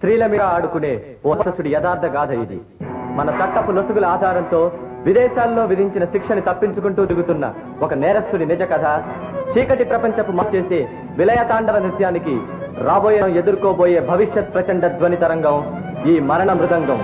స్త్రీల మీద ఆడుకునే ఓ రాక్షసుడి యథార్థ గాథ ఇది మన చట్టపు లొసుగుల ఆధారంతో విదేశాల్లో విధించిన శిక్షని తప్పించుకుంటూ దిగుతున్న ఒక నేరస్తుడి నిజ కథ చీకటి ప్రపంచపు మార్చేసే విలయతాండవ నృత్యానికి రాబోయే ఎదుర్కోబోయే భవిష్యత్ ప్రచండ ధ్వని తరంగం ఈ మరణ మృదంగం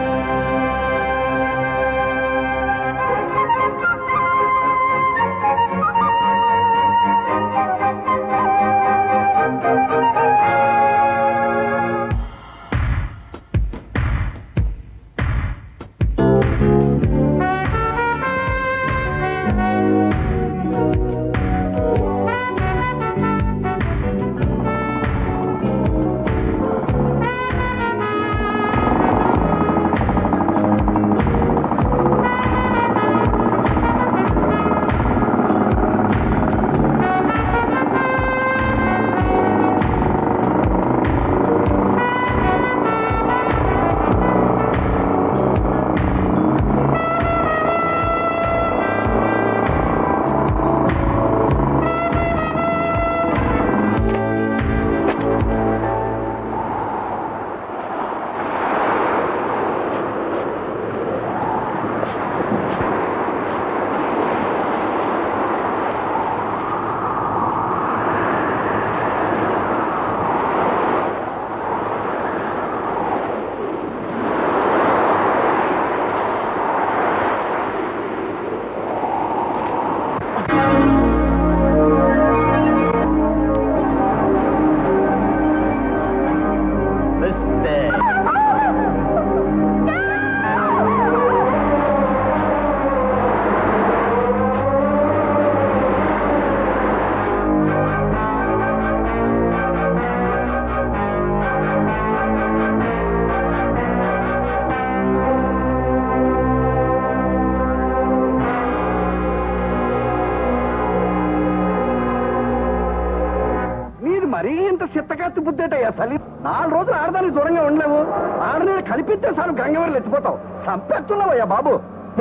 నీది మరీ ఇంత చిత్తకత్తి బుద్ధేటయ్యా తల్లి నాలుగు రోజులు ఆడదానికి దూరంగా ఉండలేవు ఆడనీళ్ళు కలిపిస్తే చాలు గంగవరం ఎత్తిపోతావు చంపేస్తున్నావయ్యా బాబు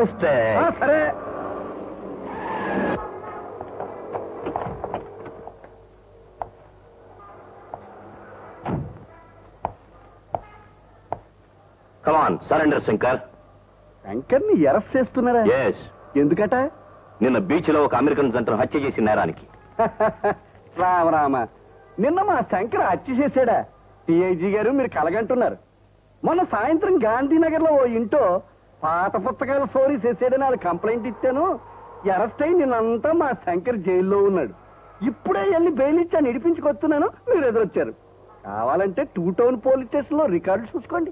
ఆ, సరే కమాన్ సరెండర్ శంకర్ శంకర్ని ఎరస్ చేస్తున్నారా ఎస్ ఎందుకట నిన్న బీచ్ లో ఒక అమెరికన్ జంటను హత్య చేసిన నేరానికి రామ రామ నిన్న మా శంకర్ హత్య చేశాడా టిఐజీ గారు మీరు కలగంటున్నారు మొన్న సాయంత్రం గాంధీనగర్ లో ఓ ఇంటో పాత పుస్తకాల సోరీ చేసాడని వాళ్ళు కంప్లైంట్ ఇచ్చాను అరెస్ట్ అయి నిన్నంతా మా శంకర్ జైల్లో ఉన్నాడు ఇప్పుడే వెళ్ళి బెయిల్ ఇచ్చి అని ఇడిపించుకొస్తున్నాను మీరు ఎదురొచ్చారు కావాలంటే టూ టౌన్ పోలీస్ స్టేషన్ లో రికార్డు చూసుకోండి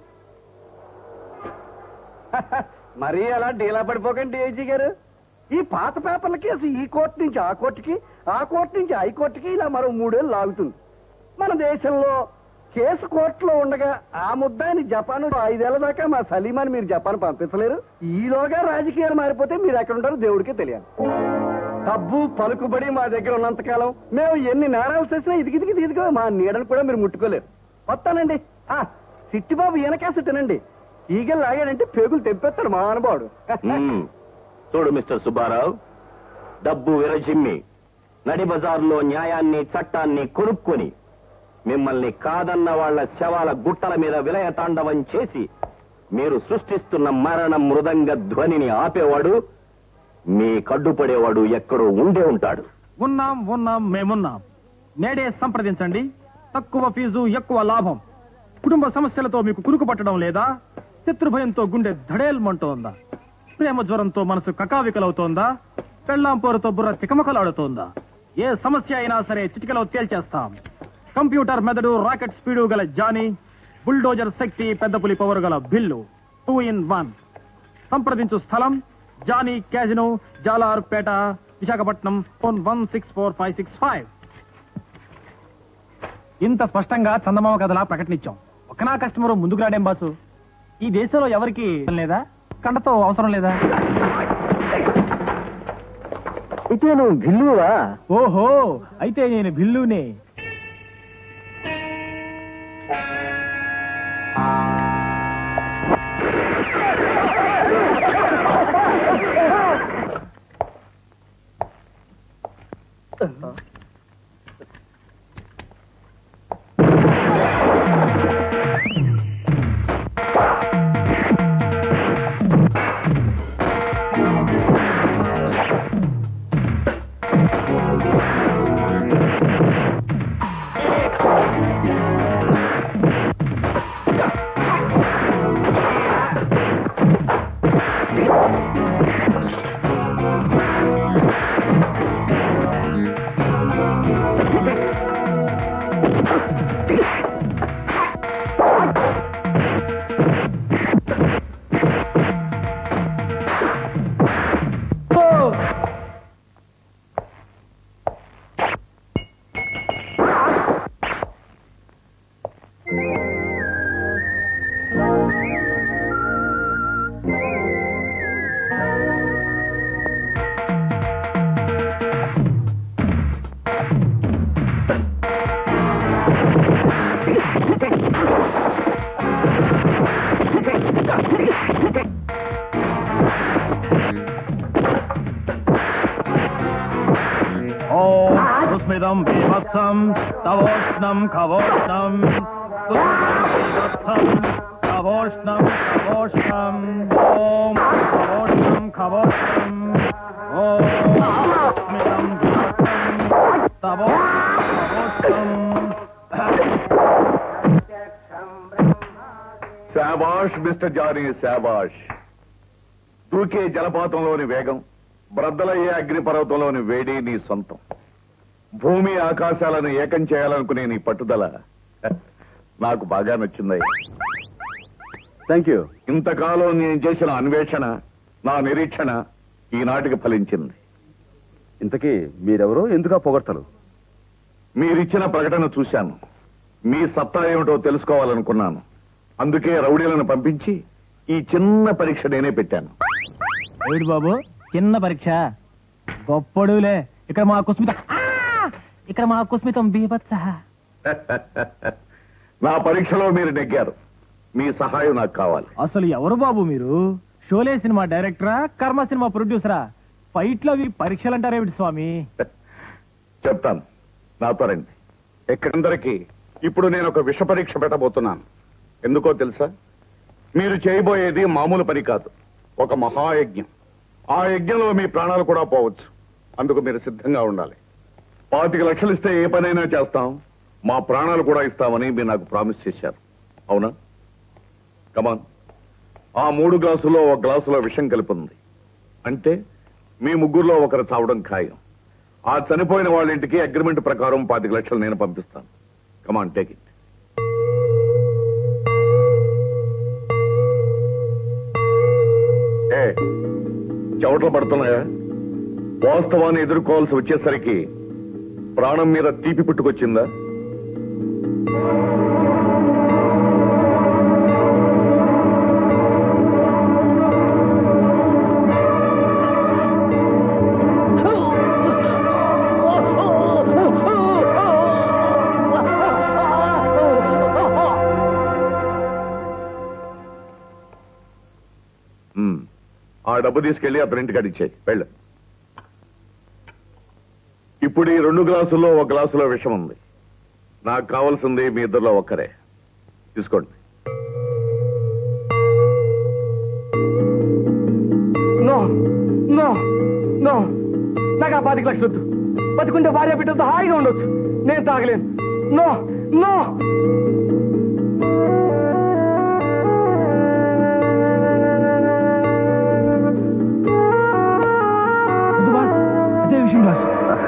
మరీ అలా డీలా పడిపోకండి డిఐజీ గారు ఈ పాత పేపర్ల కేసు ఈ కోర్టు నుంచి ఆ కోర్టుకి ఆ కోర్టు నుంచి హైకోర్టుకి ఇలా మరో మూడేళ్ళు లాగుతుంది మన దేశంలో కేసు కోర్టులో ఉండగా ఆ ముద్దాని జపాన్ ఐదేళ్ల దాకా మా సలీమాని మీరు జపాన్ పంపించలేరు ఈలోగా రాజకీయాలు మారిపోతే మీరు ఎక్కడ ఉంటారో దేవుడికే తెలియాలి డబ్బు పలుకుబడి మా దగ్గర ఉన్నంతకాలం మేము ఎన్ని నేరాలు చేసినా ఇదిగి ఇదిగి ఇదిగో మా నీడను కూడా మీరు ముట్టుకోలేరు వస్తానండి ఆ సిట్టిబాబు ఈయనకేసి తినండి ఈగలు లాగాడంటే పేగులు తెంపేస్తాడు మా అనుభవాడు మ్మ్. చూడు మిస్టర్ సుబ్బారావు డబ్బు విరజిమ్మి నడి బజార్లో న్యాయాన్ని చట్టాన్ని కొనుక్కొని మిమ్మల్ని కాదన్న వాళ్ళ శవాల గుట్టల మీద విలయ తాండవం చేసి మీరు సృష్టిస్తున్న మరణ మృదంగ ధ్వనిని ఆపేవాడు మీ కడ్డుపడేవాడు ఎక్కడో ఉండే ఉంటాడు ఉన్నాం ఉన్నాం మేమున్నాం నేడే సంప్రదించండి తక్కువ ఫీజు ఎక్కువ లాభం కుటుంబ సమస్యలతో మీకు కురుకు పట్టడం లేదా శత్రుభయంతో గుండె ధడేల్మంటోందా ప్రేమ జ్వరంతో మనసు కకావికలవుతోందా పెళ్ళాం పోరుతో బుర్ర తికమకలాడుతోందా ఏ సమస్య అయినా సరే చిటికలో తేల్చేస్తాం కంప్యూటర్ మెదడు రాకెట్ స్పీడు గల జానీ బుల్డోజర్ శక్తి పెద్ద పులి పవర్ గల బిల్లు టూ ఇన్ వన్ సంప్రదించు స్థలం Johnny casino Jalarpeta Visakhapatnam phone one six four five six five ఇంత స్పష్టంగా చందమామ కథలా ప్రకటనిచ్చాం ఒక్కనా కస్టమర్ ముందుకు రాడేం బాసు ఈ దేశంలో ఎవరికి లేదా కండతో అవసరం లేదా అయితే నువ్వు భిల్లువా ఓహో అయితే నేను భిల్లునే కుస్మితం బీభత్సం తవోష్ణం ఖవోష్ణం కుస్మితం బీభత్సం తవోష్ణం ఖవోష్ణం ఓం ఖవోష్ణం ఖవోష్ణం ఓం కుస్మితం బీభత్సం తవోష్ణం శాబాష్ మిస్టర్ జానీ శాబాష్ దూకే జలపాతంలోని వేగం బ్రద్దలయ్యే అగ్నిపర్వతంలోని వేడి నీ సొంతం భూమి ఆకాశాలను ఏకం చేయాలనుకునే నీ పట్టుదల నాకు బాగా నచ్చిందయ్యా థ్యాంక్ యూ ఇంతకాలం నేను చేసిన అన్వేషణ నా నిరీక్షణ ఈనాటికి ఫలించింది ఇంతకీ మీరెవరో ఎందుకు పొగడతలు మీరిచ్చిన ప్రకటన చూశాను మీ సత్తా ఏమిటో తెలుసుకోవాలనుకున్నాను అందుకే రౌడీలను పంపించి ఈ చిన్న పరీక్ష నేనే పెట్టాను ఏడు బాబు చిన్న పరీక్ష గొప్పడులే ఇక్కడ మా కుస్మిత ఆ! ఇక్కడ మా కుస్మితం బీభత్స నా పరీక్షలో మీరు నెగ్గారు మీ సహాయం నాకు కావాలి అసలు ఎవరు బాబు మీరు షోలే సినిమా డైరెక్టరా కర్మ సినిమా ప్రొడ్యూసరా ఫైట్లు అవి పరీక్షలు అంటారేమిటి స్వామి చెప్తాను నాతో రండి ఎక్కడందరికీ ఇప్పుడు నేను ఒక విష పరీక్ష పెట్టబోతున్నాను ఎందుకో తెలుసా మీరు చేయబోయేది మామూలు పని కాదు ఒక మహాయజ్ఞం ఆ యజ్ఞంలో మీ ప్రాణాలు కూడా పోవచ్చు అందుకు మీరు సిద్ధంగా ఉండాలి పాతిక లక్షలు ఇస్తే ఏ పనైనా చేస్తాం మా ప్రాణాలు కూడా ఇస్తామని మీరు నాకు ప్రామిస్ చేశారు అవునా కమాన్ ఆ మూడు గ్లాసుల్లో ఒక గ్లాసులో విషం కలిపి ఉంది అంటే మీ ముగ్గురులో ఒకరు చావడం ఖాయం ఆ చనిపోయిన వాళ్ళ ఇంటికి అగ్రిమెంట్ ప్రకారం పాతిక లక్షలు నేను పంపిస్తాను కమాన్ టేక్ ఇట్ ఏ చెవట్లు పడుతున్నాయా వాస్తవాన్ని ఎదుర్కోవాల్సి వచ్చేసరికి ప్రాణం మీద తీపి పుట్టుకొచ్చిందా మ్మ్. ఆ డబ్బు తీసుకెళ్లి అతని ఇంటికి అడిచాయి వెళ్ళు ఇప్పుడు ఈ రెండు గ్లాసుల్లో ఒక గ్లాసులో విషం ఉంది నాకు కావాల్సింది మీ ఇద్దరిలో ఒక్కరే తీసుకోండి నో నో నో నాకు ఆ పాతిక లక్షలు వద్దు బతుకుంటే భార్య బిడ్డలతో హాయిగా ఉండొచ్చు నేను తాగలేను నో నో వద్దు బాస్ అదే విషయం బాస్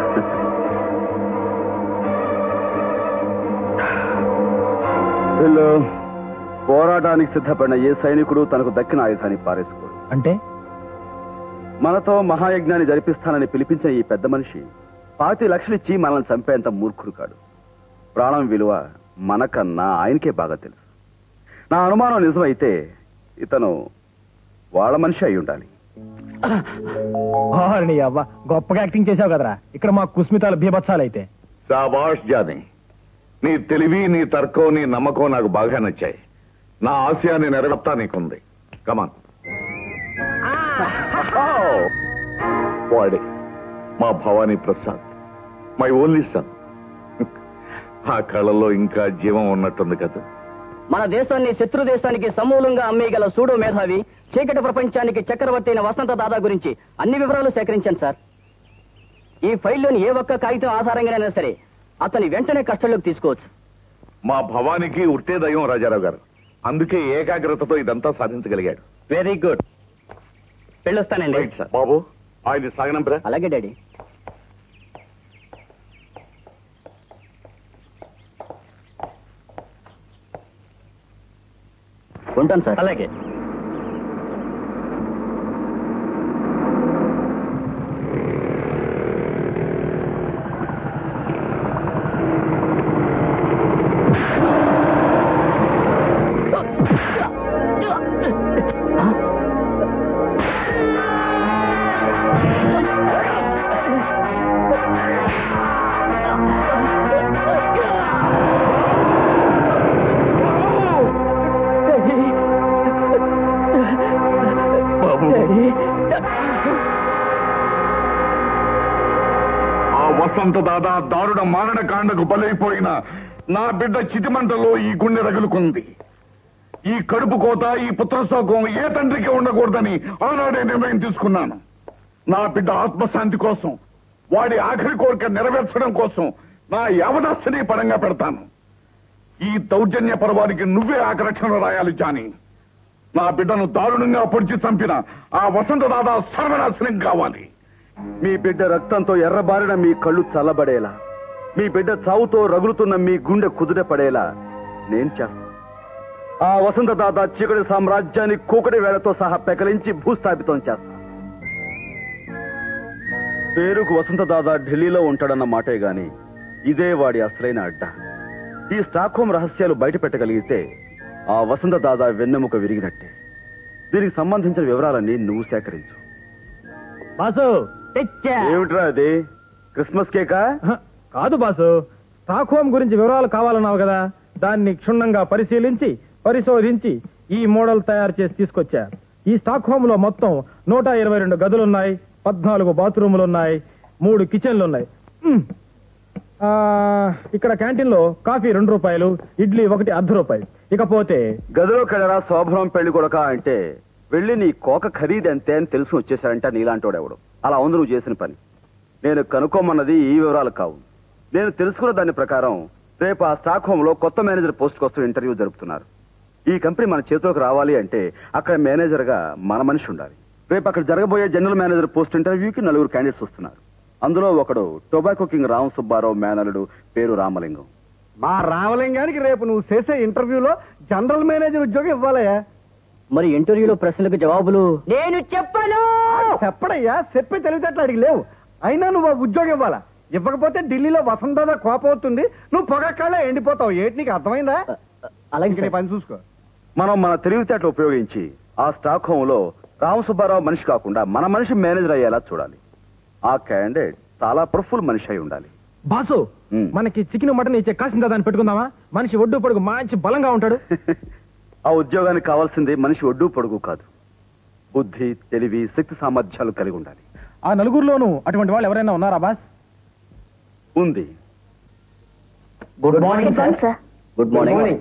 వీళ్ళు పోరాటానికి సిద్ధపడిన ఏ సైనికుడు తనకు దక్కిన ఆయుధాన్ని పారేసుకోడు అంటే మనతో మహాయజ్ఞాన్ని జరిపిస్తానని పిలిపించిన ఈ పెద్ద మనిషి పాతి లక్షలిచ్చి మనల్ని చంపేంత మూర్ఖుడు కాడు ప్రాణం విలువ మనకన్నా ఆయనకే బాగా తెలుసు నా అనుమానం నిజమైతే ఇతను వాళ్ళ మనిషి అయి ఉండాలి నీ అవ్వ గొప్పగా యాక్టింగ్ చేసావు కదరా ఇక్కడ మా కుస్మితాలు బీభత్సాలైతే శాబాష్ జానీ నీ తెలివి నీ తర్కం నీ నమ్మకం నాకు బాగా నచ్చాయి నా ఆశయాన్ని నెరవేర్తా నీకుంది కమాన్ వాడే మా Bhavani Prasad my only son ఆ కళలో ఇంకా జీవం ఉన్నట్టుంది కదా మన దేశాన్ని శత్రు దేశానికి సమూలంగా అమ్మేయగల సూడో మేధావి చీకటి ప్రపంచానికి చక్రవర్తి అయిన వసంత దాదా గురించి అన్ని వివరాలు సేకరించాను సార్ ఈ ఫైల్లోని ఏ ఒక్క కాగితం ఆధారంగానైనా సరే అతని వెంటనే కస్టడీలోకి తీసుకోవచ్చు మా భవానికి ఉట్టే దయం రాజారావు గారు అందుకే ఏకాగ్రతతో ఇదంతా సాధించగలిగాడు వెరీ గుడ్ వెళ్ళొస్తానండి రైట్ సార్ బాబు ఆయన సాగనంపరా అలాగే డాడీ ఉంటాను సార్ అలాగే వసంత దాదా దారుణ మారణకాండకు బలైపోయిన నా బిడ్డ చితిమంటలో ఈ గుండె రగులుకుంది ఈ కడుపు కోత ఈ పుత్రశోకం ఏ తండ్రికి ఉండకూడదని ఆనాడే నిర్ణయం తీసుకున్నాను నా బిడ్డ ఆత్మశాంతి కోసం వాడి ఆఖరి కోరిక నెరవేర్చడం కోసం నా యవదస్సుని పరంగా పెడతాను ఈ దౌర్జన్య పర్వానికి నువ్వే ఆకరక్షణ రాయాలి జాని నా బిడ్డను దారుణంగా పొడిచి చంపిన ఆ వసంత దాదా సర్వనాశనం కావాలి మీ బిడ్డ రక్తంతో ఎర్రబారిన మీ కళ్ళు చల్లబడేలా మీ బిడ్డ చావుతో రగులుతున్న మీ గుండె కుదుట పడేలా నేను చేస్తాను ఆ వసంత దాత చీకటి సామ్రాజ్యాన్ని కూకటి వేళతో సహా పెకలించి భూస్థాపితం చేస్తాను పేరుకు వసంత దాదా ఢిల్లీలో ఉంటాడన్న మాటే గాని ఇదే వాడి అసలైన అడ్డ ఈ స్టాక్హోమ్ రహస్యాలు బయట పెట్టగలిగితే ఆ వసంత దాదా వెన్నెముక విరిగినట్టే దీనికి సంబంధించిన వివరాలన్నీ నువ్వు సేకరించు బాసు తెచ్చా ఏమిట్రా అది క్రిస్మస్ కేకా హ, కాదు బాసు స్టాక్ హోమ్ గురించి వివరాలు కావాలన్నావు కదా దాన్ని క్షుణ్ణంగా పరిశీలించి పరిశోధించి ఈ మోడల్ తయారు చేసి తీసుకొచ్చా ఈ స్టాక్ హోమ్ లో మొత్తం నూట ఇరవై రెండు గదులున్నాయి పద్నాలుగు బాత్రూములున్నాయి మూడు కిచెన్లు ఉన్నాయి మ్. ఆ, ఇక్కడ క్యాంటీన్ లో కాఫీ రెండు రూపాయలు ఇడ్లీ ఒకటి అర్ధ రూపాయలు ఇకపోతే గదిలో కడరా శోభనం పెళ్లి కొడక అంటే వెళ్ళి నీ కోక ఖరీదు అంతే అని తెలుసు వచ్చేసాడంట నీలాంటోడు ఎవడు అలా ఉంది నువ్వు చేసిన పని నేను కనుక్కోమన్నది ఈ వివరాలు కావు నేను తెలుసుకున్న దాని ప్రకారం రేపు ఆ స్టాక్ హోమ్ లో కొత్త మేనేజర్ పోస్ట్ కోసం ఇంటర్వ్యూ జరుపుతున్నారు ఈ కంపెనీ మన చేతిలోకి రావాలి అంటే అక్కడ మేనేజర్ గా మన మనిషి ఉండాలి రేపు అక్కడ జరగబోయే జనరల్ మేనేజర్ పోస్ట్ ఇంటర్వ్యూకి నలుగురు క్యాండిడేట్స్ వస్తున్నారు అందులో ఒకడు టొబాకో కింగ్ రామ్ సుబ్బారావు మేనలుడు పేరు రామలింగం మా రామలింగానికి రేపు నువ్వు చేసే ఇంటర్వ్యూలో జనరల్ మేనేజర్ ఉద్యోగం ఇవ్వాలయ్యా మరి ఇంటర్వ్యూలో ప్రశ్నలకు జవాబులు నేను చెప్పను చెప్పడయ్యా చెప్పే తెలివితేటలు అడిగి లేవు అయినా నువ్వు ఆ ఉద్యోగం ఇవ్వాలా ఇవ్వకపోతే ఢిల్లీలో వసంతదా కోపం అవుతుంది నువ్వు పొగక్కళ్ళే ఎండిపోతావు ఏంటి నీకు అర్థమైందా అ, అ, అలాగే ఇంక నీ సార్. పని చూసుకో మనం మన తెలివితేటలు ఉపయోగించి ఆ స్టాక్ హోమ్ లో రామ్ సుబ్బారావు మనిషి కాకుండా మన మనిషి మేనేజర్ అయ్యేలా చూడాలి ఆ క్యాండిడేట్ చాలా పవర్ఫుల్ మనిషి అయి ఉండాలి బాసు మ్. మనకి చికెన్ మటన్ ఇచ్చే కాసిందా దాన్ని పెట్టుకుందామా మనిషి ఒడ్డు పొడుగు మంచి బలంగా ఉంటాడు ఆ ఉద్యోగానికి కావాల్సింది మనిషి ఒడ్డు పొడుగు కాదు బుద్ధి తెలివి శక్తి సామర్థ్యాలు కలిగి ఉండాలి ఆ నలుగురిలోనూ అటువంటి వాళ్ళు ఎవరైనా ఉన్నారా బాస్ ఉంది good morning sir good morning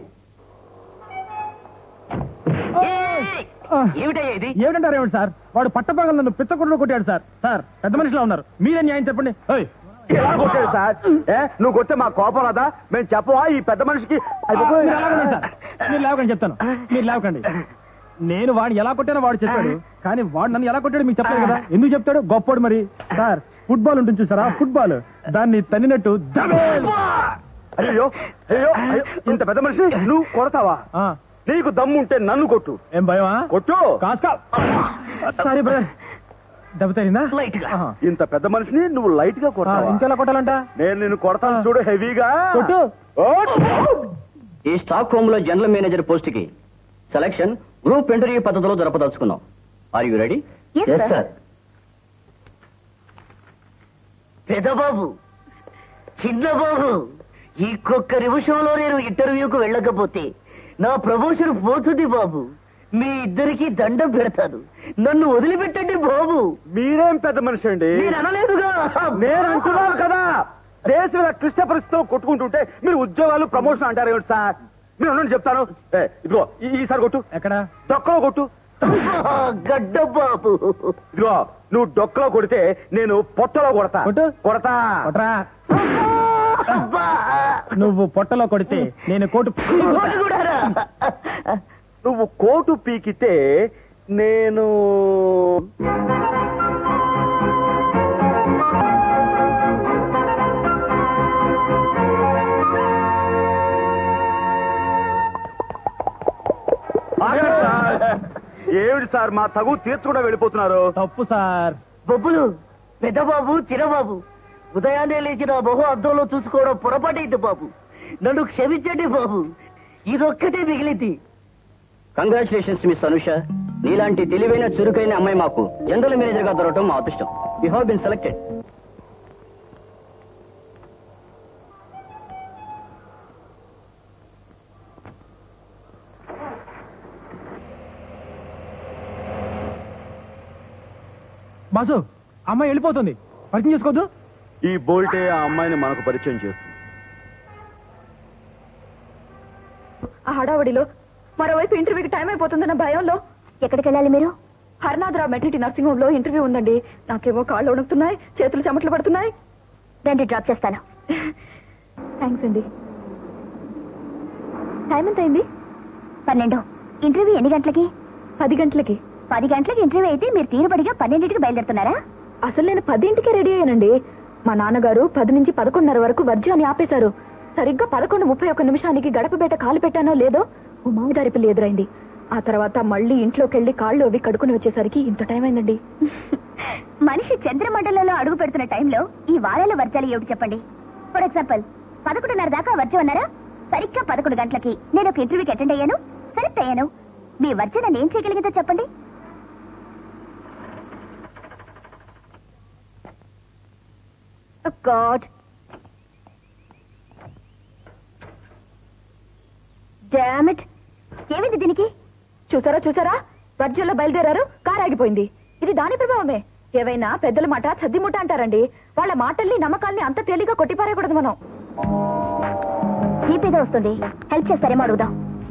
ఏమిటయ్యా ఇది ఏమిటంటారు ఏమిటి సార్ వాడు పట్టపగలు నన్ను పిచ్చకొండలో కొట్టాడు సార్ సార్ పెద్ద మనిషిలో ఉన్నారు మీరే న్యాయం చెప్పండి ఓయ్, ఎలా కొట్టాడు సార్ ఏ నువ్వు కొట్టే మా కోపం రాదా మేము చెప్పవా ఈ పెద్ద మనిషికి మీరు లేవకండి సార్ మీరు లేవకండి చెప్తాను మీరు లేవకండి నేను వాడిని ఎలా కొట్టానో వాడు చెప్పాడు కానీ వాడు నన్ను ఎలా కొట్టాడు మీకు చెప్పాడు కదా ఎందుకు చెప్తాడు గొప్పోడు మరి సార్ ఫుట్బాల్ ఉంటుంది చూసారా ఫుట్బాల్ దాన్ని తన్నినట్టు దబేల్. అయ్యో అయ్యో అయ్యో ఇంత పెద్ద మనిషి నువ్వు కొడతావా ఆ, నీకు దమ్ము ఉంటే నన్ను కొట్టు ఏం భయమా కొట్టు కాస్కా సారీ బ్రదర్ దెబ్బ తగిలిందా లైట్ గా. ఆహా. ఇంత పెద్ద మనిషిని నువ్వు లైట్ గా ఆ, కొడతావా ఇంకెలా కొట్టాలంట నేను నిన్ను కొడతాను చూడు హెవీగా కొట్టు. ఓట్. ఈ స్టాక్ హోమ్ లో జనరల్ మేనేజర్ పోస్ట్ కి సెలక్షన్ గ్రూప్ ఇంటర్వ్యూ పద్ధతిలో జరపదలుచుకున్నాం are you ready Yes, sir. పెదబాబు చిన్నబాబు ఇంకొక నిమిషంలో నేను ఇంటర్వ్యూకు వెళ్ళకపోతే నా ప్రమోషన్ పోతుంది బాబు మీ ఇద్దరికి దండం పెడతాను నన్ను వదిలిపెట్టండి బాబు మీరేం పెద్ద మనిషి అండి నేను అనలేదుగా నేను అంటున్నాను కదా దేశం ఇలా క్లిష్ట పరిస్థితితో కొట్టుకుంటుంటే మీరు ఉద్యోగాలు ప్రమోషన్ అంటారు ఏమిటి సార్ మీరు ఉండండి చెప్తాను ఏ, ఇదిగో ఈ- ఈసారి కొట్టు ఎక్కడ డొక్కలో కొట్టు గడ్డ బాబు ఇదిగో నువ్వు డొక్కలో కొడితే నేను పొట్టలో కొడతా కొట్టు. కొడతా కొట్రా అబ్బా. నువ్వు పొట్టలో కొడితే నేను కోటు ఇంకోటి కూడారా? నువ్వు కోటు పీకితే నేను ఆగండి సార్. ఏమిటి సార్ మా తగు తీర్చకుండా వెళ్ళిపోతున్నారు తప్పు సార్ బొబ్బులు పెద్దబాబు చిన్నబాబు ఉదయాన్నే లేచి నా బహు అద్దంలో చూసుకోవడం పొరపాటైంది బాబు నన్ను క్షమించండి బాబు ఇదొక్కటే మిగిలింది కంగ్రాచులేషన్స్ మిస్ అనుష నీలాంటి తెలివైన చురుకైన అమ్మాయి మాకు జనరల్ మేనేజర్ గా దొరకడం మా అదృష్టం you have been selected boss అమ్మాయి వెళ్ళిపోతుంది పరిచయం చేసుకోవద్దు ఈ బోల్టే ఆ అమ్మాయిని మనకు పరిచయం చేస్తుంది ఆ హడావడిలో మరోవైపు ఇంటర్వ్యూకి టైం అయిపోతుందన్న భయంలో ఎక్కడికి వెళ్ళాలి మీరు హర్నాథరావు మెట్రిటీ నర్సింగ్ హోమ్ లో ఇంటర్వ్యూ ఉందండి నాకేమో కాళ్ళు వణుకుతున్నాయి చేతులు చెమటలు పడుతున్నాయి రండి డ్రాప్ చేస్తాను థ్యాంక్స్ అండి టైం ఎంత అయింది పన్నెండు ఇంటర్వ్యూ ఎన్ని గంటలకి పది గంటలకి పది గంటలకి ఇంటర్వ్యూ అయితే మీరు తీరుబడిగా పన్నెండింటికి బయలుదేరుతున్నారా అసలు నేను పదింటికే రెడీ అయ్యానండి మా నాన్నగారు పది నుంచి పదకొండున్నర వరకు వర్జాన్ని ఆపేశారు సరిగ్గా పదకొండు ముప్పై ఒక్క నిమిషానికి గడప బయట కాలు పెట్టానో లేదో ఓ మామిదారి పిల్లి ఎదురైంది ఆ తర్వాత మళ్ళీ ఇంట్లోకి వెళ్లి కాళ్ళు అవి కడుకుని వచ్చేసరికి ఇంత టైం అయిందండి మనిషి చంద్రమండలంలో అడుగు పెడుతున్న టైంలో ఈ వారాల వర్జాలు ఏమిటి చెప్పండి ఫర్ ఎగ్జాంపుల్ పదకొండున్నర దాకా వర్జం అన్నారా సరిగ్గా పదకొండు గంటలకి నేను ఒక ఇంటర్వ్యూకి అటెండ్ అయ్యాను సెలెక్ట్ అయ్యాను మీ వర్జ నన్ను ఏం చేయగలిగిందో చెప్పండి గాడ్ డామిట్ ఏమైంది దీనికి చూసారా చూసారా వర్జంలో బయలుదేరారు కారు ఆగిపోయింది ఇది దాని ప్రభావమే ఏవైనా పెద్దల మాట సద్దిముట్ట అంటారండి వాళ్ళ మాటల్ని నమ్మకాల్ని అంత తేలిగా కొట్టిపారేయకూడదు మనం జీపీగా వస్తుంది హెల్ప్ చేస్తారేమో అడుగుదాం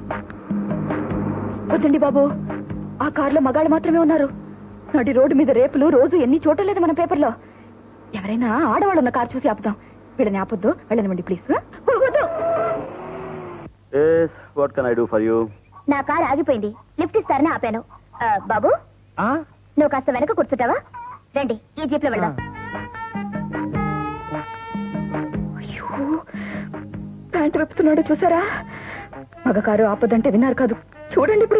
వద్దండి బాబు ఆ కారులో మగాళ్ళు మాత్రమే ఉన్నారు నడి రోడ్డు మీద రేపులు రోజు ఎన్ని చూడలేదు మన పేపర్లో ఎవరైనా ఆడవాళ్ళు ఉన్న కారు చూసి ఆపుదాం వీళ్ళని ఆపొద్దు వెళ్ళనివ్వండి ప్లీజ్ వద్దు what can I do for you నా కారు ఆగిపోయింది లిఫ్ట్ ఇస్తారని ఆపాను ఆ, బాబు నువ్వు కాస్త వెనక కూర్చుంటావా రండి ఈ జీప్ లో వెళ్దాం అయ్యో ప్యాంటు వెప్పుతున్నాడు చూసారా మగ కారు ఆపదంటే విన్నారు కాదు చూడండి ఇప్పుడు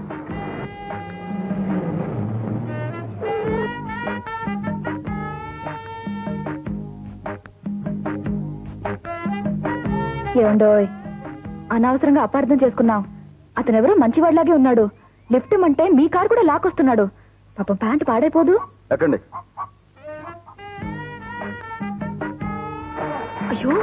ఏమండోయ్ అనవసరంగా అపార్థం చేసుకున్నాం అతనెవరో మంచివాడిలాగే ఉన్నాడు లిఫ్ట్ అంటే మీ కారు కూడా లాక్కొస్తున్నాడు పాపం ప్యాంటు పాడైపోదు ఎక్కండి అయ్యో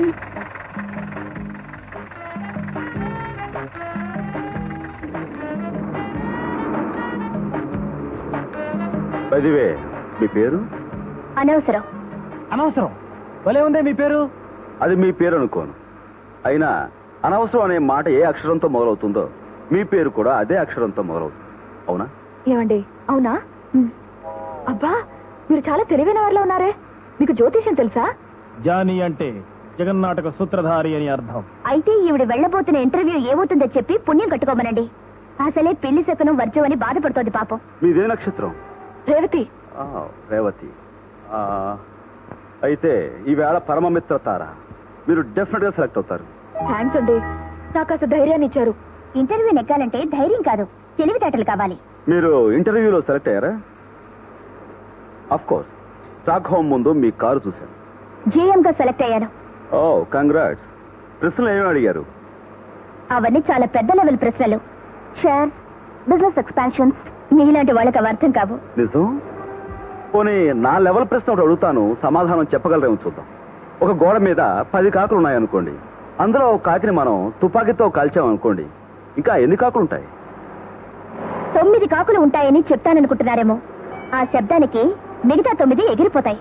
పదివే మీ పేరు అనవసరం అనవసరం భలే ఉందే మీ పేరు అది మీ పేరు అనుకోను అయినా అనవసరం అనే మాట ఏ అక్షరంతో మొదలవుతుందో మీ పేరు కూడా అదే అక్షరంతో మొదలవుతుంది అవునా ఏమండి అవునా ఉమ్. అబ్బా మీరు చాలా తెలివైన వారిలో ఉన్నారే మీకు జ్యోతిష్యం తెలుసా జానీ అంటే జగన్నాటక సూత్రధారి అని అర్థం అయితే ఈవిడ వెళ్ళబోతున్న ఇంటర్వ్యూ ఏమవుతుందో చెప్పి పుణ్యం కట్టుకోమనండి అసలే పెళ్లి శకనం వర్జం అని బాధపడుతోంది పాపం మీదే నక్షత్రం రేవతి ఆ, రేవతి ఆ, అయితే ఈవేళ పరమమిత్ర తార మీరు డెఫినెట్ గా సెలెక్ట్ అవుతారు థ్యాంక్స్ అండి నాకు కాస్త ధైర్యాన్ని ఇచ్చారు ఇంటర్వ్యూ నెగ్గాలంటే ధైర్యం కాదు తెలివితేటలు కావాలి మీరు ఇంటర్వ్యూలో సెలెక్ట్ అయ్యారా అఫ్ కోర్స్ స్టాక్ హోమ్ ముందు మీ కారు చూశాను జీఎం గా సెలెక్ట్ అయ్యాను ఓ కంగ్రాట్స్ ప్రశ్నలు ఏమి అడిగారు అవన్నీ చాలా పెద్ద లెవెల్ ప్రశ్నలు షేర్ బిజినెస్ ఎక్స్పాన్షన్స్ మీలాంటి వాళ్ళకి అవి అర్థం కావు నిజం పోనీ నా లెవెల్ ప్రశ్న ఒకటి అడుగుతాను సమాధానం చెప్పగలరేమో చూద్దాం ఒక గోడ మీద పది కాకులు ఉన్నాయనుకోండి అందులో ఒక కాకిని మనం తుపాకీతో కాల్చామనుకోండి ఇంకా ఎన్ని కాకులు ఉంటాయి తొమ్మిది కాకులు ఉంటాయని చెప్తాననుకుంటున్నారేమో ఆ శబ్దానికి మిగతా తొమ్మిది ఎగిరిపోతాయి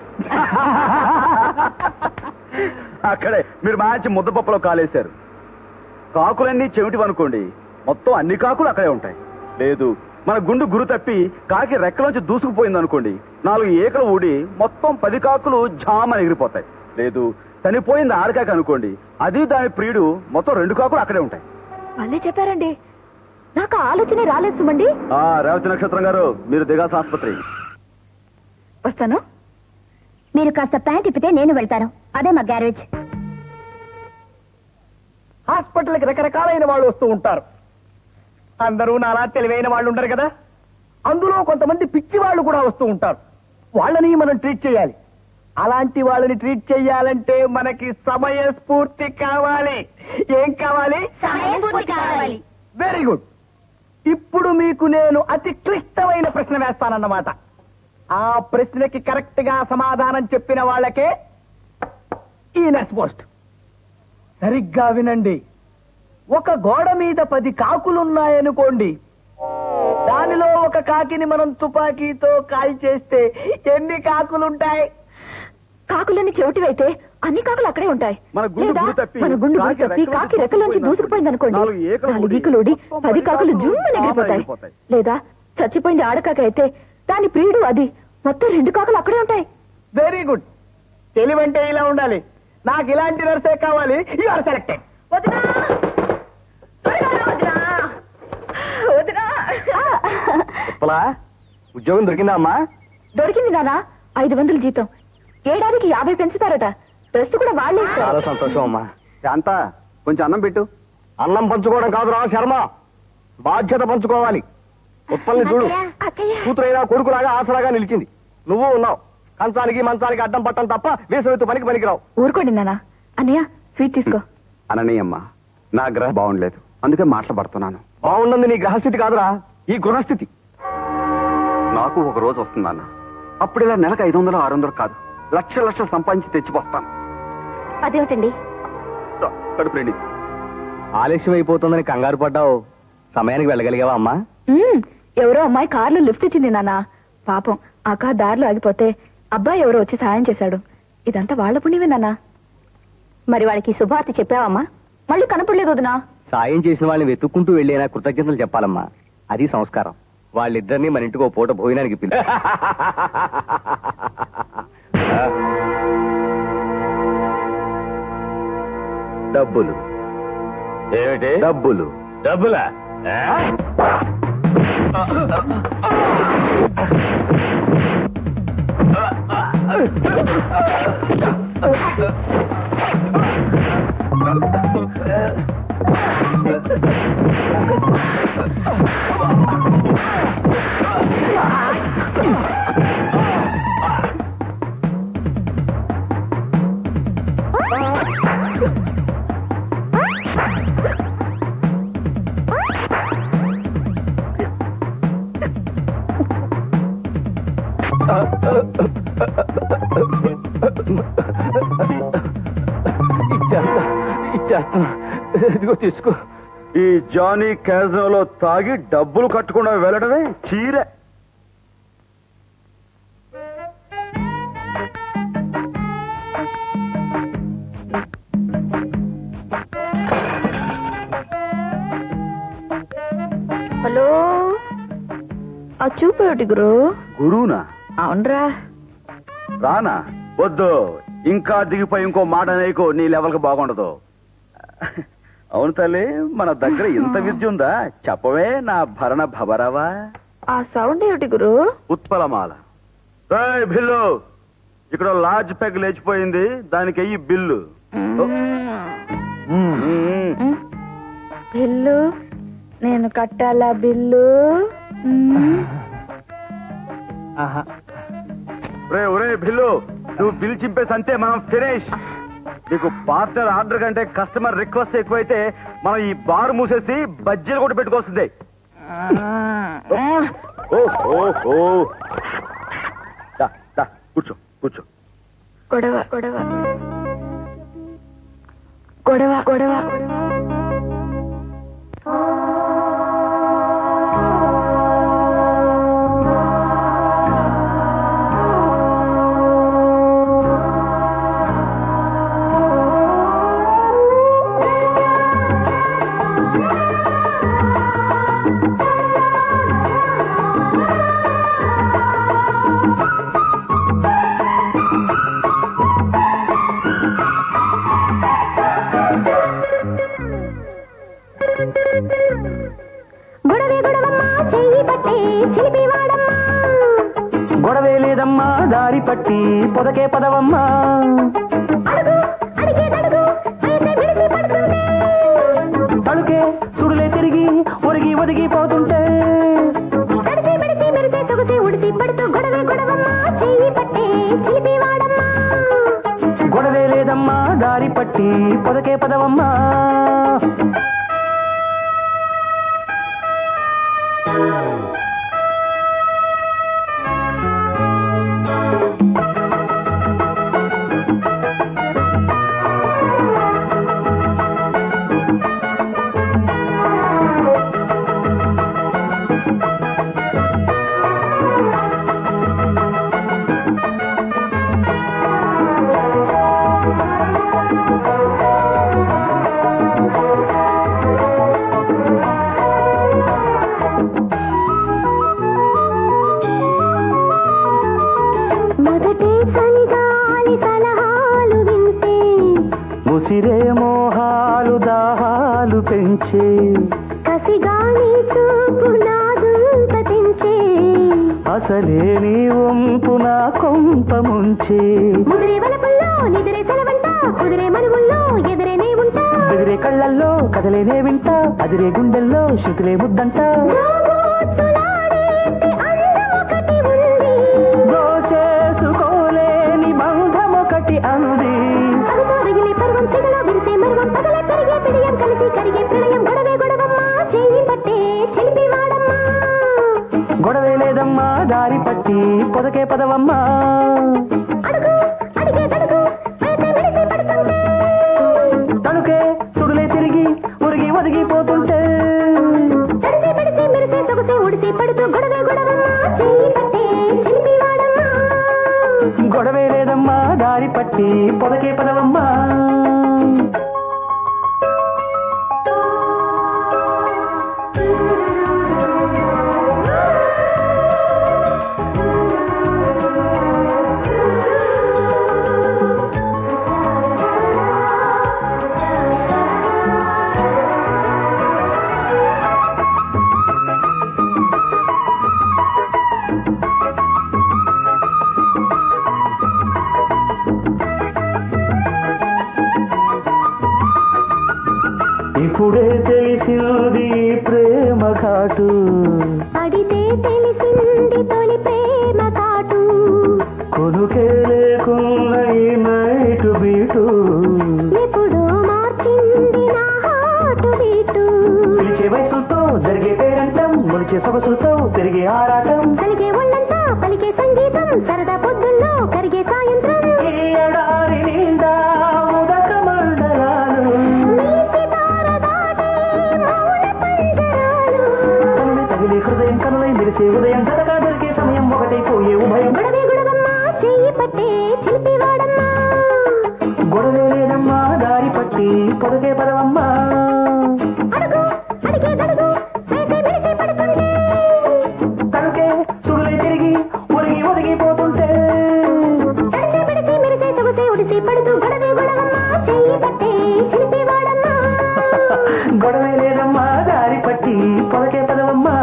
అక్కడే మీరు మంచి ముద్దపప్పులో కాలేశారు కాకులన్నీ చెవిటివనుకోండి మొత్తం అన్ని కాకులు అక్కడే ఉంటాయి లేదు మన గుండు గురు తప్పి కాకి రెక్కలోంచి దూసుకుపోయింది అనుకోండి నాలుగు ఏకలు ఊడి మొత్తం పది కాకులు జామని ఎగిరిపోతాయి లేదు చనిపోయింది ఆడకాకి అనుకోండి అది దాని ప్రియుడు మొత్తం రెండు కాకులు అక్కడే ఉంటాయి మళ్ళీ చెప్పారండి నాకు ఆ ఆలోచనే రాలేదు సుమండి ఆ రేవతి నక్షత్రం గారు మీరు దిగాల్సిన ఆసుపత్రి వస్తాను మీరు కాస్త ప్యాంట్ ఇప్పితే నేను వెళ్తాను అదే మా గ్యారేజ్ హాస్పిటల్కి రకరకాలైన వాళ్ళు వస్తూ ఉంటారు అందరూ నాలా తెలివైన వాళ్ళు ఉండరు కదా అందులో కొంతమంది పిచ్చి వాళ్ళు కూడా వస్తూ ఉంటారు వాళ్ళని మనం ట్రీట్ చేయాలి అలాంటి వాళ్ళని ట్రీట్ చేయాలంటే మనకి సమయ స్ఫూర్తి కావాలి ఏం కావాలి వెరీ గుడ్ ఇప్పుడు మీకు నేను అతి క్లిష్టమైన ప్రశ్న వేస్తానన్నమాట ఆ ప్రశ్నకి కరెక్ట్ గా సమాధానం చెప్పిన వాళ్ళకే ఈ నెక్స్ట్ పోస్ట్ సరిగ్గా వినండి ఒక గోడ మీద పది కాకులున్నాయనుకోండి దానిలో ఒక కాకిని మనం తుపాకీతో కాల్ చేస్తే ఎన్ని కాకులుంటాయి కాకులన్నీ చెవిటివైతే అన్ని కాకులు అక్కడే ఉంటాయి మన గుండు లేదా గురి తప్పి, మన గుండు గురి కాకి తప్పి రెక్కలోంచి కాకి రెక్కలోంచి దూసుకుపోయింది దూసుకుపోయింది అనుకోండి నాలుగు ఈకలు నాలుగు ఊడి, ఈకలు ఊడి మొత్తం పది పది కాకులు కాకులు జుమ్మని ఎగిరిపోతాయి ఎగిరిపోతాయి. లేదా చచ్చిపోయింది ఆడకాక అయితే దాని ప్రియుడు అది మొత్తం రెండు కాకులు అక్కడే ఉంటాయి వెరీ గుడ్ తెలివంటే ఇలా ఉండాలి నాకు ఇలాంటి నర్సే కావాలి యు ఆర్ సెలెక్టెడ్ వదినా వదినా వదినా ఉప్పలా ఉద్యోగం దొరికిందా అమ్మా దొరికింది నానా ఐదు వందలు జీతం ఏడాదికి యాభై పెంచుతారట డ్రెస్ కూడా వాళ్ళే ఇస్తారు. చాలా సంతోషం అమ్మా శాంత కొంచెం అన్నం పెట్టు అన్నం పంచుకోవడం కాదురా శర్మ బాధ్యత పంచుకోవాలి ఉప్పల్ని చూడు అక్కయ్య కూతురైనా కొడుకులాగా ఆసరాగా నిలిచింది నువ్వు ఉన్నావు కంచానికి మంచానికి అడ్డం పట్టం తప్ప వేసవిత్తు పనికి పనికిరావు ఊరుకోండి నానా అన్నయ్య స్వీట్ తీసుకో అననీయమ్మ నా గ్రహ బాగుండలేదు అందుకే మాట్లాడుతున్నాను బాగుంటుంది నీ గ్రహస్థితి కాదురా ఈ గృహస్థితి నాకు ఒక రోజు వస్తుందన్న అప్పుడు ఇలా నెలకు ఐదు వందలు ఆరు వందలు కాదు లక్ష లక్షలు సంపాదించి తెచ్చిపోస్తాను అదేమిటండి కడుపు రండి ఆలస్యం అయిపోతుందని కంగారు పడ్డావు సమయానికి వెళ్ళగలిగావా అమ్మా మ్మ్. ఎవరో అమ్మాయి కారులో లిఫ్ట్ ఇచ్చింది నాన్న పాపం ఆ కార్ దారిలో ఆగిపోతే అబ్బాయి ఎవరో వచ్చి సాయం చేశాడు ఇదంతా వాళ్ళ పుణ్యమే నాన్న మరి వాళ్ళకి శుభార్త చెప్పావమ్మా మళ్ళీ కనపడలేదు వదినా సాయం చేసిన వాళ్ళని వెతుక్కుంటూ వెళ్ళేనా కృతజ్ఞతలు చెప్పాలమ్మా అది సంస్కారం వాళ్ళిద్దరిని మన ఇంటికి ఓ పూట భోజనానికి పిలు డబ్బులు ఏమిటి డబ్బులు డబ్బులా ఇచ్చేస్తా ఇచ్చేస్తా ఇదిగో తీసుకో ఈ జానీ క్యాజోలో తాగి డబ్బులు కట్టకుండా వెళ్ళడమే చీర హలో ఆ చూపేటి గురు గురువునా అవునరా రానా వద్దు ఇంకా దిగిపోయి ఇంకో మాట అనేకో నీ లెవెల్కి బాగుండదు అవును తల్లి మన దగ్గర ఇంత విద్య ఉందా చెప్పవే నా భరణ భవరవా ఆ సౌండ్ ఏమిటి గురు ఉత్పలమాల ఏయ్ బిల్లు ఇక్కడ లార్జ్ పెగ్ లేచిపోయింది దానికి అయ్యి బిల్లు మ్మ్. బిల్లు నేను కట్టాలా బిల్లు మ్మ్. ఒరే ఒరే బిల్లు నువ్వు బిల్ చింపేసి అంతే మనం ఫినిష్ నీకు పార్ట్నర్ ఆర్డర్ కంటే కస్టమర్ రిక్వెస్ట్ ఎక్కువైతే మనం ఈ బార్ మూసేసి బజ్జీలు కూడా పెట్టుకోవాల్సిందే ఓ ఓ ఓ దా, దా, కూర్చో కూర్చో గొడవ గొడవ గొడవ గొడవ గొడవే గొడవమ్మా చెయ్యి పట్టే చిలిపి వాడమ్మా గొడవే లేదమ్మా దారి పట్టి పొదకే పదవమ్మా అడుగు అడిగేదడుగు వేసే విడిసి పడుతుంది తడుకే సుడులే తిరిగి ఒరిగి ఒదిగిపోతుంటే తడిసి బిడిసి మెరిసే సొగసి ఉడిసి పడుతూ గొడవే గొడవమ్మా చెయ్యి పట్టే చిలిపి వాడమ్మా గొడవే లేదమ్మా దారి పట్టి పొదకే పదవమ్మా రేగే మోహాలు దాహాలు పెంచే కసిగాని చూపు నాదుంత తెంచే అసలే నీ వంపు నా కొంప ముంచే ముదిరే వలపుల్లో నిదిరే సెలవంట కుదిరే మనుగుల్లో ఎదురే నీ ఉంటా బెదిరే కళ్ళల్లో కదలేనే వింటా అదిరే గుండెల్లో శృతులే ముద్దంట గోబోతులాడేటి అందం ఒకటి ఉంది దోచేసుకోలేని బంధం ఒకటి అంది అవితో రగిలే పర్వం చెగలో విరిసే మరువం పగలే పెరిగే పిడియం కలిసి కరిగే ప్రళయం గొడవే గొడవమ్మ చెయ్యి పట్టే చిలిపి వాడమ్మా గొడవే లేదమ్మా దారి పట్టి పొదకే పదవమ్మా అడుగు అడిగే తడుగు వేసే మెడిసి పడుతుంటే తణుకే సుడులే తిరిగి ఉరిగి ఒదిగిపోతుంటే తడిసి పడిసి మెరిసే సొగసే ఉడిసి పడుతూ గొడవే గొడవమ్మ చెయ్యి పట్టే చిలిపి వాడమ్మా గొడవే లేదమ్మా దారి పట్టి పొదకే పదవమ్మా ఇప్పుడే తెలిసింది ప్రేమ ఘాటు పడితే తెలిసింది తొలి ప్రేమ కాటు కొనుకే లేకున్న ఈ నైటు బీటు ఎప్పుడో మార్చింది నా హాటు బీటు పిలిచే వయసుతో జరిగే పేరంటం మొలిచే సొగసులతో పెరిగే ఆరాటం కలిగే ఒళ్ళంతా పలికే సంగీతం సరదా పొద్దుల్లో కరిగే సాయంత్రం ఈ ఎడారి నిండా ఉదక మండలాలు నీ సితార దాటే మౌన పంజరాలు తనని తగిలే హృదయం కనులై మెరిసే ఉదయం జరగా దొరికే సమయం ఒకటైపోయే ఉభయం గొడవే గొడవమ్మ చెయ్యి పట్టే చిలిపి వాడమ్మా గొడవే లేదమ్మా దారి పట్టి పొదకే పదవమ్మా అడుగు అడిగే దడుగు వేసే మెరిసే పడుతుంటే తనకే సుడులే తిరిగి ఉరిగి ఒదిగిపోతుంటే తడిసే పడిసి మెరిసే సొగసే ఉడిసి పడుతూ గొడవే గొడవమ్మ చెయ్యి పట్టే చిలిపి వాడమ్మా గొడవే లేదమ్మా దారి పట్టి పొదకే పదవమ్మా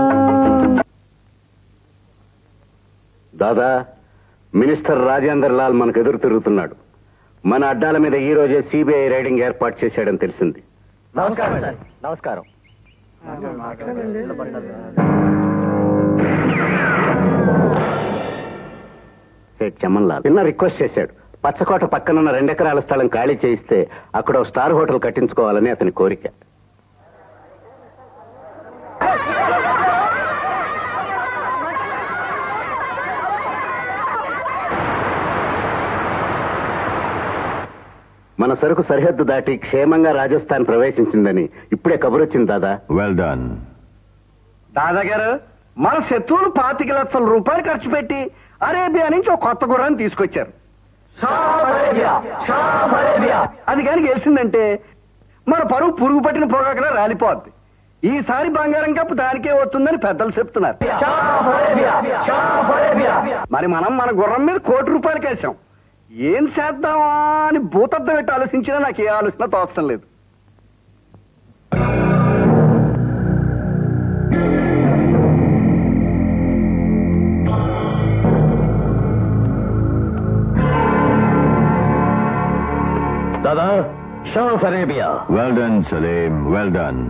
దాదా మినిస్టర్ రాజేందర్ లాల్ మనకు ఎదురు తిరుగుతున్నాడు మన అడ్డాల మీద ఈ రోజే సిబిఐ రైడింగ్ ఏర్పాటు చేశాడని తెలిసింది నమస్కారం సార్ నమస్కారం సేట్ చమన్ లాల్ చిన్న రిక్వెస్ట్ చేశాడు పచ్చకోట పక్కనున్న రెండెకరాల స్థలం ఖాళీ చేయిస్తే అక్కడ ఓ స్టార్ హోటల్ కట్టించుకోవాలని అతని కోరిక మన సరుకు సరిహద్దు దాటి క్షేమంగా రాజస్థాన్ ప్రవేశించిందని ఇప్పుడే కబురొచ్చింది దాదా వెల్ డన్ దాదాగారు మన శత్రువులు పాతిక లక్షల రూపాయలు ఖర్చు పెట్టి అరేబియా నుంచి ఒక కొత్త గుర్రాన్ని తీసుకొచ్చారు అది కానీ గెలిచిందంటే మన పరువు పురుగు పట్టిన పొగాకలా రాలిపోద్ది ఈసారి బంగారం కప్పు దానికే వస్తుందని పెద్దలు చెప్తున్నారు మరి మనం మన గుర్రం మీద కోటి రూపాయలు కేసాం ఏం చేద్దామా అని భూతద్దం పెట్టి ఆలోచించినా నాకు ఏ ఆలోచన తోచడం లేదు దాదా Shah of Arabia well done Salim well done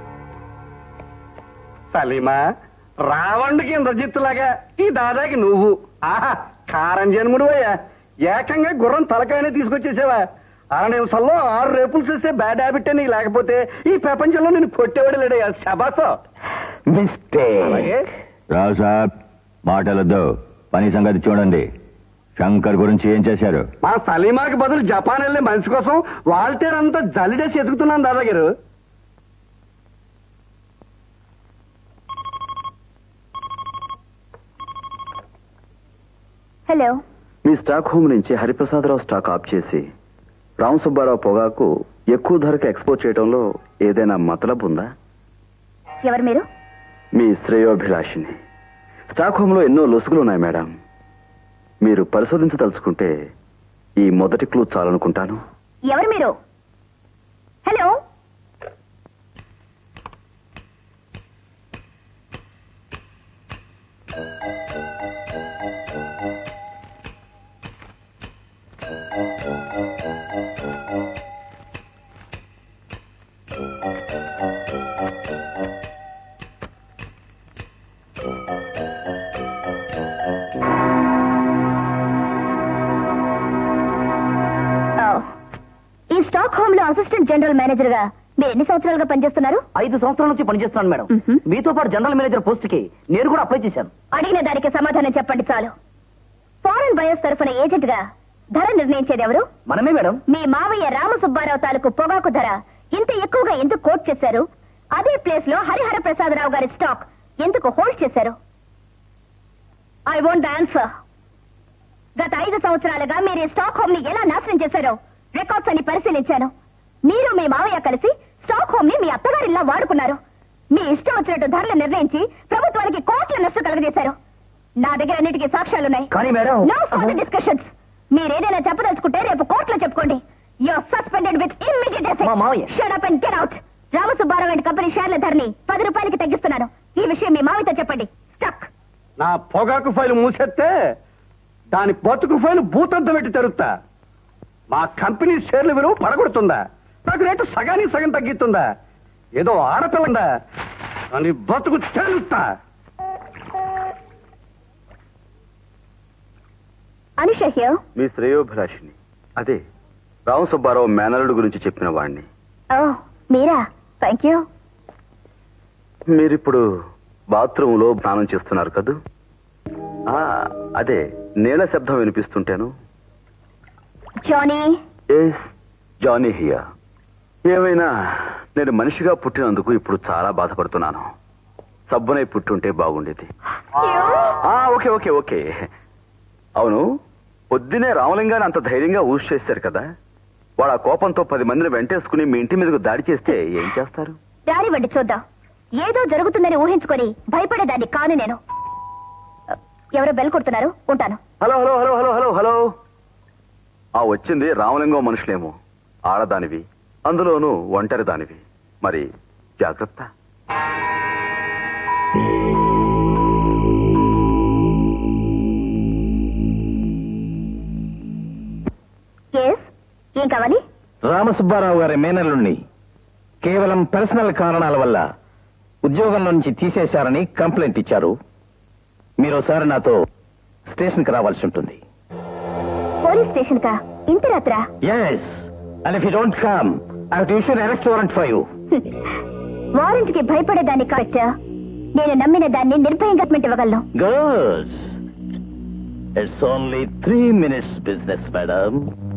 సలీమా రావణుడికి ఇంద్రజిత్తులాగా ఈ దాదాకి నువ్వు ఆహా కారం జన్ముడు అయ్యా ఏకంగా గుర్రం తలకాయనే తీసుకొచ్చేసావా అర నిమిషంలో ఆరు రేపులు చూసే బ్యాడ్ హ్యాబిట్ అని లేకపోతే ఈ ప్రపంచంలో నేను కొట్టేవాడు లేడయ్యా శబాసో అలాగే రావు సాబ్ మాటలొద్దు పని సంగతి చూడండి శంకర్ గురించి ఏం చేశారు మా సలీమాకి బదులు జపాన్ వెళ్ళే మనిషి కోసం వాల్టేర్ అంతా జల్లిడేసి ఎదుగుతున్నాను దాదాగారు హలో మీ స్టాక్ హోమ్ నుంచి హరిప్రసాదరావు స్టాక్ ఆఫ్ చేసి రామ్ సుబ్బారావు పొగాకు ఎక్కువ ధరకు ఎక్స్పోర్ట్ చేయడంలో ఏదైనా మతలబు ఉందా ఎవరు మీరు మీ శ్రేయోభిలాషిని స్టాక్ హోమ్ లో ఎన్నో లొసుగులు ఉన్నాయి మేడం మీరు పరిశోధించదలుచుకుంటే ఈ మొదటి క్లూ చాలనుకుంటాను ఎవరు మీరు స్టాక్ హోమ్ లో అసిస్టెంట్ జనరల్ మేనేజర్ గా మీరు ఎన్ని సంవత్సరాలుగా పనిచేస్తున్నారు ఐదు సంవత్సరాల నుంచి పనిచేస్తున్నాను మేడం మీతో పాటు జనరల్ మేనేజర్ పోస్ట్ కి నేను కూడా అప్లై చేశాను అడిగిన దానికి సమాధానం చెప్పండి చాలు ఫారెన్ బయోస్ తరఫున ఏజెంట్ గా ధర నిర్ణయించేది ఎవరు మనమే మేడం మీ మావయ్య రామసుబ్బారావు తాలూకు పొగాకు ధర ఇంత ఎక్కువగా ఎందుకు కోట్ చేశారు అదే ప్లేస్ లో హరిహర ప్రసాదరావు గారి స్టాక్ ఎందుకు హోల్డ్ చేశారు ఐ వాంట్ ద ఆన్సర్ గత ఐదు సంవత్సరాలుగా మీరు ఈ స్టాక్ హోమ్ ని ఎలా నాశనం చేశారో రికార్డ్స్ అన్ని పరిశీలించాను మీరు మీ మావయ్య కలిసి స్టాక్ హోమ్ ని మీ అత్తగారిలా వాడుకున్నారు మీ ఇష్టం వచ్చినట్టు ధరలు నిర్ణయించి ప్రభుత్వానికి కోట్ల నష్టం కలగజేశారు నా దగ్గర అన్నిటికీ సాక్ష్యాలున్నాయి కానీ మేడం నో ఫర్దర్ డిస్కషన్స్ మీరేదైనా చెప్పదలుచుకుంటే రేపు కోర్టులో చెప్పుకోండి యూఆర్ సస్పెండెడ్ విత్ ఇమ్మీడియట్ మా మావయ్య. Shut up and get out Ramasubbarao and company షేర్ల ధరని పది రూపాయలకి తగ్గిస్తున్నాను ఈ విషయం మీ మావితో చెప్పండి స్టక్ నా పొగాకు ఫైలు మూసేస్తే దాని బతుకు ఫైలు భూతద్దం పెట్టి తెరుస్తా మా కంపెనీ షేర్ల విలువ పడగొడుతుందా నాకు రేటు సగానికి సగం తగ్గిస్తుందా ఏదో ఆడపిల్లందా దాని బతుకు తెరుస్తా అనుష హియర్ మీ శ్రేయోభిలాషిని అదే రావు సుబ్బారావు మేనల్లుడు గురించి చెప్పిన వాణ్ణి ఓ మీరా థ్యాంక్ యూ మీరిప్పుడు బాత్రూమ్ లో స్నానం చేస్తున్నారు కదూ ఆ, అదే నీళ్ళ శబ్దం వినిపిస్తుంటాను జానీ ఎస్ జానీ హియా ఏమైనా నేను మనిషిగా పుట్టినందుకు ఇప్పుడు చాలా బాధపడుతున్నాను సబ్బునై పుట్టుంటే బాగుండేది ఆ, ఓకే ఓకే ఓకే అవును పొద్దునే రామలింగాన్ని అంత ధైర్యంగా ఊసి చేశారు కదా వాడు ఆ కోపంతో పది మందిని వెంటేసుకుని మీ ఇంటి మీదకు దాడి చేస్తే ఏం చేస్తారు దారి వండి చూద్దాం ఏదో జరుగుతుందని ఊహించుకొని భయపడేదాన్ని కాను నేను ఎవరో బెల్ కొడుతున్నారు ఉంటాను hello hello hello hello hello hello ఆ వచ్చింది రామలింగం మనుషులేమో ఆడదానివి అందులోనూ ఒంటరి దానివి మరి జాగ్రత్త ఎస్ ఏం కావాలి రామసుబ్బారావు గారి మేనల్లుణ్ణి కేవలం పర్సనల్ కారణాల వల్ల ఉద్యోగంలో నుంచి తీసేశారని కంప్లైంట్ ఇచ్చారు మీరు ఒకసారి నాతో స్టేషన్కి రావాల్సి ఉంటుంది పోలీస్ స్టేషన్ కా ఇంత రాత్రా yes and if you don't come I have to issue restaurant for you warrant కి భయపడేదాన్ని కావచ్చా నేను నమ్మిన దాన్ని నిర్భయంగా admit ఇవ్వగలను girls it's only three minutes business madam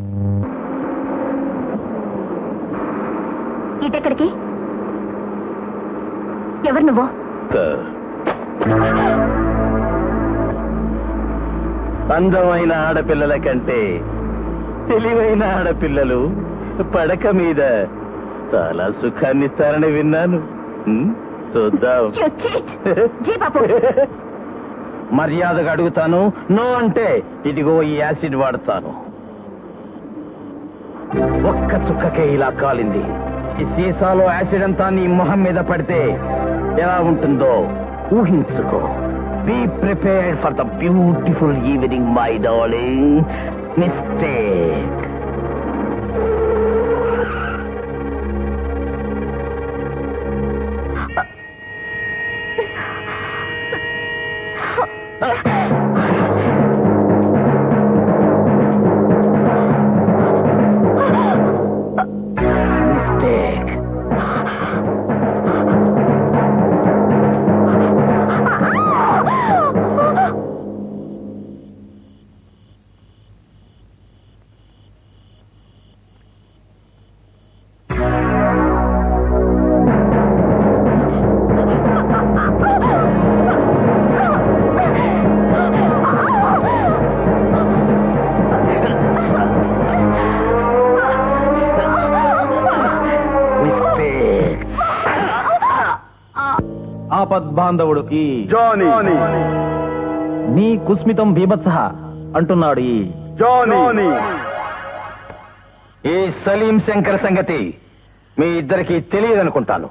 ఇటెక్కడికి ఎవరు నువ్వు అందమైన ఆడపిల్లల కంటే తెలివైన ఆడపిల్లలు పడక మీద చాలా సుఖాన్ని ఇస్తారని విన్నాను హ్మ్? చూద్దాం You cheat. జీ బాబు మర్యాదగా అడుగుతాను నో అంటే ఇదిగో ఈ యాసిడ్ వాడతాను ఒక్క చుక్కకే ఇలా కాలింది ఈ సీసాలో యాసిడ్ అంతా నీ మొహం మీద పడితే ఎలా ఉంటుందో ఊహించుకో be prepared for the beautiful evening my darling mistake mistake mistake ఆపద్బాంధవుడికి జానీ నీ కుస్మితం బీభత్స అంటున్నాడు ఈ జానీ ఈ సలీం శంకర్ సంగతి మీ ఇద్దరికి తెలియదనుకుంటాను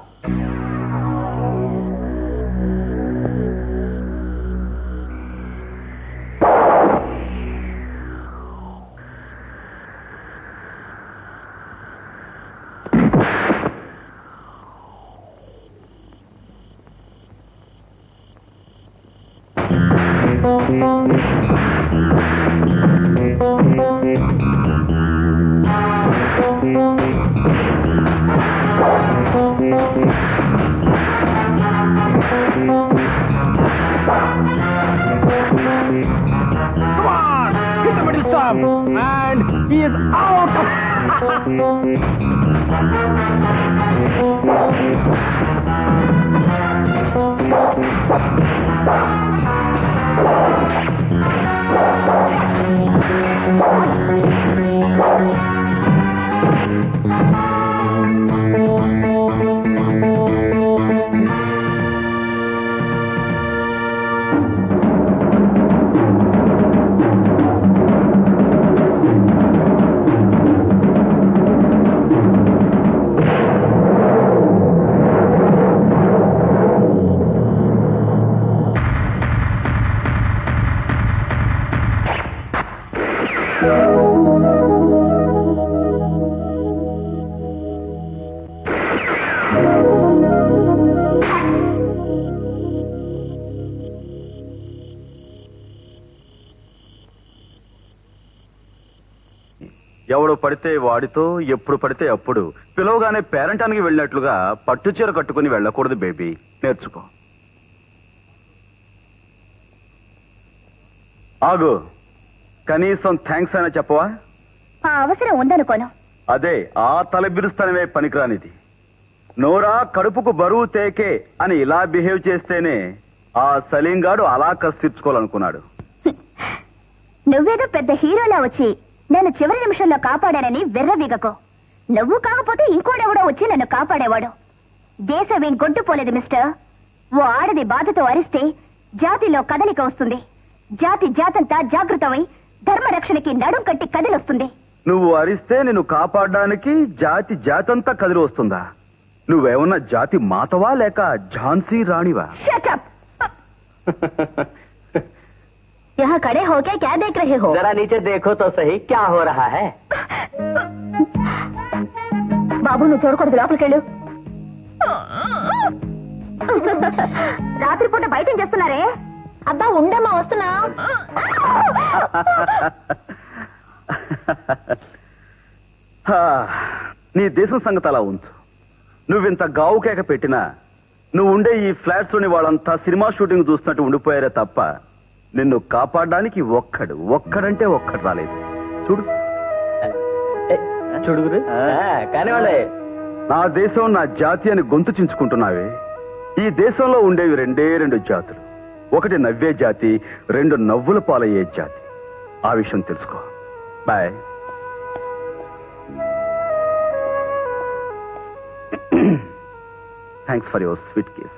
Thank you. Come on! Hit the middle stump! And he is out! ఎవడు పడితే వాడితో ఎప్పుడు పడితే అప్పుడు పిలవగానే పేరంటానికి వెళ్ళినట్లుగా పట్టు చీర కట్టుకుని వెళ్ళకూడదు బేబీ నేర్చుకో ఆగు కనీసం థ్యాంక్స్ అయినా చెప్పవా ఆ అవసరం ఉందనుకోను అదే ఆ తల బిరుస్తానమే పనికిరానిది నోరా కడుపుకు బరువు తేకే అని ఇలా బిహేవ్ చేస్తేనే ఆ సలీంగాడు అలా కస్తీర్చుకోవాలనుకున్నాడు నువ్వేదో పెద్ద హీరోలా వచ్చి నన్ను చివరి నిమిషంలో కాపాడానని వెర్రవీగకు నువ్వు కాకపోతే ఇంకోడెవడో వచ్చి నన్ను కాపాడేవాడు దేశం ఏం గొడ్డుపోలేదు మిస్టర్ ఓ ఆడది బాధతో అరిస్తే జాతిలో కదలిక వస్తుంది జాతి జాతంతా జాగృతమై ధర్మరక్షణకి నడుం కట్టి కదిలొస్తుంది నువ్వు అరిస్తే నిన్ను కాపాడడానికి జాతి జాతంతా కదిలి వస్తుందా నువ్వేమన్నా జాతి మాతవా లేక ఝాన్సీ రాణివా షటప్ यहाँ खड़े होके क्या देख रहे हो जरा नीचे देखो तो सही क्या हो रहा है బాబు నువ్వు చూడకూడదు లోపలికి వెళ్ళు రాత్రిపూట బయట ఏం చేస్తున్నారే అబ్బా ఉండమ్మా వస్తున్నా హా, నీ దేశం సంగతి అలా ఉంచు నువ్వింత గావు కేక పెట్టినా నువ్వు ఉండే ఈ ఫ్లాట్స్ లోని వాళ్ళంతా సినిమా షూటింగ్ చూస్తున్నట్టు ఉండిపోయారే తప్ప నిన్ను కాపాడడానికి ఒక్కడు ఒక్కడంటే ఒక్కడు రాలేదు చూడు చూడుగురు కానివ్వండి నా దేశం నా జాతి అని గొంతు చించుకుంటున్నావే ఈ దేశంలో ఉండేవి రెండే రెండు జాతులు ఒకటి నవ్వే జాతి రెండు నవ్వుల పాలయ్యే జాతి ఆ విషయం తెలుసుకో boy thanks for your sweet case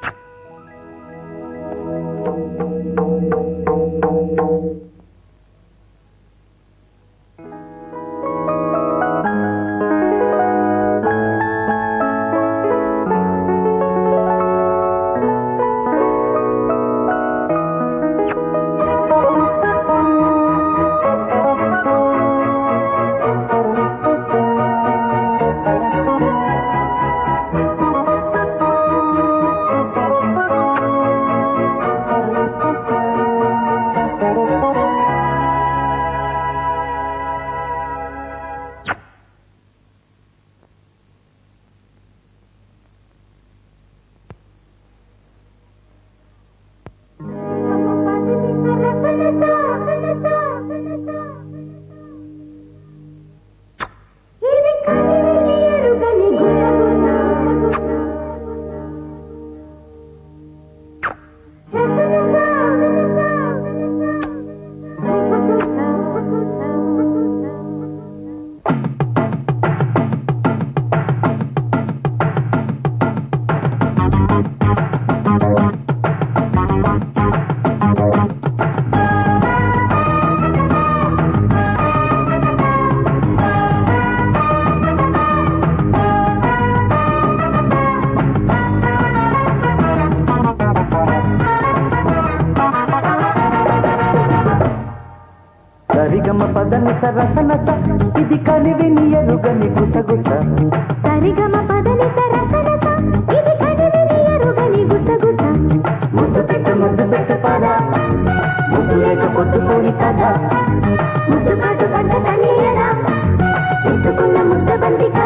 సరిగమ పదని సరసనత ఇది కనివిని ఎరుగని గుసగుస సరిగమ పదని సరసనత ఇది కనివిని ఎరుగని గుసగుస ముద్దు పెట్టు ముద్దు పెట్టు పద ముద్దు లేక పొద్దుపోయి కథ ముద్దు పాటు పంట తనీయరా ఎత్తుకున్న ముద్ద బంది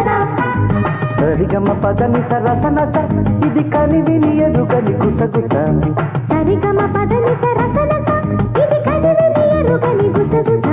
సరిగమ పదని సరసనత ఇది కనివిని ఎరుగని గుసగుస సరిగమ పదని సరసనస ఇది కనివిని ఎరుగని గుసగుస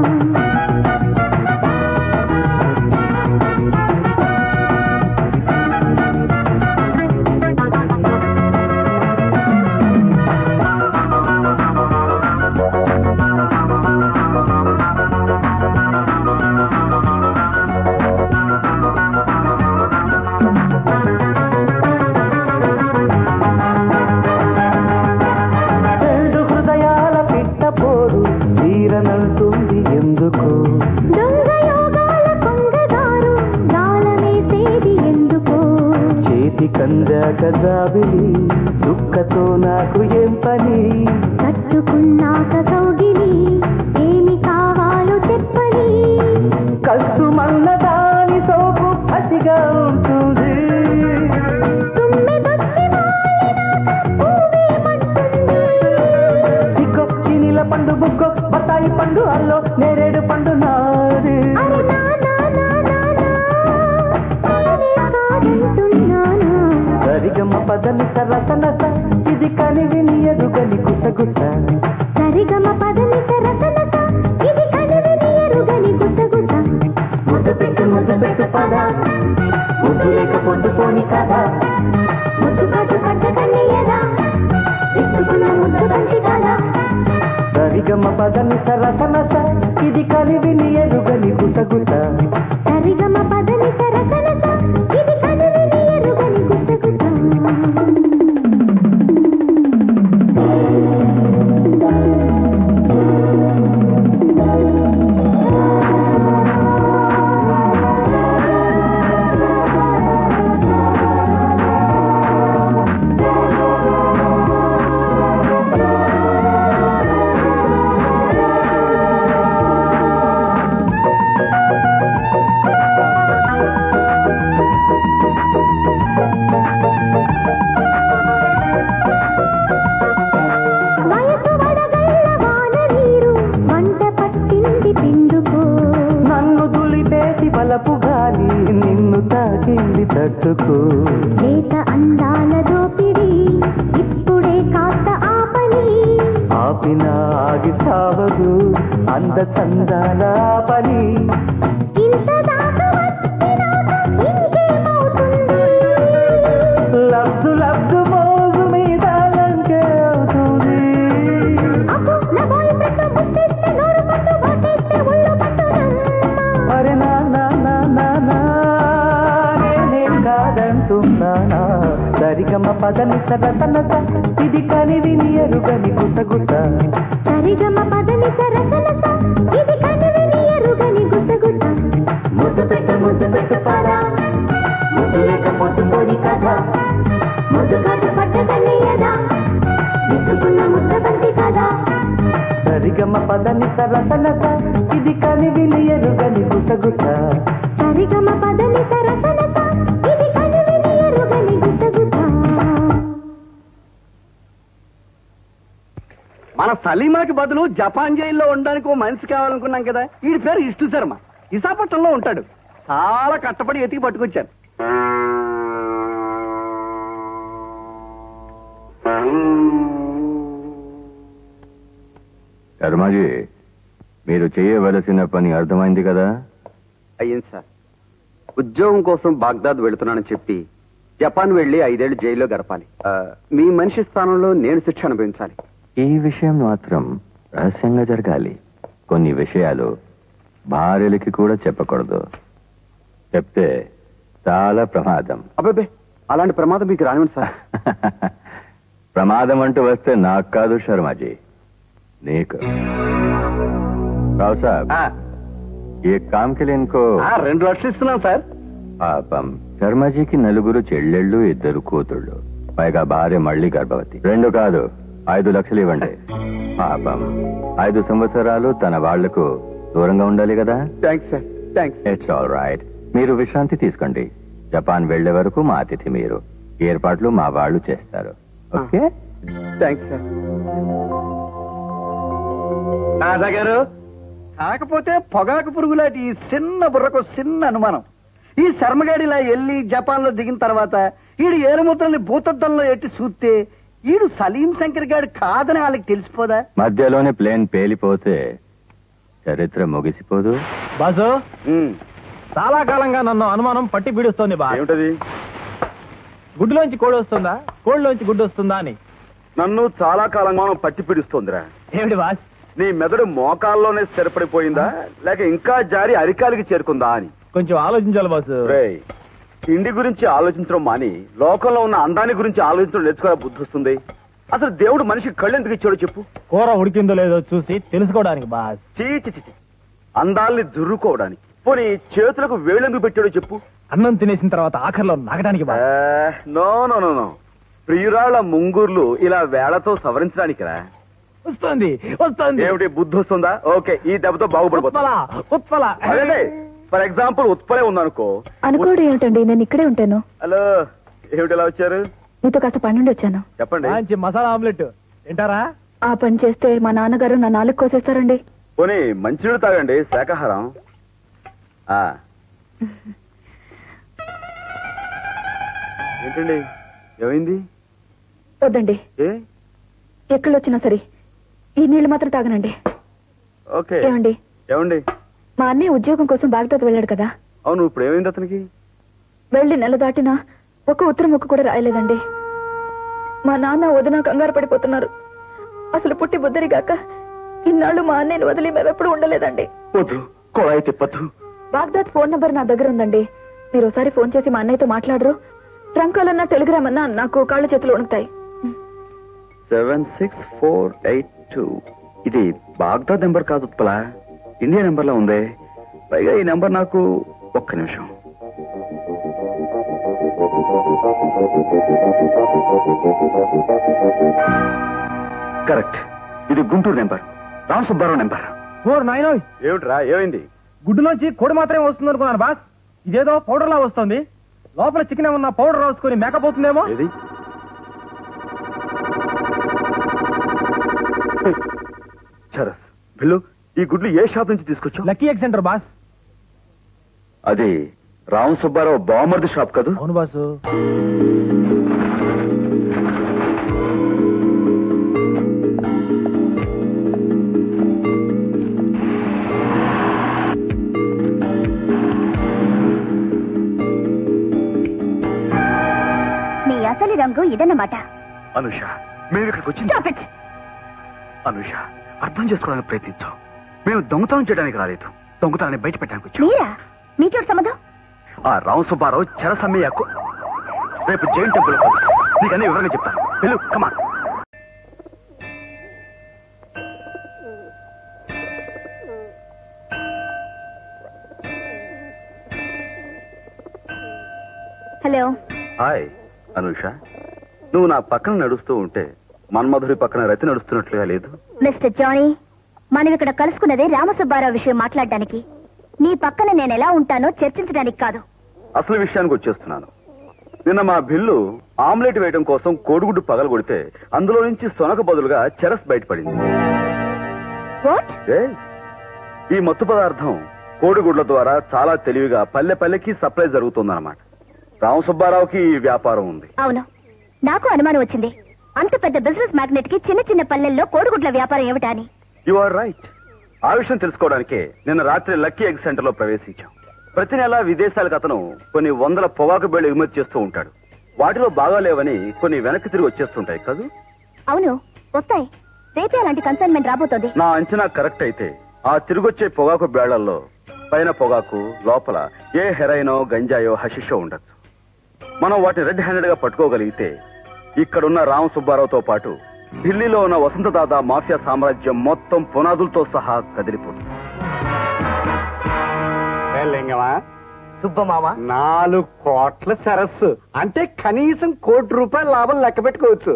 రెండు హృదయాల పిట్ట పోరు తీరనంటుంది ఎందుకు దొంగ యోగాల కొంగదారు గాలమేసేది ఎందుకో చేతి కందాక జాబిలి చుక్కతో నాకు ఏం పని కట్టుకున్నాక కౌగిలి ఏమి కావాలో చెప్పని కసుమన్న దాని సోపు పసిగా ఉంటుంది తుమ్మెదొచ్చి వాలినాక పువ్వేమంటుంది? సిగ్గొచ్చి నీల పండు బుగ్గొ బత్తాయి పండు అల్లో నేరేడు పండు నాది అరే నా నా నా నా నా, నేనే కాదంటున్నానా? సరిగమ్మ పదని సరసనస ఇది కనివిని ఎరుగని గుసగుస సరిగమ పదని సరసనస, ఇది కనివిని ఎరుగని గుసగుస. ముద్దు పెట్టు ముద్దు పెట్టు పద ముద్దు లేక పొద్దు పోని కదా ముద్దుబాటు పడ్డ కన్నయ్యరా, ఎత్తుకున్న ముద్దు బంతి కదా సరిగమ్మ పదని సరసనస ఇది కనివిని ఎరుగని గుసగుస సరిగమ పదని సరసనస, ఇది కనివిని ఎరుగని గుసగుస. వయసు వడగళ్ళ వాన నీరు వంట పట్టింది పిండుకో నన్ను దులిపేసి బలపు గాలి నిన్ను తాకింది తట్టుకో లేత అందాల దోపిడి ఇప్పుడే కాస్త ఆపని ఆపిన ఆగి సావదు అంద చందాల పని ఇంత దాకా వచ్చినాక ఇంకేమవుతుంది లబ్జు లబ్జు మోజు మీద లంకే అవుతుంది అబ్బో నా బాయ్ ఫ్రెండ్ ముద్దెస్తే నోరు పట్టు వాటేస్తే ఒళ్ళు పట్టు నమ్మ అరే నా నా నా నా నా నేనేం కాదంటున్నానా సరిగమ పదని సరసనస ఇది కనివిని ఎరుగని గుసగుస సరిగమ పదని సరసనస ఇది కనివిని ఎరుగని గుసగుస ముద్దు పెట్టు ముద్దు పెట్టు పరా ముద్దు లేక పొద్దు పోని కదా ముద్దుబాటు పడ్డ కన్నయ్యరా, ఎత్తుకున్న ముద్ద బంతి కదా సరిగమ పదని సరసనస ఇది కనివిని ఎరుగని గుసగుస సరిగమ పదని సరసనస ఇది కనివిని ఎరుగని గుసగుస మన సలీమాకి బదులు జపాన్ జైల్లో ఉండడానికి ఓ మనిషి కావాలనుకున్నాం కదా వీడి పేరు ఇష్టు శర్మ విశాఖపట్నంలో ఉంటాడు చాలా కట్టపడి ఎతికి పట్టుకొచ్చాను శర్మాజీ మీరు చేయవలసిన పని అర్థమైంది కదా అయ్యింది సార్ ఉద్యోగం కోసం బాగ్దాద్ వెళుతున్నానని చెప్పి జపాన్ వెళ్లి ఐదేళ్లు జైల్లో గడపాలి ఆ, మీ మనిషి స్థానంలో నేను శిక్ష అనుభవించాలి ఈ విషయం మాత్రం రహస్యంగా జరగాలి కొన్ని విషయాలు భార్యలకి కూడా చెప్పకూడదు చెప్తే చాలా ప్రమాదం అబ్బాబే అలాంటి ప్రమాదం మీకు రానివ్వండి సార్ ప్రమాదం అంటూ వస్తే నాకు కాదు శర్మాజీ నీకు రావు సాబ్ ఈ కామ్కి ఇన్కో ఆ, రెండు లక్షలు ఇస్తున్నాం సార్ పాపం శర్మాజీకి నలుగురు చెల్లెళ్ళు ఇద్దరు కూతుళ్ళు పైగా భార్య మళ్ళీ గర్భవతి రెండు కాదు ఐదు లక్షలు ఇవ్వండి పాపం ఐదు సంవత్సరాలు తన వాళ్లకు దూరంగా ఉండాలి కదా thanks sir thanks it's all right మీరు విశ్రాంతి తీసుకోండి జపాన్ వెళ్లే వరకు మా అతిథి మీరు ఏర్పాట్లు మా వాళ్ళు చేస్తారు ఓకే థ్యాంక్స్ సార్ రాజా గారు కాకపోతే పొగాకు పురుగులాంటి ఈ చిన్న బుర్రకు చిన్న అనుమానం ఈ శర్మగాడి ఇలా వెళ్ళి జపాన్ లో దిగిన తర్వాత ఈడు ఏరుముద్రల్ని భూతద్దంలో ఎట్టి చూస్తే ఈడు సలీం శంకర్ గాడు కాదని వాళ్ళకి తెలిసిపోదా మధ్యలోనే ప్లేన్ పేలిపోతే చరిత్ర ముగిసిపోదు బాసు చాలా కాలంగా నన్ను అనుమానం పట్టి పీడిస్తోంది బా ఏమిటది గుడ్డులోంచి కోడి వస్తుందా కోడిలోంచి గుడ్డు వస్తుందా అని నన్ను చాలా కాలంగా మనం పట్టి పిడుస్తోందిరా ఏమిటి బాస్ నీ మెదడు మోకాల్లోనే స్థిరపడిపోయిందా లేక ఇంకా జారి అరికాలికి చేరుకుందా అని కొంచెం ఆలోచించాలి బాసు రేయ్ తిండి గురించి ఆలోచించడం మాని లోకంలో ఉన్న అందాన్ని గురించి ఆలోచించడం నేర్చుకోవడం బుద్ధి వస్తుంది అసలు దేవుడు మనిషికి కళ్ళు ఎందుకు ఇచ్చాడో చెప్పు కూర ఉడికిందో లేదో చూసి తెలుసుకోవడానికి బాస్ చీ చీ, చీ, చీ. అందాల్ని దుర్రుకోవడానికి పోనీ చేతులకు వేళ్ళెందుకు పెట్టాడో చెప్పు అన్నం తినేసిన తర్వాత ఆఖరిలో నాగడానికి బాస్ ఆ, నో నో నో నో ప్రియురాళ్ల ముంగూర్లు ఇలా వేళతో సవరించడానికి రా వస్తుంది వస్తుంది ఏమిటి బుద్ధి వస్తుందా ఓకే ఈ దెబ్బతో బాగుపడిపోతా ఉత్పల ఉత్పల అదే ఫర్ ఎగ్జాంపుల్ ఉత్పలే ఉందనుకో అనుకోవడం ఏమిటండి నేను ఇక్కడే ఉంటాను హలో ఏమిటి ఇలా వచ్చారు మీతో కాస్త పని నుండి వచ్చాను చెప్పండి మంచి మసాలా ఆమ్లెట్ తింటారా ఆ పని చేస్తే మా నాన్నగారు నా నాలుగు కోసేస్తారండి పోనీ మంచినీళ్ళు తాగండి శాకాహారం ఆ. ఏంటండి ఏమైంది వద్దండి ఏ ఎక్కడ వచ్చినా సరే ఈ నీళ్లు మాత్రం తాగనండి ఓకే ఏమండి ఏమండి మా అన్నయ్య ఉద్యోగం కోసం బాగ్దాద్ వెళ్ళాడు కదా అవును ఇప్పుడు ఏమైంది అతనికి వెళ్ళి నెల దాటినా ఒక ఉత్తరం ముక్క కూడా రాయలేదండి మా నాన్న వదిన కంగారు పడిపోతున్నారు అసలు పుట్టి బుద్ధరిగాక ఇన్నాళ్ళు మా అన్నయ్యని వదిలి మేమెప్పుడు ఉండలేదండి వద్దు కొళాయి తిప్పద్దు బాగ్దాద్ ఫోన్ నంబర్ నా దగ్గర ఉందండి మీరు ఒకసారి ఫోన్ చేసి మా అన్నయ్యతో మాట్లాడరు ట్రంకాలన్నా టెలిగ్రామ్ అన్నా నాకు కాళ్ళు చేతులు ఉణుకుతాయి seven six four eight two ఇది బాగ్దాద్ నెంబర్ కాదు ఉత్పల ఇండియా నెంబర్ లో ఉంది పైగా ఈ నెంబర్ నాకు ఒక్క నిమిషం కరెక్ట్ ఇది Guntur number Ram Subbarao number four nine ఏమిట్రా ఏమైంది గుడ్డులోంచి కోడి మాత్రమే వస్తుంది అనుకున్నాను బాస్ ఇదేదో పౌడర్ లా వస్తుంది లోపల చికెన్ ఉన్న పౌడర్ రాసుకొని మేకపోతుందేమో ఏది చరస్ బిల్లు ఈ గుడ్లు ఏ షాప్ నుంచి తీసుకొచ్చావు లక్కీ ఎగ్ సెంటర్ బాస్ అది రామ్ సుబ్బారావు బామర్ది షాప్ కదా అవును బాసు నీ అసలు రంగు ఇదన్నమాట అనుష మేము ఇక్కడికి వచ్చింది Stop it. అనుష అర్థం చేసుకోవడానికి ప్రయత్నించాం మేము దొంగతనం చేయడానికి రాలేదు దొంగతనాన్ని బయట పెట్టడానికి వచ్చాం మీరా మీకేడు సంబంధం ఆ రామ్ సుబ్బారావు చెరసమ్మయ్యకు రేపు జైన్ టెంపుల్ నీకు అన్ని వివరంగా చెప్తాను వెళ్ళు కమా హలో హాయ్ అనుష నువ్వు నా పక్కన నడుస్తూ ఉంటే మన్మధుడి పక్కన రతి నడుస్తున్నట్లుగా లేదు మిస్టర్ జానీ మనం ఇక్కడ కలుసుకున్నదే రామసుబ్బారావు విషయం మాట్లాడడానికి నీ పక్కన నేను ఎలా ఉంటానో చర్చించడానికి కాదు అసలు విషయానికి వచ్చేస్తున్నాను నిన్న మా బిల్లు ఆమ్లెట్ వేయడం కోసం కోడిగుడ్డు పగలు కొడితే అందులో నుంచి సొనక బదులుగా చెరస్ బయటపడింది వాట్ ఏయ్, ఈ మత్తు పదార్థం కోడిగుడ్ల ద్వారా చాలా తెలివిగా పల్లె పల్లెకి సప్లై జరుగుతుందన్నమాట రామసుబ్బారావుకి ఈ వ్యాపారం ఉంది అవును నాకు అనుమానం వచ్చింది అంత పెద్ద బిజినెస్ మ్యాగ్నెట్ కి చిన్న చిన్న పల్లెల్లో కోడిగుడ్ల వ్యాపారం ఏమిటా అని యు ఆర్ రైట్ ఆ విషయం తెలుసుకోవడానికే నిన్న రాత్రి లక్కీ ఎగ్ సెంటర్ లో ప్రవేశించాం ప్రతి నెల విదేశాలకు అతను కొన్ని వందల పొగాకు బేళ్లు ఎగుమతి చేస్తూ ఉంటాడు వాటిలో బాగాలేవని కొన్ని వెనక్కి తిరిగి వచ్చేస్తుంటాయి కాదు అవును వస్తాయి రేపే అలాంటి కన్సైన్మెంట్ రాబోతోంది నా అంచనా కరెక్ట్ అయితే ఆ తిరిగొచ్చే పొగాకు బేళ్లల్లో పైన పొగాకు లోపల ఏ హెరైనో గంజాయో హషిషో ఉండొచ్చు మనం వాటిని రెడ్ హ్యాండెడ్ గా పట్టుకోగలిగితే ఇక్కడున్న రామ సుబ్బారావుతో పాటు ఢిల్లీలో ఉన్న వసంతదాద మాఫియా సామ్రాజ్యం మొత్తం పునాదులతో సహా కదిలిపోతుంది లింగమా సుబ్బమామ నాలుగు కోట్ల సరస్సు అంటే కనీసం కోటి రూపాయల లాభం లెక్క పెట్టుకోవచ్చు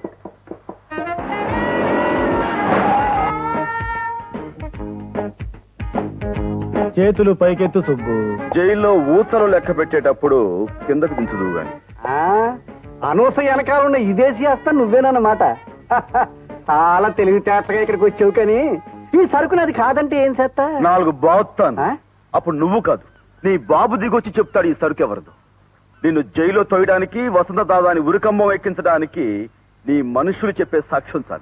చేతులు పైకెత్తు సుబ్బు జైల్లో ఊసలు లెక్క పెట్టేటప్పుడు కిందకు దించుదు గాని ఆ, అనూస వెనకాల ఉన్న ఇదేసి చేస్తా నువ్వేనన్నమాట చాలా తెలివితేటలుగా ఇక్కడికి వచ్చావు కానీ ఈ సరుకు నాది కాదంటే ఏం చేస్తా నాలుగు బాగుతాను ఆ? అప్పుడు నువ్వు కాదు నీ బాబు దిగొచ్చి చెప్తాడు ఈ సరుకు ఎవరిదో నిన్ను జైల్లో తోయడానికి వసంత దాదాని ఉరికంబం ఎక్కించడానికి నీ మనుషులు చెప్పే సాక్ష్యం చాలు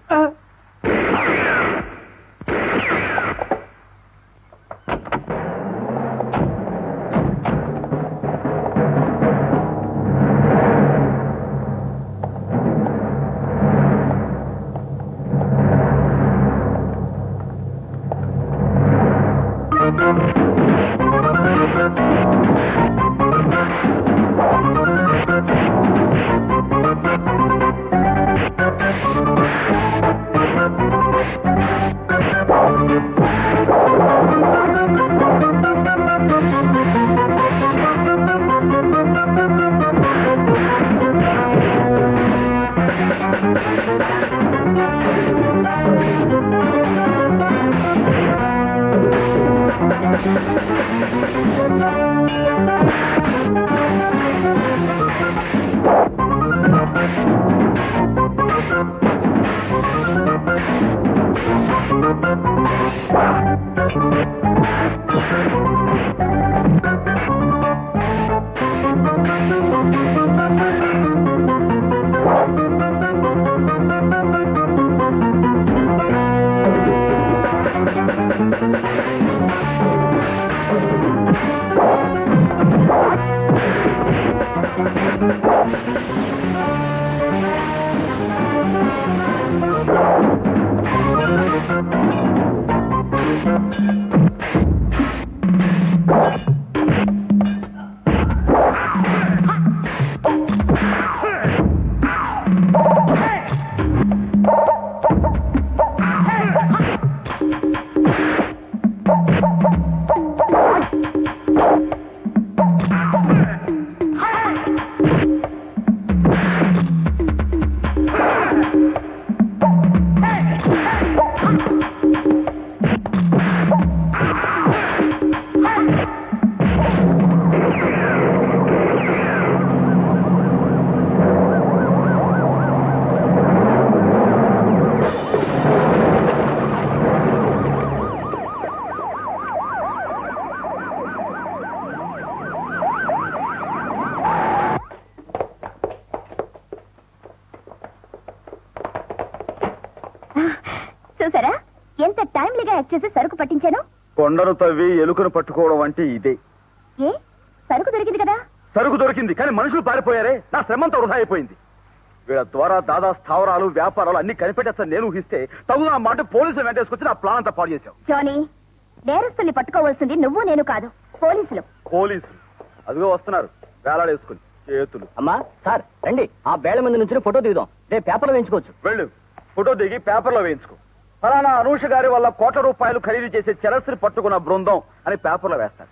చూసారా ఎంత టైమ్లీగా యాక్ట్ చేసి సరుకు పట్టించాను కొండను తవ్వి ఎలుకను పట్టుకోవడం అంటే ఇదే ఏ సరుకు దొరికింది కదా సరుకు దొరికింది కానీ మనుషులు పారిపోయారే నా శ్రమంతా వృధా అయిపోయింది వీళ్ళ ద్వారా దాదా స్థావరాలు వ్యాపారాలు అన్ని కనిపెట్టేస్తాను నేను ఊహిస్తే తగు నా మాట పోలీసులు వెంటేసుకొచ్చి నా ప్లాన్ అంతా పాడు చేశావు జానీ నేరస్తుల్ని పట్టుకోవాల్సింది నువ్వు నేను కాదు పోలీసులు పోలీసులు అదిగో వస్తున్నారు వేలాడేసుకుని చేతులు అమ్మా సార్ రండి ఆ బేళ్ల మీద నుంచి ఫోటో దిగుదాం రేపు పేపర్లో వేయించుకోవచ్చు వెళ్ళు ఫోటో దిగి పేపర్లో వేయించుకో ఫలానా అనూష గారి వల్ల కోట్ల రూపాయలు ఖరీదు చేసే చరస్త్రి పట్టుకున్న బృందం అని పేపర్లో వేస్తాడు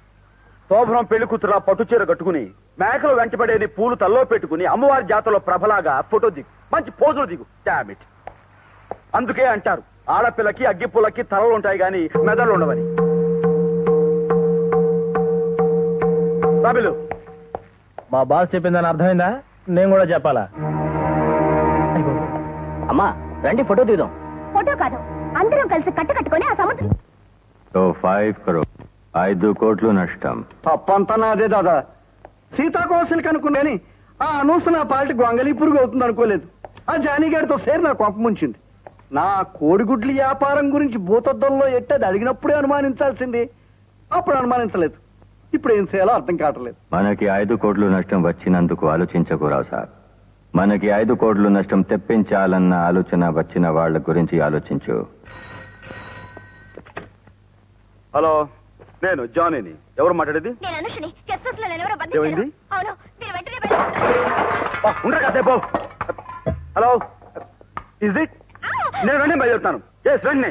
శోభనం పెళ్లి కూతురు పట్టు చీర కట్టుకుని మేకలు వెంటబడేది పూలు తల్లో పెట్టుకుని అమ్మవారి జాతరలో ప్రభలాగా ఫోటో దిగు మంచి పోజులు దిగు డామిట్ అందుకే అంటారు ఆడపిల్లకి అగ్గిపుల్లకి తలలు ఉంటాయి గాని మెదళ్ళు ఉండవని రాబిలు మా బాస్ చెప్పిందని అర్థమైందా నేను కూడా చెప్పాలా అమ్మా రండి ఫోటో దిగుదాం ఫోటో కాదు అందరం కలిసి కట్ట కట్టుకొని ఆ సముద్రం సో ఫైవ్ క్రో ఐదు కోట్లు నష్టం తప్పంతా నాదే దాదా సీతాకోసలు కనుక్కున్నాని ఆ అనూసు నా పాలిటి గొంగలి పురుగు అవుతుంది అనుకోలేదు ఆ జానీగాడితో సేరి నా కొంప ముంచింది నా కోడిగుడ్ల వ్యాపారం గురించి భూతద్దంలో ఎట్టది అడిగినప్పుడే అనుమానించాల్సింది అప్పుడు అనుమానించలేదు ఇప్పుడు ఏం చేయాలో అర్థం కావట్లేదు మనకి ఐదు కోట్లు నష్టం వచ్చినందుకు ఆలోచించకురావు సార్ మనకి ఐదు కోట్లు నష్టం తెప్పించాలన్న ఆలోచన వచ్చిన వాళ్ళ గురించి ఆలోచించు హలో నేను జానీని ఎవరు మాట్లాడేది నేను అనుషుని గెస్ట్ హౌస్ లో నేను ఎవరో ఏమైంది? బంధించాను అవును మీరు వెంటనే బయలుదేరండి. ఆ, ఉండరా కాసేపు హలో ఇజ్ ఇట్ నేను వెంటనే బయలుదేరుతాను ఎస్ వెంటనే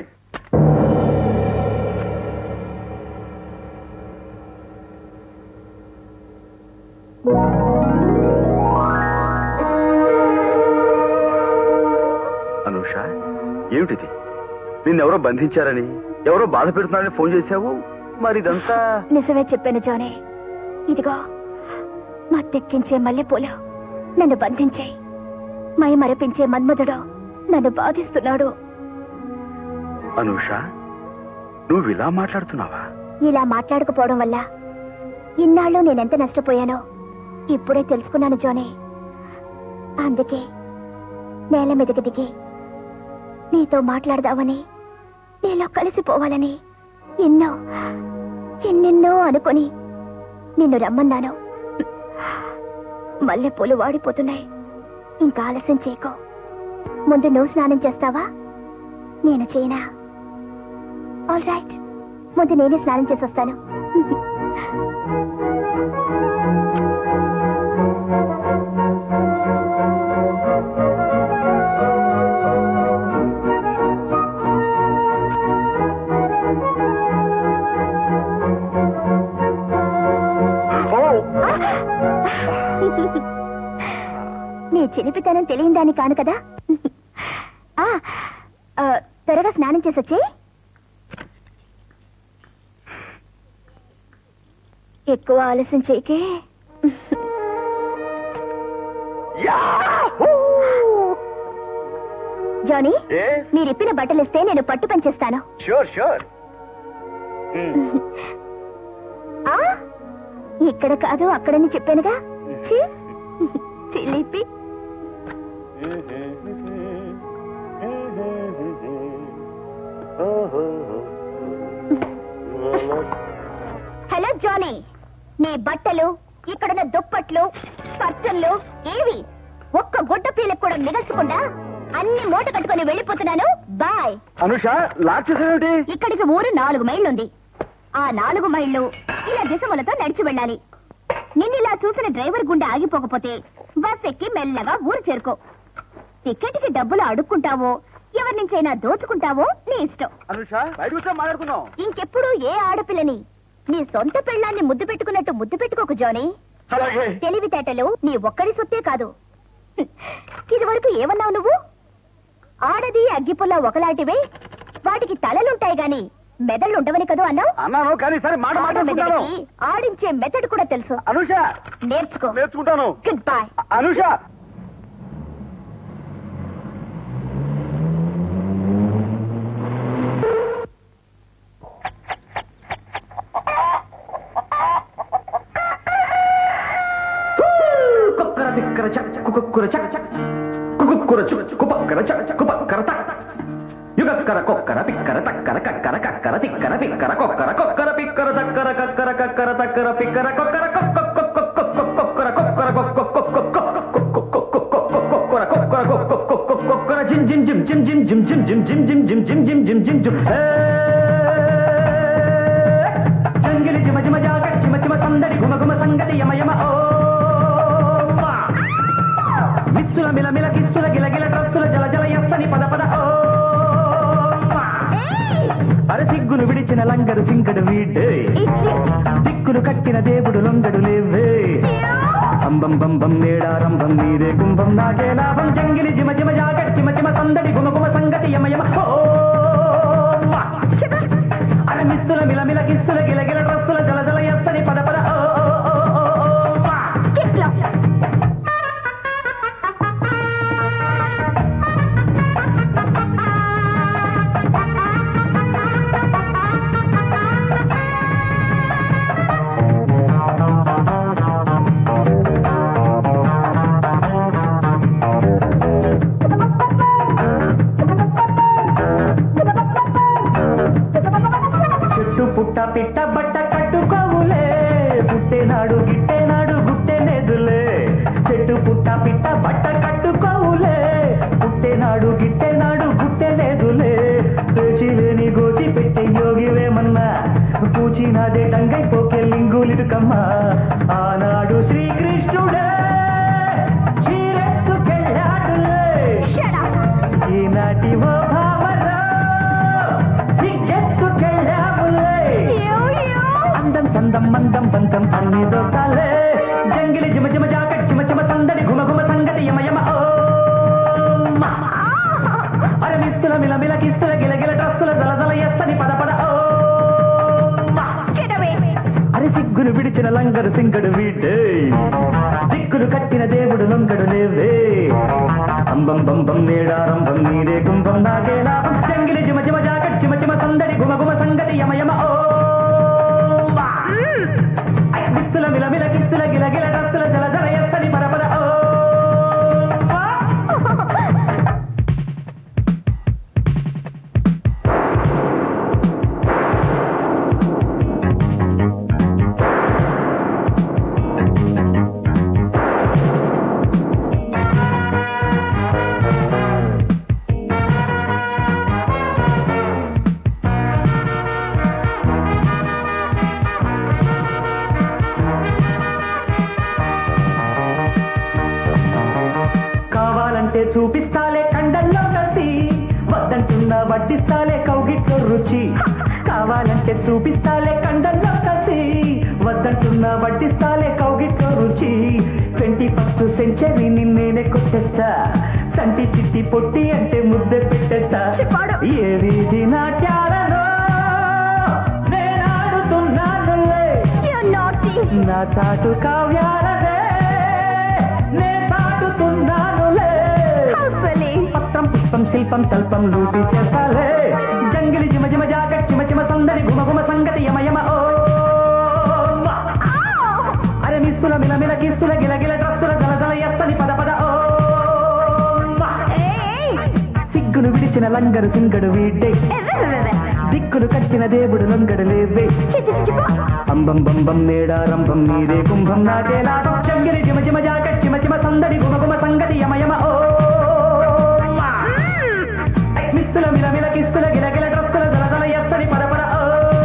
అనూష ఏమిటిది నిన్నెవరో బంధించారని ఎవరో బాధ పెడుతున్నారని ఫోన్ చేశావు మరి ఇదంతా నిజమే చెప్పాను జానీ ఇదిగో మా తెక్కించే మల్లెపూలు నన్ను బంధించాయి మై మరపించే మన్మధుడు నన్ను బాధిస్తున్నాడు అనూష నువ్వు ఇలా మాట్లాడుతున్నావా ఇలా మాట్లాడకపోవడం వల్ల ఇన్నాళ్ళు నేనెంత నష్టపోయానో ఇప్పుడే తెలుసుకున్నాను జోనే అందుకే నేల మీదకి దిగి నీతో మాట్లాడదామని నీలో కలిసిపోవాలని ఎన్నో ఎన్నెన్నో అనుకొని నిన్ను రమ్మన్నాను మల్లెపూలు వాడిపోతున్నాయి ఇంకా ఆలస్యం చేయకో ముందు నువ్వు స్నానం చేస్తావా నేను చేయనా ఆల్ రైట్ ముందు నేనే స్నానం చేసి వస్తాను నీ చిలిపితనం తెలియదాన్ని కాను కదా ఆ, ఆ, త్వరగా స్నానం చేసొచ్చే ఎక్కువ ఆలస్యం చేయకే జానీ మీరు ఇప్పిన బట్టలు ఇస్తే నేను పట్టు పనిచేస్తాను షూర్ షూర్ ఆ ఇక్కడ కాదు అక్కడని చెప్పానుగా ఛీ, చిలిపి హలో జానీ నీ బట్టలు ఇక్కడున్న దుప్పట్లు పచ్చళ్ళు ఏవి ఒక్క గుడ్డ పీలకు కూడా మిగల్చకుండా అన్ని మూట కట్టుకొని వెళ్ళిపోతున్నాను బాయ్ అనుష లాక్ చేసేమిటి ఇక్కడికి ఊరు నాలుగు మైళ్ళుంది ఆ నాలుగు మైళ్ళు ఇలా దిశములతో నడిచి వెళ్ళాలి నిన్నిలా చూసిన డ్రైవర్ గుండె ఆగిపోకపోతే బస్ ఎక్కి మెల్లగా ఊరు చేరుకో టికెట్ కి డబ్బులు అడుక్కుంటావో ఎవరి నుంచైనా దోచుకుంటావో నీ ఇష్టం అనుష బయట కూర్చొని మాట్లాడుకుందాం ఇంకెప్పుడు ఏ ఆడపిల్లని నీ సొంత పెళ్ళాన్ని ముద్దు పెట్టుకున్నట్టు ముద్దు పెట్టుకోకు జోని అలాగే తెలివితేటలు నీ ఒక్కడి సొత్తే కాదు ఇది వరకు ఏమన్నావు నువ్వు ఆడది అగ్గిపుల్ల ఒకలాంటివే వాటికి తలలుంటాయి గాని మెదళ్ళు ఉండవని కదా అన్నావు అన్నాను కానీ సరే మాట ఆడ మాట్లాడుకుంటాను మెదడుకి ఆడించే మెథడ్ కూడా తెలుసు అనుష నేర్చుకో నేర్చుకుంటాను గుడ్ బాయ్ అనుష కుక్కర బిక్కర చక్ కుకుక్కుర చక్ చక్ కుకుక్కుర చుక్ కుపక్కర చక్ చక్ కుపక్కర తక్ యుగక్కర కొక్కర పిక్కర తక్కర కక్కర కక్కర తిక్కర పిక్కర కొక్కర కొక్కర పిక్కర తక్కర కక్కర కక్కర తక్కర పిక్కర కొక్కర కొక్క కొక్క కొక్క కొక్కర కొక్కర కొక్క కొక్కర కొక్కర కొక్క కొక్కర జిమ్ జిమ్ జిమ్ జిమ్ జిమ్ జిమ్ జిమ్ జిమ్ జిమ్ జిమ్ జిమ్ జిమ్ జిమ్ జిమ్ జిమ్ జిమ్ జంగిలి జిమ జిమ జాగ చిమ చిమ సందడి గుమ గుమ సంగతి యమ యమ ఓ మిస్సుల మిల మిల కిస్సుల గిల గిల డ్రస్సుల జల జల ఎత్తని పద పద ఓ అర సిగ్గును విడిచిన లంగరు సింకడు వీడే దిక్కులు కట్టిన దేవుడు లొంగడు లేవే అంబం బంబం నేడారంభం నీరే కుంభం నాకే లాభం జంగిలి జిమ జిమ జాగ చిమ చిమ సందడి గుమ గుమ సంగతి యమ యమ ఓ అర మిస్సుల మిల మిల కిస్సుల గిల గిల డ్రస్సుల జల జల ఎత్తని పద పద ఓ ఓ ఓ ఓ ఓ చెట్టు పుట్ట పిట్ట బట్ట కట్టుకోవులే పుట్టేనాడు గిట్టేనాడు గుట్టేనేదులే చెట్టు పుట్ట పిట్ట బట్ట కట్టుకోవులే పుట్టేనాడు గిట్టేనాడు గుట్టేనేదులే పేచి లేని గోచి పెట్టే యోగివేమన్నా పూచినాదే డంగై పోకే లింగులిరుకమ్మా ఆనాడు శ్రీకృష్ణుడే చీరెత్తుకెళ్ళాడులే ఈనాటి ఓ భావరా సిగ్గెత్తుకెళ్ళావులే అందం సందం మందం బంధం అన్ని దోకాలే జంగిలి జిమ జిమ జాక చిమ చిమ సందడి ఘుమ ఘుమ సంగతి యమ యమ ఓ మా. అరే మిస్తుల మిల మిల కిస్తుల గిల గిల డ్రస్సుల జల జల ఎత్తని పద పద ఓ మా. అరే సిగ్గును విడిచిన లంగరు సింగడు వీడే దిక్కులు కట్టిన దేవుడు లొంగడు లేవే అంబం బంబం నేడారంభం నీరే కుంభం నాగే లాభం జంగిలి జిమ జిమ జాక చిమ చిమ సందడి గుమ గుమ సంగతి యమ యమ ఓ మా. చూపిస్తాలే కండల్లో కసి వద్దంటున్నా వడ్డిస్తాలే కౌగిట్లో రుచి కావాలంటే చూపిస్తాలే కండల్లో కసి వద్దంటున్నా వడ్డిస్తాలే కౌగిట్లో రుచి ట్వంటీ ఫస్ట్ సెంచరీ నిన్నేనే కొట్టేస్తా సంటి చిట్టి పొట్టి అంటే ముద్ద పెట్టేస్తా ఏ వీధి నాట్యాలలో నేనాడుతున్నానులే నా తాటు కావ్యాలనే నే తాటుతున్నానులే పత్రం పుష్పం శిల్పం తల్పం లూటి చేసాలే జంగిలి జిమ జిమ జాగ చిమ చిమ సందడి గుమ గుమ సంగతి యమ యమ ఓ అరే మిస్సుల మిల మిల కిస్సుల గిల గిల డ్రస్సుల జల జల ఎత్తని పద పద ఓ సిగ్గును విడిచిన లంగరు సింగడు వీడ్డే దిక్కులు కట్టిన దేవుడు లొంగడు లేవే అంబం బంబం మేడారంభం నీదే కుంభం నాకే లాభం చెంగిరి జిమ జిమ జాక చిమ చిమ సందడి గుమ గుమ సంగతి యమ యమ ఓ మిస్సుల మిల మిల కిస్సుల గిల గిల డ్రస్సుల జల జల ఎత్తని పద పద ఓ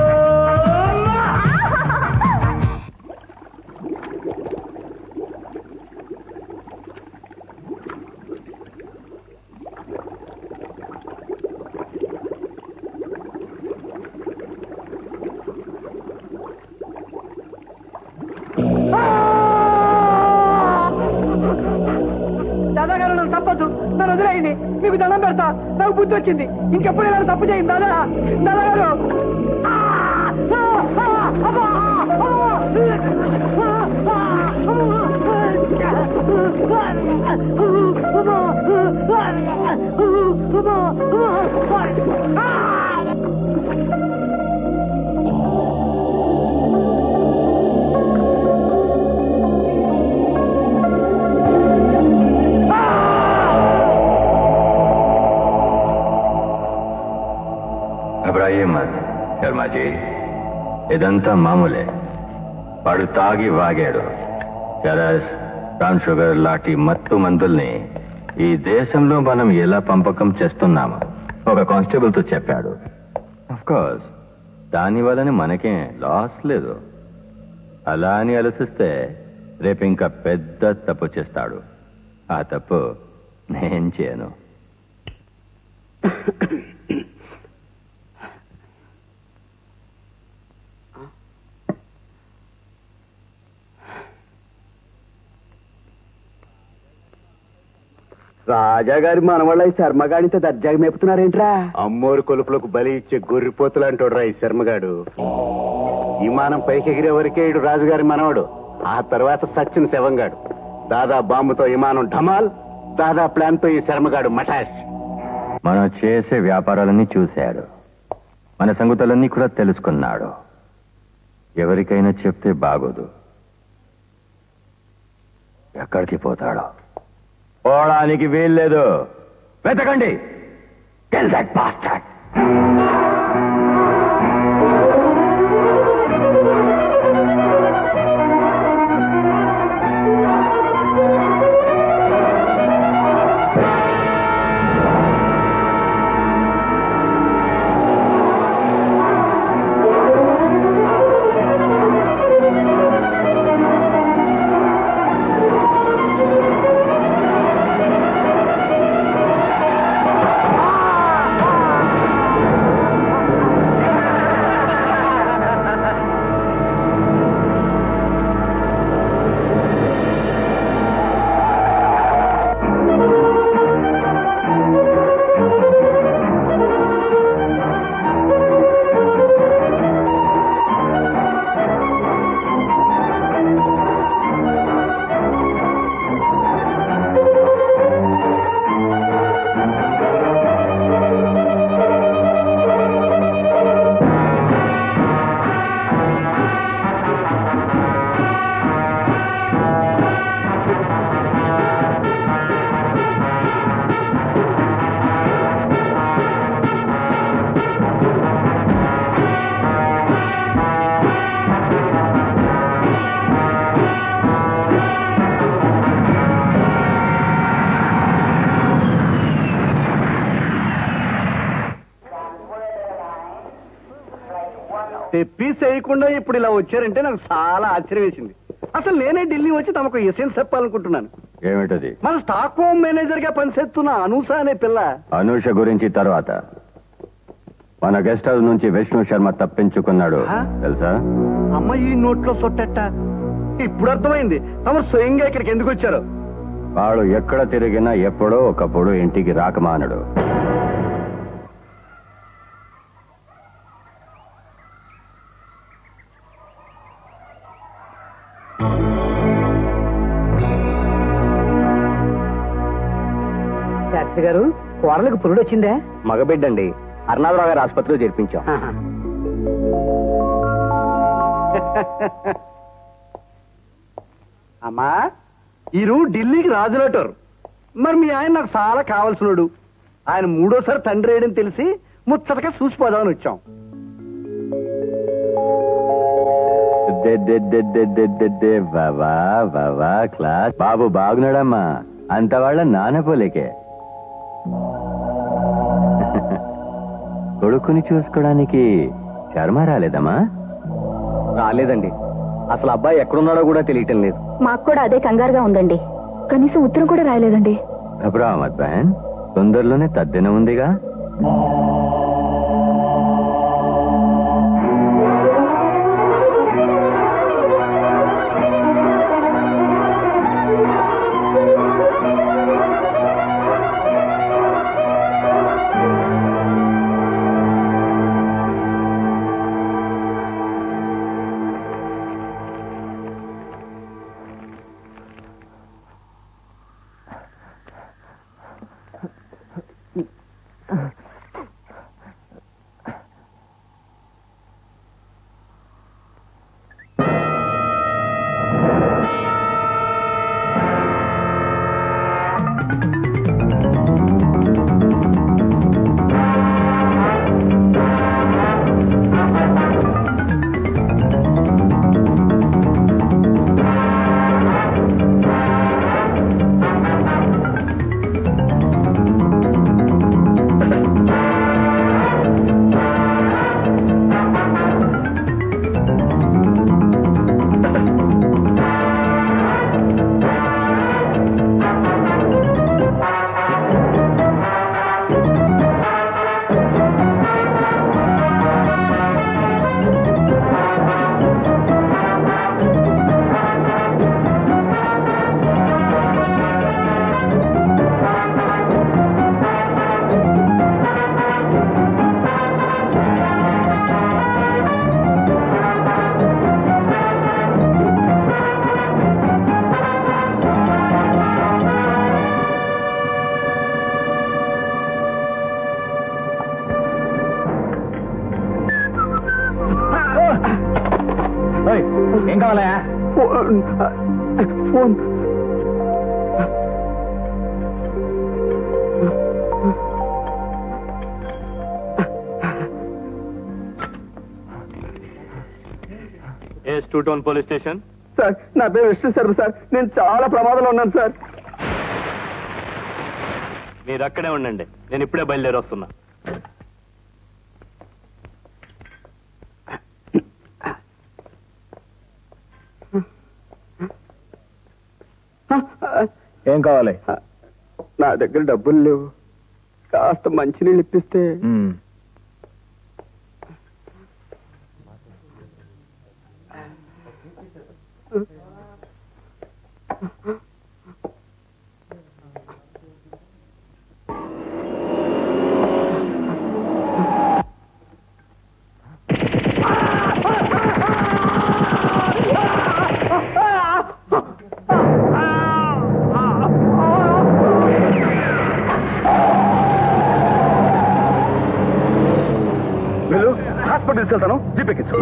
దాదా గారు నన్ను తప్పొద్దు నన్ను వదిలేయండి మీకు దండం పెడతా నాకు బుద్ధి వచ్చింది ఇంకెప్పుడు ఇలా తప్పు చేయండి దాదా దాదా గారు ఆ! ఆ! ఆ! అబ్బా! घबराइए मत शर्मा जी ఇదంతా మామూలే వాడు తాగి వాగాడు చరస్ బ్రౌన్ షుగర్ లాంటి మత్తు మందుల్ని ఈ దేశంలో మనం ఎలా పంపకం చేస్తున్నాము ఒక కానిస్టేబుల్ తో చెప్పాడు కోర్స్ దాని వలన మనకేం లాస్ లేదు అలా అని ఆలోచిస్తే రేపు ఇంకా పెద్ద తప్పు చేస్తాడు ఆ తప్పు నేను చేయను రాజాగారి మనవాళ్ళ ఈ శర్మగాడితో దర్జాగా మేపుతున్నారేంట్రా అమ్మోరు కొలుపులకు బలి ఇచ్చే గొర్రెపోతులు అంటాడు రా ఈ శర్మగాడు విమానం పైకి ఎగిరే వరకే ఇడు రాజుగారి మనవడు ఆ తర్వాత సచిన్ శవంగాడు దాదా బాంబుతో విమానం ఢమాల్ దాదా ప్లాన్ తో ఈ శర్మగాడు మటాష్ మనం చేసే వ్యాపారాలన్నీ చూశాడు మన సంగతులన్నీ కూడా తెలుసుకున్నాడు ఎవరికైనా చెప్తే బాగోదు ఎక్కడికి పోతాడో పోవడానికి వీల్లేదు వెతకండి Kill that bastard. తెప్పి చేయకుండా ఇప్పుడు ఇలా వచ్చారంటే నాకు చాలా ఆశ్చర్యం వేసింది అసలు నేనే ఢిల్లీ వచ్చి తమకు ఎసెన్స్ చెప్పాలనుకుంటున్నాను ఏమిటది మన స్టాక్ హోమ్ మేనేజర్ గా పనిచేస్తున్న అనూస అనే పిల్ల అనూష గురించి తర్వాత మన గెస్ట్ హౌస్ నుంచి విష్ణు శర్మ తప్పించుకున్నాడు ఆ? తెలుసా అమ్మ ఈ నోట్లో సొట్టెట్ట ఇప్పుడు అర్థమైంది తమరు స్వయంగా ఇక్కడికి ఎందుకు వచ్చారు వాడు ఎక్కడ తిరిగినా ఎప్పుడో ఒకప్పుడు ఇంటికి రాకమానడు శాస్త్రి గారు కోడలకు పురుడు వచ్చిందే మగబిడ్డండి అర్నాథరావు గారి ఆసుపత్రిలో చేర్పించాం అమ్మా ఈరు ఢిల్లీకి రాజులటారు మరి మీ ఆయన నాకు చాలా కావాల్సినోడు ఆయన మూడోసారి తండ్రి వేయడం తెలిసి ముచ్చటగా చూసిపోదామని వచ్చాం దే దే దే దే దే దే దే బాబా బాబా క్లాస్ బాబు బాగున్నాడమ్మా అంత వాళ్ళ నాన్న పోలేకే కొడుకుని చూసుకోవడానికి శర్మ రాలేదమ్మా రాలేదండి అసలు అబ్బాయి ఎక్కడున్నాడో కూడా తెలియటం లేదు మాకు కూడా అదే కంగారుగా ఉందండి కనీసం ఉత్తరం కూడా రాయలేదండి అప్పుడు అహ్మద్ బహన్ తొందరలోనే తద్దిన ఉందిగా ఏం కావాలా phone yes two town police station sir నా పేరు విష్ణు శర్మ సార్ నేను చాలా ప్రమాదంలో ఉన్నాను సార్ మీరు అక్కడే ఉండండి నేను ఇప్పుడే బయలుదేరి వస్తున్నా ఏం కావాలి నా దగ్గర డబ్బులు లేవు కాస్త మంచినీళ్ళు ఇప్పిస్తే వెళ్ళు హాస్పిటల్ తీసుకెళ్తాను జీప్ ఎక్కించు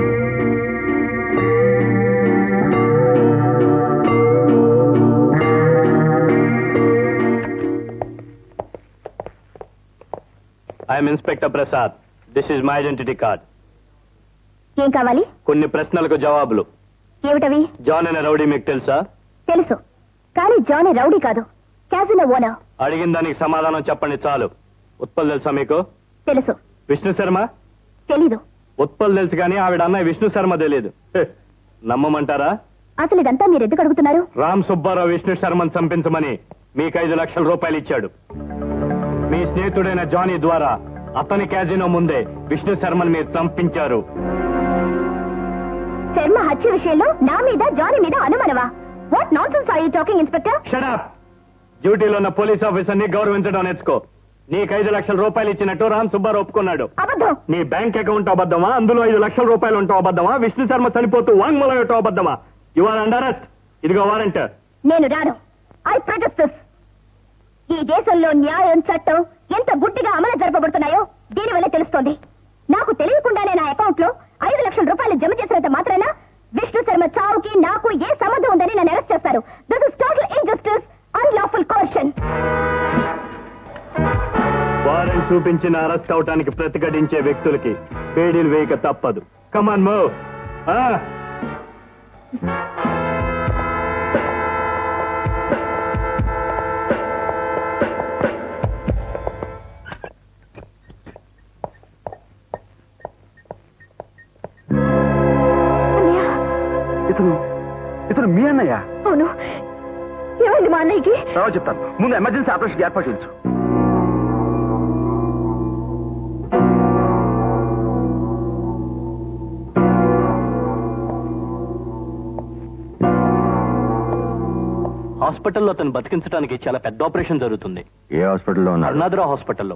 I'm inspector Prasad this is my identity card ఏం కావాలి కొన్ని ప్రశ్నలకు జవాబులు ఏమిటవి జాన్ అనే రౌడీ మీకు తెలుసా తెలుసు కానీ జానీ రౌడీ కాదు క్యాజినో ఓనర్ అడిగిన దానికి సమాధానం చెప్పండి చాలు ఉత్పల్ తెలుసా మీకు తెలుసు విష్ణు శర్మ తెలీదు ఉత్పల్ తెలుసు కానీ ఆవిడ అన్నయ్య విష్ణు శర్మ తెలియదు హె, నమ్మమంటారా అసలు ఇదంతా మీరు ఎందుకు అడుగుతున్నారు రామ్ సుబ్బారావు విష్ణు శర్మను చంపించమని మీకు ఐదు లక్షల రూపాయలు ఇచ్చాడు మీ స్నేహితుడైన జానీ ద్వారా అతని క్యాజినో ముందే విష్ణు శర్మని మీరు చంపించారు శర్మ హత్య విషయంలో నా మీద జానీ మీద అనుమానమా what nonsense are you talking inspector shut up డ్యూటీలో ఉన్న పోలీస్ ఆఫీసర్ని గౌరవించడం నేర్చుకో నీకు ఐదు లక్షల రూపాయలు ఇచ్చినట్టు రామ్ సుబ్బారావు ఒప్పుకున్నాడు అబద్ధం నీ బ్యాంక్ అకౌంట్ అబద్ధమా అందులో ఐదు లక్షల రూపాయలు ఉంటావు అబద్ధమా విష్ణు శర్మ చనిపోతూ వాంగ్మూలం ఇవ్వటం అబద్ధమా యు ఆర్ అండర్ అరెస్ట్ ఇదిగో వారంట్ నేను రాను ఐ ప్రొటెస్ట్ ఈ దేశంలో న్యాయం చట్టం ఎంత గుడ్డిగా అమలు జరపబడుతున్నాయో దీనివల్ల తెలుస్తోంది నాకు తెలియకుండానే నా అకౌంట్ లో ఐదు లక్షల రూపాయలు జమ చేసినంత మాత్రాన విష్ణు శర్మ చావుకి నాకు ఏ సంబంధం ఉందని నన్ను అరెస్ట్ చేస్తారు this is total injustice unlawful coercion warrant చూపించిన అరెస్ట్ అవటానికి ప్రతిఘటించే వ్యక్తులకి పేడీలు వేయక తప్పదు కమాన్ మో ఇతను ఇతను మీ అన్నయ్య అవును ఏమైంది మా అన్నయ్యకి తర్వాత చెప్తాను ముందు ఎమర్జెన్సీ ఆపరేషన్ ఏర్పాటు చేయించు హాస్పిటల్లో అతను బతికించడానికి చాలా పెద్ద ఆపరేషన్ జరుగుతుంది ఏ హాస్పిటల్లో ఉన్నారు అరుణాద్ర హాస్పిటల్లో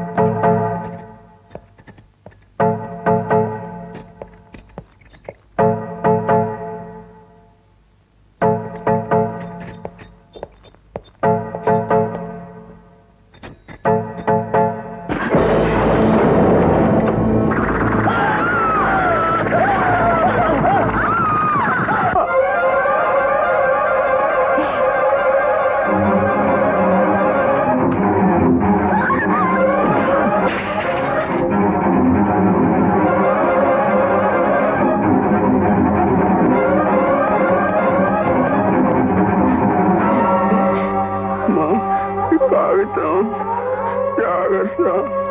కాగితం జాగ్రత్త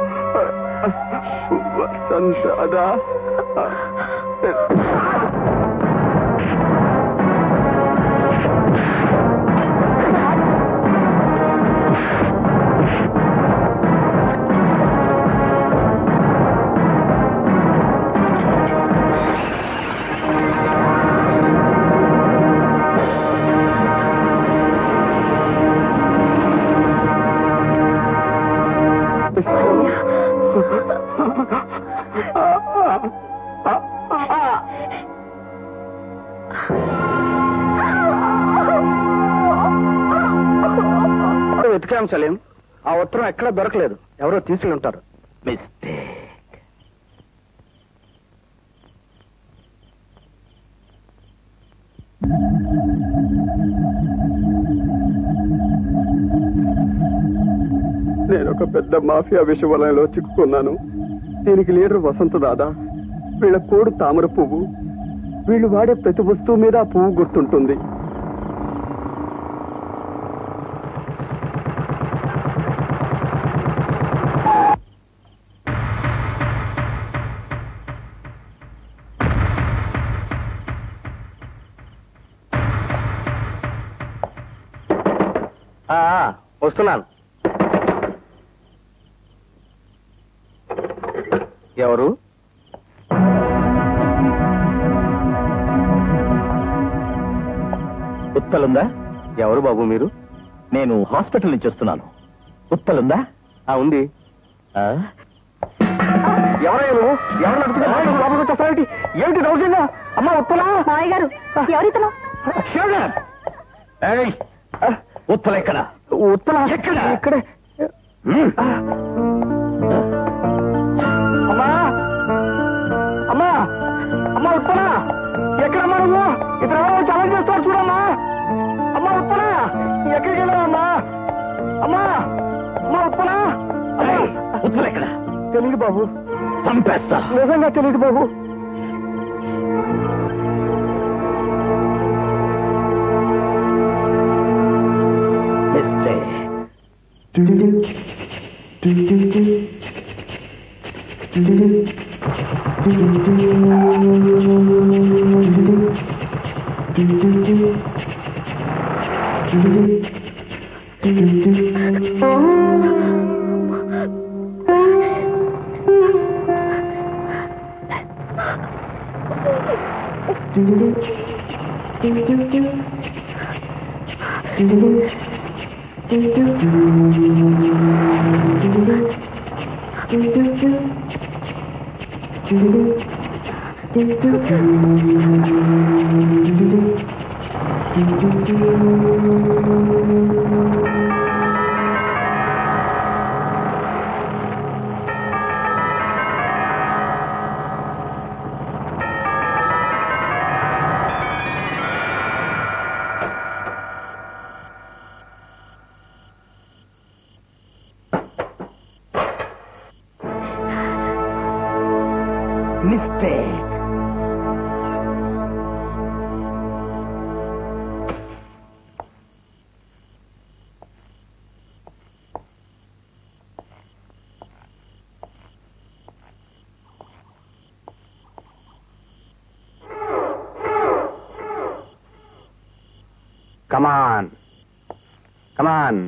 వసంతదా వెతికాం సలీం ఆ ఉత్తరం ఎక్కడ దొరకలేదు ఎవరో తీసుకుని ఉంటారు నేను ఒక పెద్ద మాఫియా విషవలయంలో చిక్కుకున్నాను దీనికి లీడర్ వసంత దాదా వీళ్ళ కోడు తామర పువ్వు వీళ్ళు వాడే ప్రతి వస్తువు మీద ఆ పువ్వు గుర్తుంటుంది వస్తున్నాను ఎవరు ఉత్తలుందా ఎవరు బాబు మీరు నేను హాస్పిటల్ నుంచి వస్తున్నాను ఉత్తలుందా ఆ ఉంది ఎవరయ్యా నువ్వు ఎవరు నడుపుతున్నా లోపలికి వచ్చేస్తావేంటి ఏమిటి దౌర్జన్యం అమ్మా ఉత్తలా మావయ్య గారు ఎవరితను ఉత్తల ఎక్కడ ఉత్తలా ఎక్కడ? ఇక్కడే అమ్మా అమ్మా అమ్మా ఉత్తలా ఎక్కడమ్మా నువ్వు ఇతర ఎవరో ఛాలెంజ్ చేస్తారు చూడమ్మా అమ్మా ఉత్తలా ఎక్కడికి వెళ్ళావమ్మా అమ్మా అమ్మా ఉత్తలా ఉత్తల ఎక్కడ తెలియదు బాబు చంపేస్తా నిజంగా తెలియదు బాబు Thank you. Mistake come on come on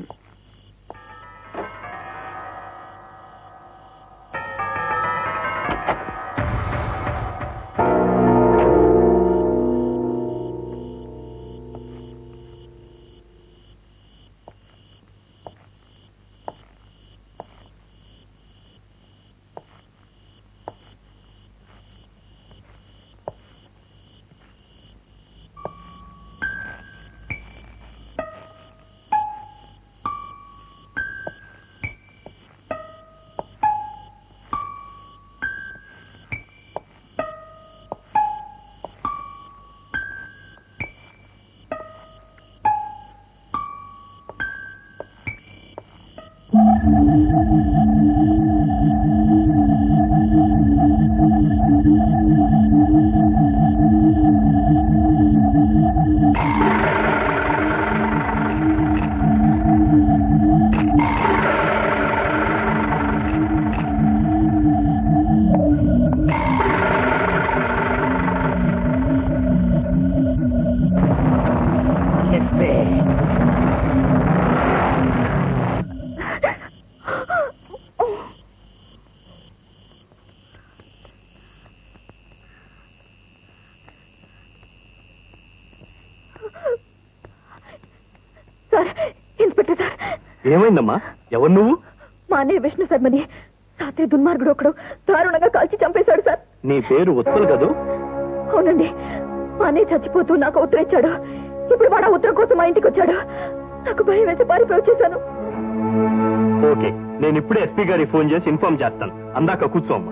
sir inspector sir ఏమైందమ్మా ఎవరు నువ్వు మా అన్నయ్య విష్ణు శర్మని రాత్రి దుర్మార్గుడు ఒకడు దారుణంగా కాల్చి చంపేశాడు సార్ నీ పేరు ఉత్పల్ కదూ అవునండి మా అన్నయ్య చచ్చిపోతూ నాకు ఉత్తరం ఇచ్చాడు ఇప్పుడు వాడు ఆ ఉత్తరం కోసం మా ఇంటికి వచ్చాడు నాకు భయం వేసి పారిపోయి వచ్చేసాను ఓకే నేను ఇప్పుడే ఎస్పీ గారికి ఫోన్ చేసి ఇన్ఫార్మ్ చేస్తాను అందాక కూర్చోమ్మా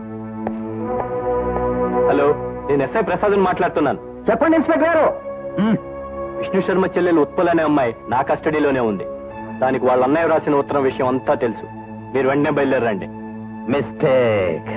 హలో నేను ఎస్ఐ ప్రసాద్ మాట్లాడుతున్నాను చెప్పండి ఇన్స్పెక్టర్ గారు విష్ణు శర్మ చెల్లెలు ఉత్పల్ అనే అమ్మాయి నా కస్టడీలోనే ఉంది దానికి వాళ్ళ అన్నయ్య రాసిన ఉత్తరం విషయం అంతా తెలుసు మీరు వెంటనే బయలుదేరండి మిస్టేక్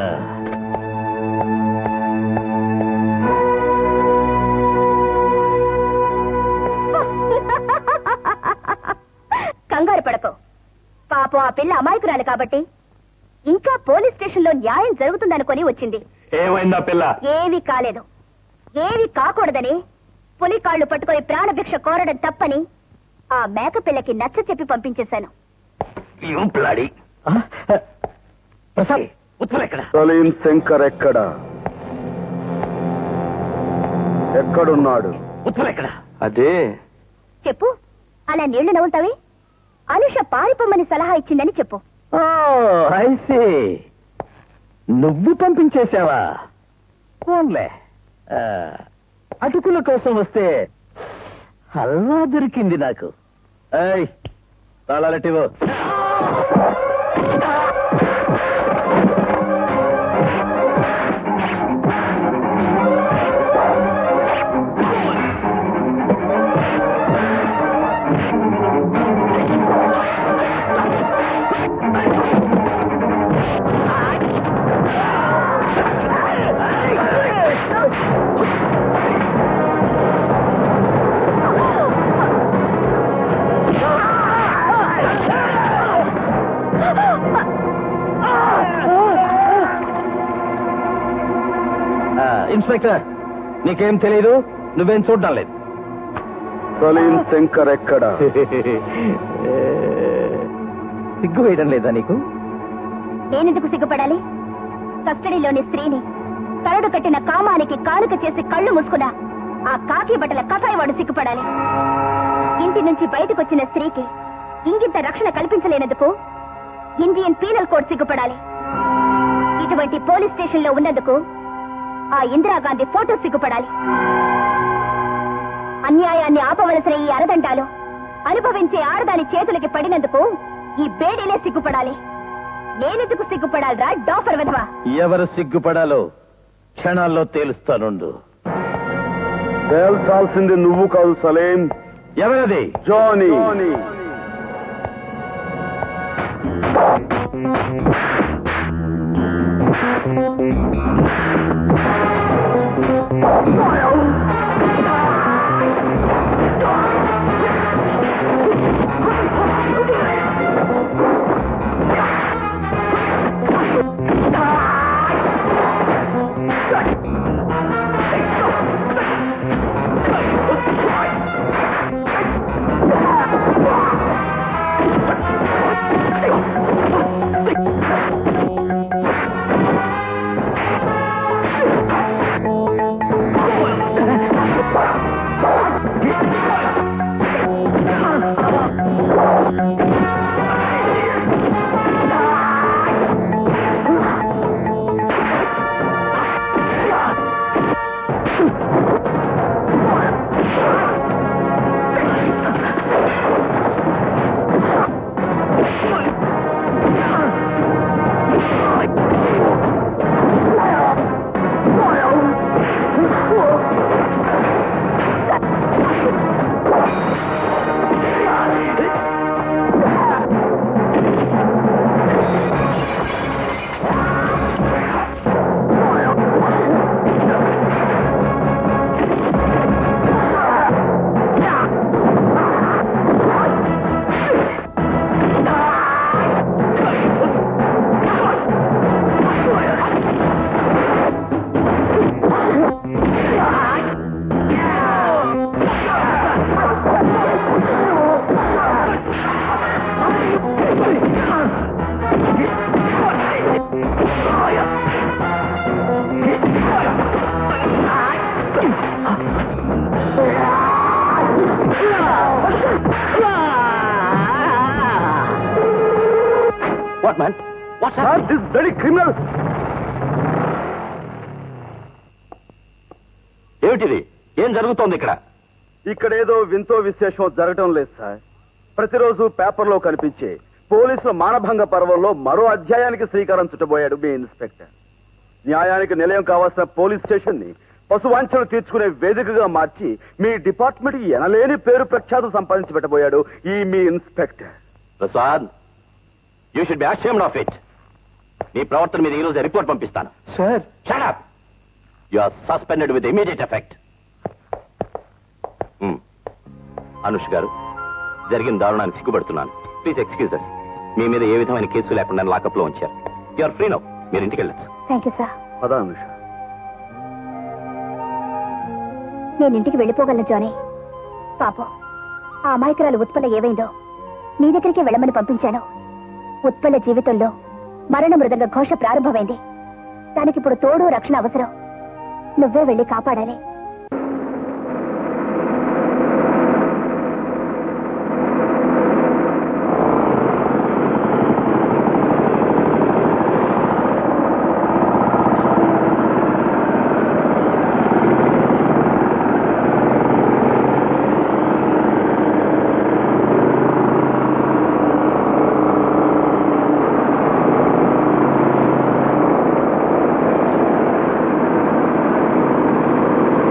కంగారు పడకు పాపం ఆ పిల్ల అమాయకురాలు కాబట్టి ఇంకా పోలీస్ స్టేషన్ లో న్యాయం జరుగుతుందనుకొని వచ్చింది ఏమైందా పిల్ల ఏమీ కాలేదు ఏమీ కాకూడదని పులి కాళ్ళు పట్టుకొని ప్రాణభిక్ష కోరడం తప్పని ఆ మేక పిల్లకి నచ్చ చెప్పి పంపించేశాను ప్రసాద్ ఉత్పల్ ఎక్కడ సలీం శంకర్ ఎక్కడ ఎక్కడున్నాడు ఉత్పల్ ఎక్కడ అదే చెప్పు అలా నీళ్లు నవ్వుతావి అనుష పారిపోమ్మని సలహా ఇచ్చిందని చెప్పు ఐసీ నువ్వు పంపించేశావా ఫోన్లే ఆ, అటుకుల కోసం వస్తే హల్వా దొరికింది నాకు ఏయ్ తాళాలటివో ఇన్స్పెక్టర్ నీకేం తెలీదు నువ్వేం చూడడం లేదు సలీం శంకర్ ఎక్కడ సిగ్గు వేయడం లేదా నీకు నేనెందుకు సిగ్గుపడాలి కస్టడీలోని స్త్రీని కరడు కట్టిన కామానికి కానుక చేసి కళ్ళు మూసుకున్న ఆ కాకి బట్టల కసాయివాడు సిగ్గుపడాలి ఇంటి నుంచి బయటకొచ్చిన స్త్రీకి ఇంగింత రక్షణ కల్పించలేనందుకు ఇండియన్ పీనల్ కోడ్ సిగ్గుపడాలి ఇటువంటి పోలీస్ స్టేషన్ లో ఉన్నందుకు ఆ ఇందిరాగాంధీ ఫోటో సిగ్గుపడాలి అన్యాయాన్ని ఆపవలసిన ఈ అరదండాలు అనుభవించే ఆడదాని చేతులకి పడినందుకు ఈ బేడీలే సిగ్గుపడాలి నేనెందుకు సిగ్గుపడాలిరా డాఫర్ విధవా ఎవరు సిగ్గుపడాలో క్షణాల్లో తేలుస్తానుండు తేల్చాల్సింది నువ్వు కాదు సలీం ఎవరది Johnny what man what this very criminal ఏమిటిది ఏం జరుగుతోంది ఇక్కడ ఇక్కడ ఏదో వింతో విశేషం జరగటం లేదు సార్ ప్రతిరోజు పేపర్లో కనిపించే పోలీసుల మానభంగ పర్వంలో మరో అధ్యాయానికి శ్రీకారం చుట్టబోయాడు మీ ఇన్స్పెక్టర్ న్యాయానికి నిలయం కావాల్సిన పోలీస్ స్టేషన్ ని పశువాంఛలు తీర్చుకునే వేదికగా మార్చి మీ డిపార్ట్మెంట్ ఎనలేని పేరు ప్రఖ్యాతం సంపాదించి పెట్టబోయాడు ఈ మీ inspector Prasad you should be ashamed of it నీ ప్రవర్తన మీద ఈ రోజు రిపోర్ట్ పంపిస్తాను sir shut up you are suspended with immediate effect Anush గారు జరిగిన దారుణానికి సిగ్గుపడుతున్నాను ప్లీజ్ ఎక్స్క్యూజ్ అస్ మీ మీద ఏ విధమైన కేసు లేకుండా లాకప్ లో ఉంచారు యు ఆర్ ఫ్రీ నౌ మీరు ఇంటికి వెళ్ళొచ్చు థ్యాంక్ యూ సార్ పదా అనుష నేను ఇంటికి వెళ్ళిపోగలను జానీ పాపం ఆ అమాయకురాలు ఉత్పల ఏవైందో నీ దగ్గరికి వెళ్ళమని పంపించాను ఉత్పల జీవితంలో మరణ మృదంగ ఘోష ప్రారంభమైంది దానికిప్పుడు తోడు రక్షణ అవసరం నువ్వే వెళ్ళి కాపాడాలి ఆ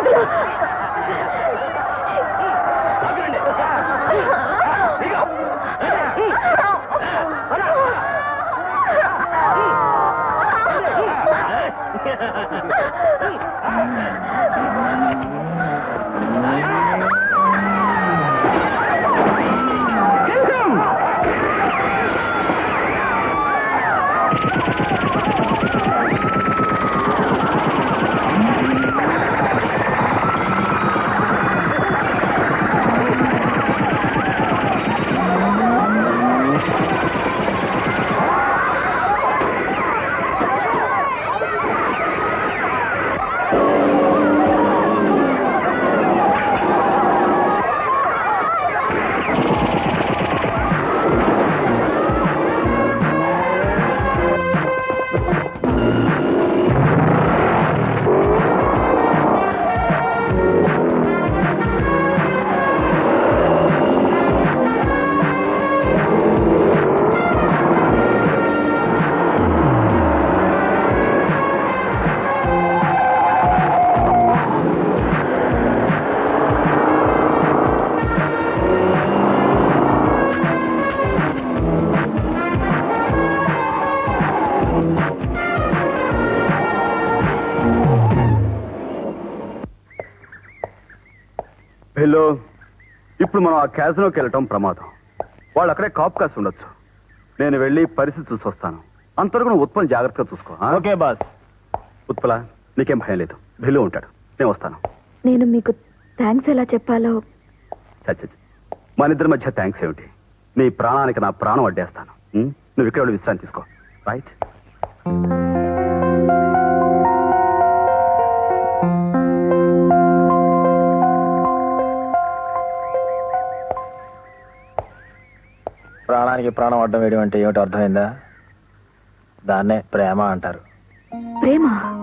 హలో ఇప్పుడు మనం ఆ క్యాసినోకి వెళ్ళటం ప్రమాదం వాళ్ళు అక్కడే కాప్ కాసి ఉండొచ్చు నేను వెళ్ళి పరిస్థితి చూసి వస్తాను అంతవరకు నువ్వు ఉత్పల్ జాగ్రత్తగా చూసుకో ఓకే బాస్ ఉత్పల నీకేం భయం లేదు భిల్లు ఉంటాడు నేను వస్తాను నేను మీకు థ్యాంక్స్ ఎలా చెప్పాలో చచ్చ మన ఇద్దరి మధ్య థ్యాంక్స్ ఏమిటి నీ ప్రాణానికి నా ప్రాణం అడ్డేస్తాను ఉం? నువ్వు ఇక్కడ ఉండి విశ్రాంతి తీసుకో రైట్ ప్రాణానికి ప్రాణం అడ్డం వేయడం అంటే ఏమిటో అర్థమైందా దాన్నే ప్రేమ అంటారు ప్రేమ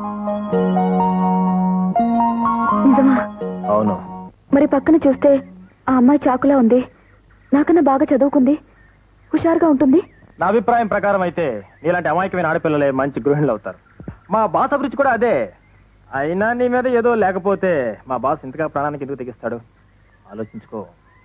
నిజమా అవును మరి పక్కన చూస్తే ఆ అమ్మాయి చాకులా ఉంది నాకన్నా బాగా చదువుకుంది హుషారుగా ఉంటుంది నా అభిప్రాయం ప్రకారం అయితే నీలాంటి అమాయకమైన ఆడపిల్లలే మంచి గృహిణులు అవుతారు మా బాస్ అభిరుచి కూడా అదే అయినా నీ మీద ఏదో లేకపోతే మా బాస్ ఇంతగా ప్రాణానికి ఎందుకు తెగిస్తాడు ఆలోచించుకో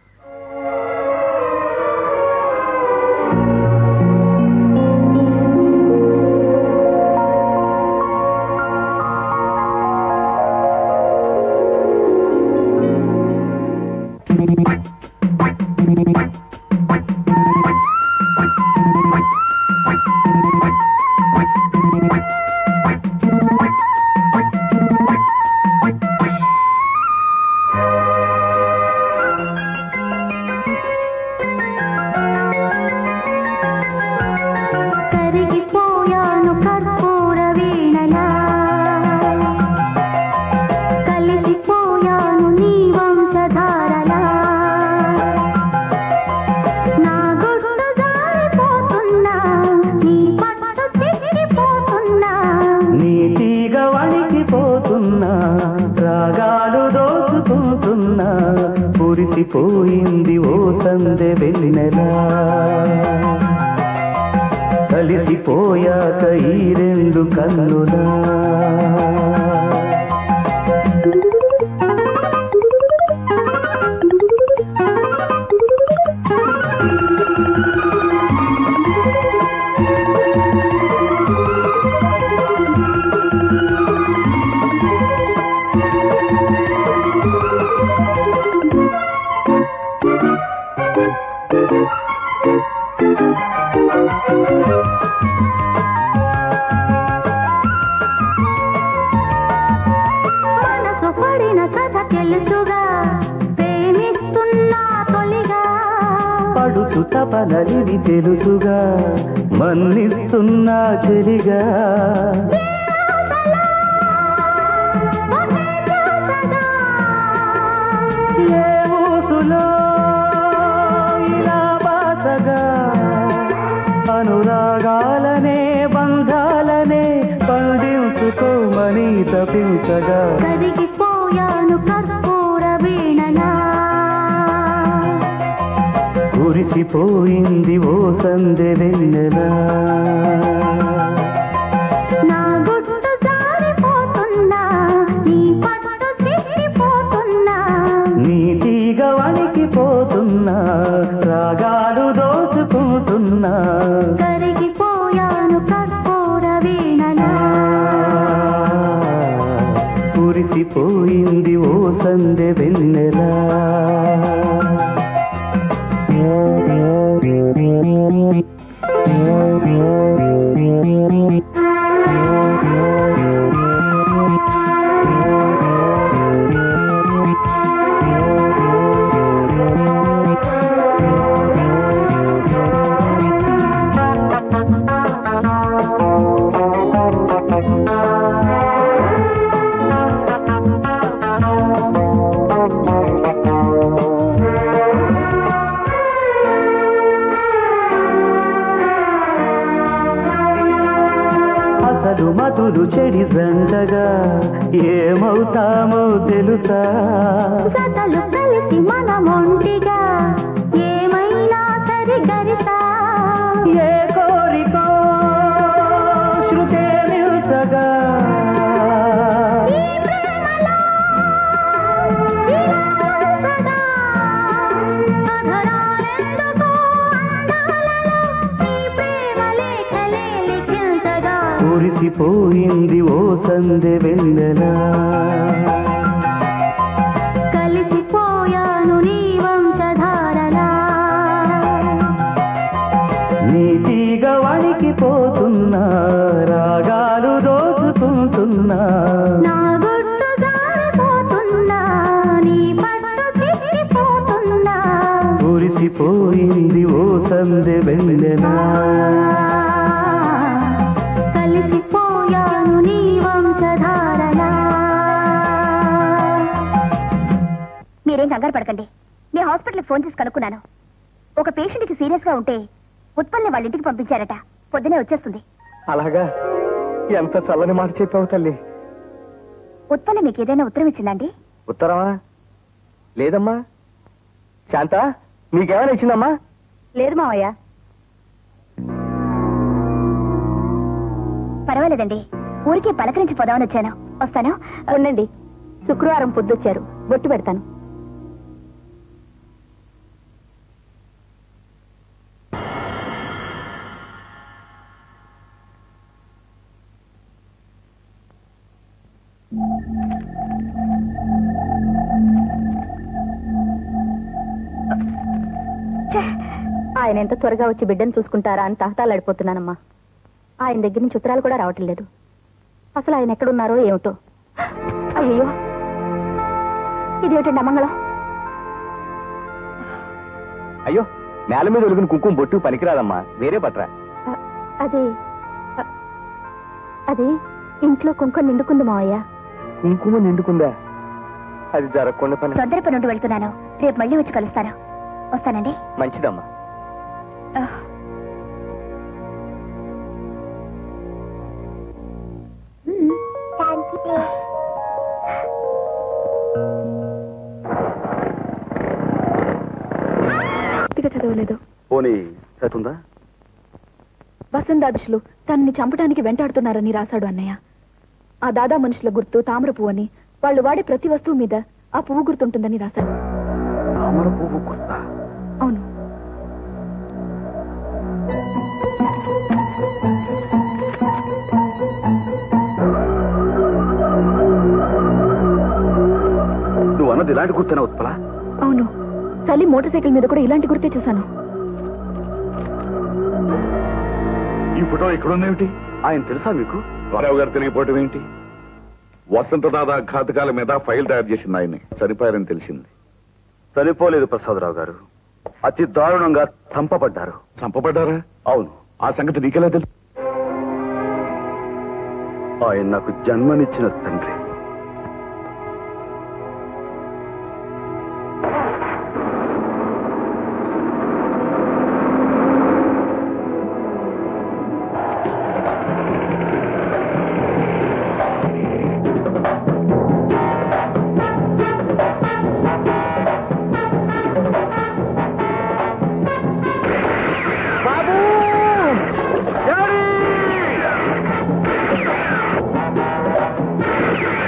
కరిగిపోయాను కర్పూర వీణలా కలిసిపోయాను నీ వంశధారలా నా గుట్టు జారిపోతున్నా నీ పట్టు చిక్కిపోతున్నా నీ తీగ వణికిపోతున్నా రాగాలు దోచుకుంటున్నా కురిసిపోయింది ఓ సందె వెన్నెలా కలిసిపోయాక ఈ రెండు కన్నులా మనసు పడిన కథ తెలుసుగా ప్రేమిస్తున్నా తొలిగా పడుచు తపనలివి తెలుసుగా మన్నిస్తున్నా చెలిగా ఏ ఊసులో ఇలా బాసగా అనురాగాలనే బంధాలనే పండించుకోమని తపించగా కరిగిపోయాను కర్పూర వీణలా కురిసిపోయింది ఓ సందె వెన్నెలా నా గుట్టు జారిపోతున్నా నీ పట్టు చిక్కిపోతున్నా దోచుకుంటున్నా రాగాలు దోచుకుంటున్నా కరిగిపోయాను కర్పూర వీణలా కురిసిపోయింది ఓ సందె వెన్నెలా అసలు మధులు చెడి జంటగా ఏమవుతామో తెలుసా జతలు కలిసి మనమొంటిగా ఏమైనా సరి గరిసా ఏ కోరికో శృతే నిల్చగా ఈ ప్రేమలో ఇలా సదా అధరాలెందుకో అందాలలో ఈ ప్రేమ లేఖలే లిఖించగా కురిసిపోయింది ఓ సందె వెన్నెలా కలిసిపోయాను నీ వంశధారలా నీతిగ వణికిపోతున్నా రాగాలు దోచుకుంటున్నా నా గుట్టు జారిపోతున్నా నీ పట్టు తిరిగిపోతున్నా కురిసిపోయింది ఓ సందె వెన్నెలా కలిసిపోయాను నీ వంశధారలా మీరేం కంగారు పడకండి నేను హాస్పిటల్కి ఫోన్ చేసి కనుక్కున్నాను ఒక పేషెంట్కి సీరియస్ గా ఉంటే ఉత్పల్లి వాళ్ళ ఇంటికి పంపించారట పొద్దునే వచ్చేస్తుంది అలాగా ఎంత చల్లని మాట చెప్పావు తల్లి ఉత్పల్లి మీకు ఏదైనా ఉత్తరం ఇచ్చిందండి ఉత్తరమా లేదమ్మా శాంత మీకేమైనా ఇచ్చిందమ్మా లేదు మావయ్య పర్వాలేదండి ఊరికి పలకరించి పోదామని వచ్చాను వస్తాను ఉండండి శుక్రవారం పొద్దుచ్చారు బొట్టు పెడతాను ఆయన ఎంత త్వరగా వచ్చి బిడ్డను చూసుకుంటారా అని తహతాలాడిపోతున్నానమ్మా ఆయన దగ్గర నుంచి ఉత్తరాలు కూడా రావటం లేదు అసలు ఆయన ఎక్కడున్నారో ఏమిటో అయ్యో ఇదేమిటండి అమంగళం అయ్యో నేల మీద ఒలిగిన కుంకుమ బొట్టు పనికిరాదమ్మా వేరే పట్రా అ- అది అ- అది ఇంట్లో కుంకుమ నిండుకుంది మావయ్య కుంకుమ నిండుకుందా అది జరగకుండా పని తొందర పని నుండి వెళ్తున్నాను రేపు మళ్ళీ వచ్చి కలుస్తాను వస్తానండి మంచిదమ్మా పూర్తిగా చదవలేదు పోనీ చదువుతుందా వసంతాదుషులు తనని చంపడానికి వెంటాడుతున్నారని రాశాడు అన్నయ్య ఆ దాదా మనుషుల గుర్తు తామర పువ్వు అని వాళ్ళు వాడే ప్రతి వస్తువు మీద ఆ పువ్వు గుర్తుంటుందని రాశాడు తామర పువ్వు గుర్తా అవును నువ్వు అన్నది ఇలాంటి గుర్తేనా ఉత్పల అవును చలి మోటార్ సైకిల్ మీద కూడా ఇలాంటి గుర్తే చూశాను ఈ ఫోటో ఇక్కడుందేమిటి ఆయన తెలుసా మీకు రావు గారు తెలియపోవటం ఏంటి వసంతదాద ఘాతకాల మీద ఫైల్ తయారు చేసింది ఆయన్ని చనిపోయారని తెలిసింది చనిపోలేదు ప్రసాదరావు గారు అతి దారుణంగా చంపబడ్డారు చంపబడ్డారా అవును ఆ సంగతి నీకెలా తెలుసు ఆయన నాకు జన్మనిచ్చిన తండ్రి బాబు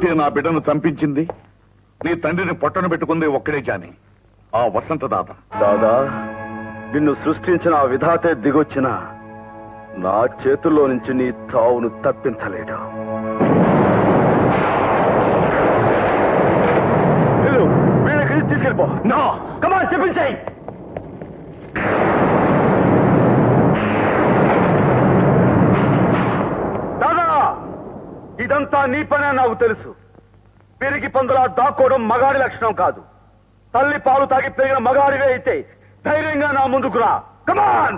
అయితే నా బిడ్డను చంపించింది నీ తండ్రిని పొట్టను పెట్టుకుంది ఒక్కడే జాని ఆ వసంత దాత దాదా నిన్ను సృష్టించిన ఆ విధాతే దిగొచ్చిన నా చేతుల్లో నుంచి నీ చావును తప్పించలేడు వెళ్ళు, వీళ్ళకి తీసుకెళ్ళిపో నో కమాన్ చెప్పించాయి దాదా ఇదంతా నీ పనే నాకు తెలుసు పెరిగి పందులా దాక్కోవడం మగాడి లక్షణం కాదు తల్లి పాలు తాగి పెరిగిన మగాడివే అయితే ధైర్యంగా నా ముందుకు రా కమాన్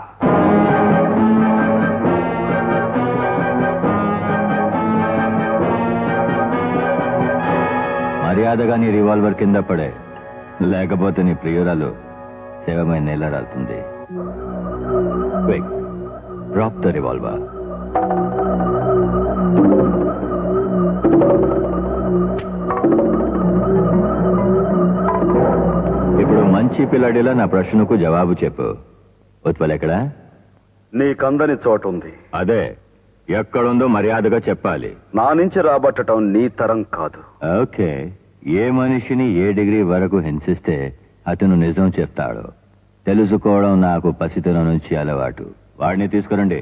మర్యాదగా నీ రివాల్వర్ కింద పడే లేకపోతే నీ ప్రియురాలు శవమైన నేలరాలుతుంది డ్రాప్ ద రివాల్వర్ ఇప్పుడు మంచి పిల్లడిలా నా ప్రశ్నకు జవాబు చెప్పు ఉత్పల్ ఎక్కడా నీకందని చోటు ఉంది అదే ఎక్కడుందో మర్యాదగా చెప్పాలి నా నుంచి రాబట్టడం నీ తరం కాదు ఓకే ఏ మనిషిని ఏ డిగ్రీ వరకు హింసిస్తే అతను నిజం చెప్తాడు తెలుసుకోవడం నాకు పసితనం నుంచి అలవాటు వాడిని తీసుకురండి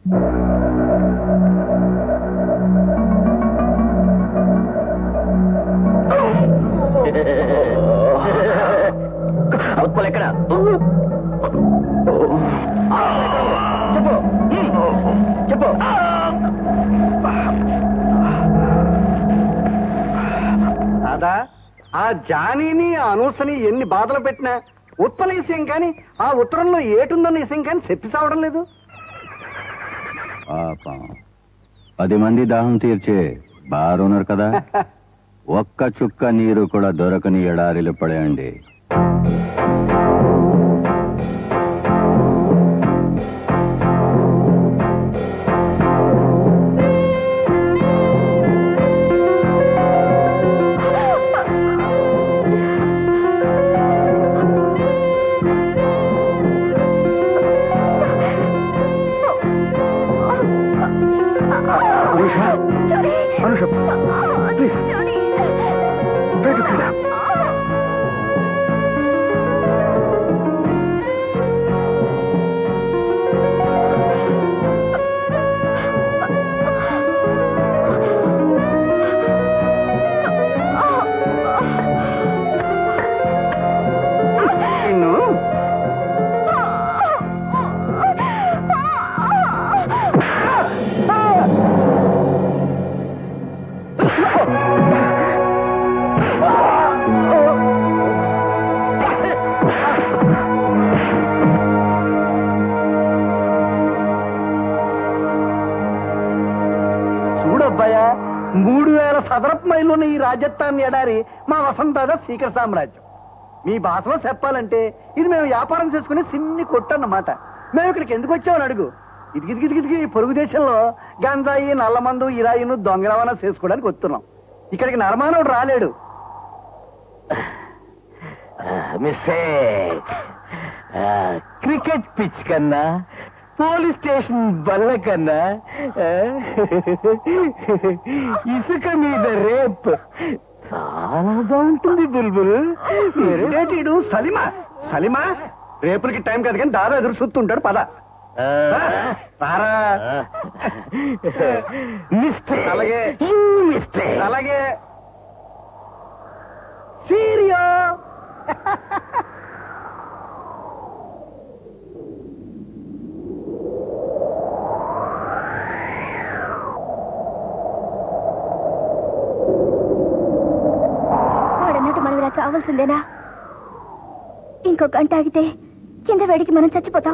ఉత్పల్ ఎక్కడ చెప్పు చెప్పు దాదా ఆ జానీని ఆ అనూసని ఎన్ని బాధలు పెట్టినా ఉత్పల విషయం కానీ ఆ ఉత్తరంలో ఏటుందన్న విషయం కానీ చెప్పి సావడం లేదు పాపం పది మంది దాహం తీర్చే బార్ ఓనర్ కదా ఒక్క చుక్క నీరు కూడా దొరకని ఎడారిలు పడేయండి అనుష ప్లీజ్ బయటకు రా. నిన్ను చూడబ్బాయా మూడు వేల సదరపు మైలున్న ఈ రాజస్థాన్ ఎడారి మా వసంతాద శీకర సామ్రాజ్యం మీ భాషలో చెప్పాలంటే ఇది మేము వ్యాపారం చేసుకునే సిన్ని కొట్టు అన్నమాట మేము ఇక్కడికి ఎందుకు వచ్చామని అడుగు ఇదిగిదిగిదిగిదిగి పొరుగు దేశంలో గంజాయి నల్లమందు ఇరాయిను దొంగ రవాణా చేసుకోవడానికి వస్తున్నాం ఇక్కడికి నరమానవుడు రాలేడు మిస్టేక్ క్రికెట్ పిచ్ కన్నా పోలీస్ స్టేషన్ బల్ల కన్నా ఆ, ఇసుక మీద రేప్ చాలా బాగుంటుంది బుల్బుల్ ఏంటిడు సలిమా సలిమా రేపులకి టైం కాదు కానీ దాదా ఎదురు చూస్తుంటాడు పద రారా మిస్టేక్ అలాగే మిస్టేక్ అలాగే సీరియో వాడన్నట్టు మనం ఇలా చావాల్సిందేనా ఇంకో గంట ఆగితే కింద వేడికి మనం చచ్చిపోతాం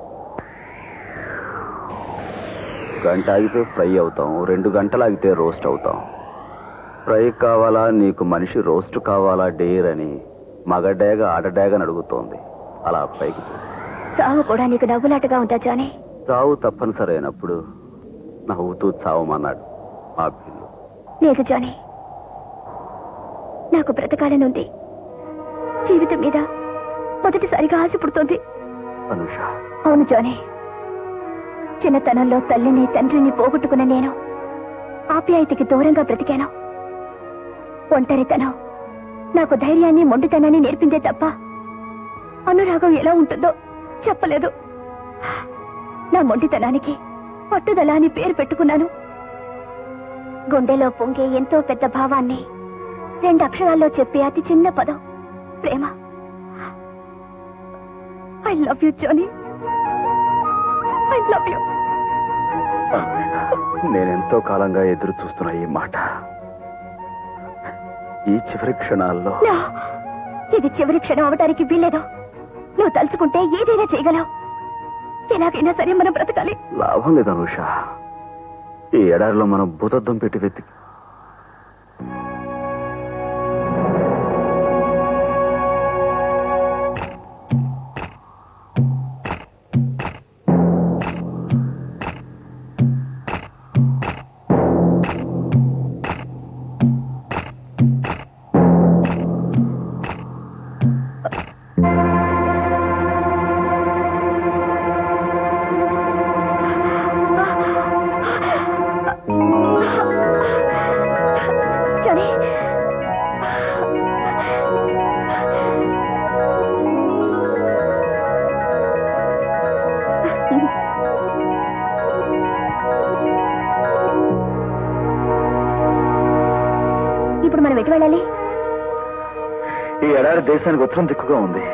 గంట ఆగితే ఫ్రై అవుతాం రెండు గంటలు ఆగితే రోస్ట్ అవుతాం ఫ్రై కావాలా నీకు మనిషి రోస్ట్ కావాలా డేర్ అని మగడేగ ఆడడేగని అడుగుతోంది అలా పైకి పో. చావు కూడా నీకు నవ్వులాటగా ఉంటా జానీ చావు తప్పనిసరి అయినప్పుడు నవ్వుతూ చావమన్నాడు ఆ బిల్లు లేదు జానీ నాకు బ్రతకాలని ఉంది జీవితం మీద మొదటిసారిగా ఆశ పుడుతోంది అనుష అవును జానీ చిన్నతనంలో తల్లిని తండ్రిని పోగొట్టుకున్న నేను ఆప్యాయతకి దూరంగా బ్రతికాను ఒంటరితనం నాకు ధైర్యాన్ని మొండితనాన్ని నేర్పిందే తప్ప అనురాగం ఎలా ఉంటుందో చెప్పలేదు నా మొండితనానికి పట్టుదల అని పేరు పెట్టుకున్నాను గుండెలో పొంగే ఎంతో పెద్ద భావాన్ని రెండు అక్షరాల్లో చెప్పే అతి చిన్న పదం ప్రేమ I love you Johnny I love you నేనెంతో కాలంగా ఎదురు చూస్తున్న ఈ మాట ఈ చివరి క్షణాల్లో No! ఇది చివరి క్షణం అవటానికి వీల్లేదు నువ్వు తలుచుకుంటే ఏదైనా చేయగలవు ఎలాగైనా సరే మనం బ్రతకాలి లాభం లేదు అనుష ఈ ఎడారిలో మనం భూతద్దం పెట్టి వెతికి జోనీ ఇప్పుడు మనం ఎటు వెళ్ళాలి ఈ ఎడారి దేశానికి ఉత్తరం దిక్కుగా ఉంది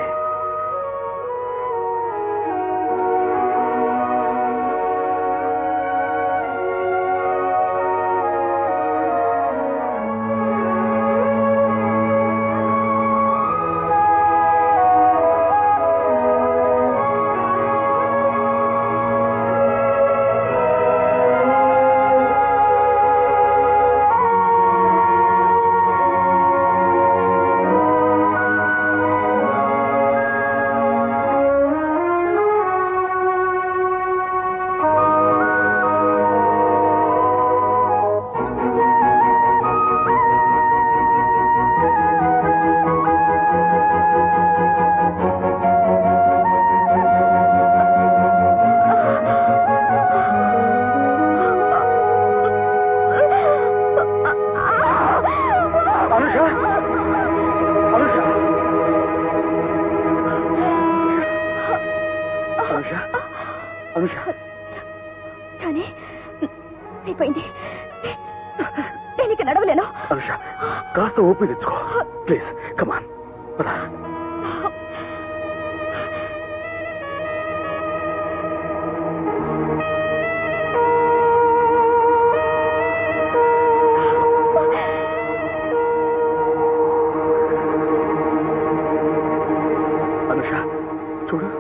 అనుష అనుష అనుష అనుష జోనీ అయిపోయింది నేను ఇక నడవలేను అనుష కాస్త ఓపి తెచ్చుకో ప్లీజ్ కమాన్ అనుష చూడు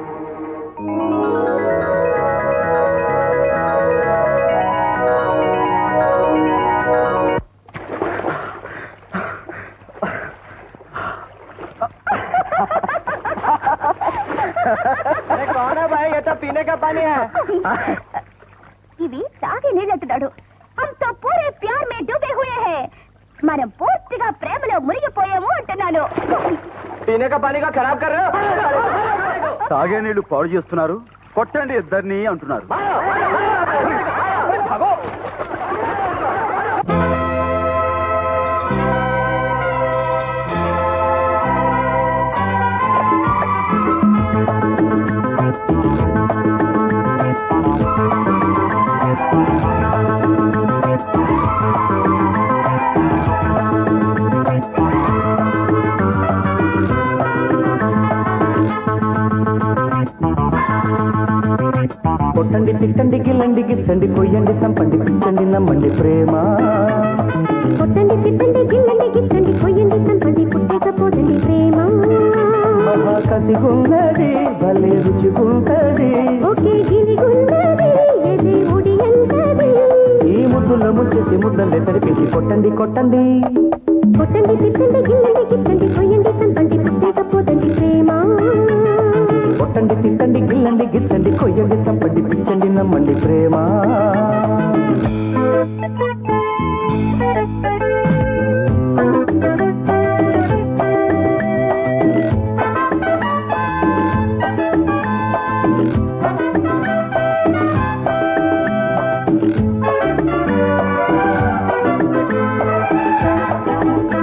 अरे कौन है भाई ये तो पीने का पानी है ఇవి తాగి నీళ్ళంటున్నాడు అంత పూరే ప్యార్ మే డూబే హుయే హే మనం పూర్తిగా ప్రేమలో మునిగిపోయాము అంటున్నాను पीने का पानी का खराब कर रहे हो తాగే నీళ్లు పాడు చేస్తున్నారు కొట్టండి ఇద్దరిని అంటున్నారు కొట్టండి తిట్టండి గిల్లండి గిచ్చండి కొయ్యండి చంపండి పిచ్చండి నమ్మండి ప్రేమ కొట్టండి తిట్టండి గిల్లండి గిట్టండి కొయ్యండి చంపండి పుట్టకపోదండి ప్రేమ మహా కసిగున్నది భలే రుచిగుంటది ఒకే గిలిగున్నది ఎదే ఉడియంటది ఈ ముద్దులో ముంచేసి ముద్దలే తడిపేసి కొట్టండి కొట్టండి కొట్టండి తిట్టండి గిల్లండి గిట్టండి కొయ్యండి చంపండి పుట్టకపోదండి ప్రేమ కొట్టండి తిట్టండి గిల్లండి గిచ్చండి కొయ్యండి చంపండి పిచ్చండి నమ్మండి ప్రేమ ఆ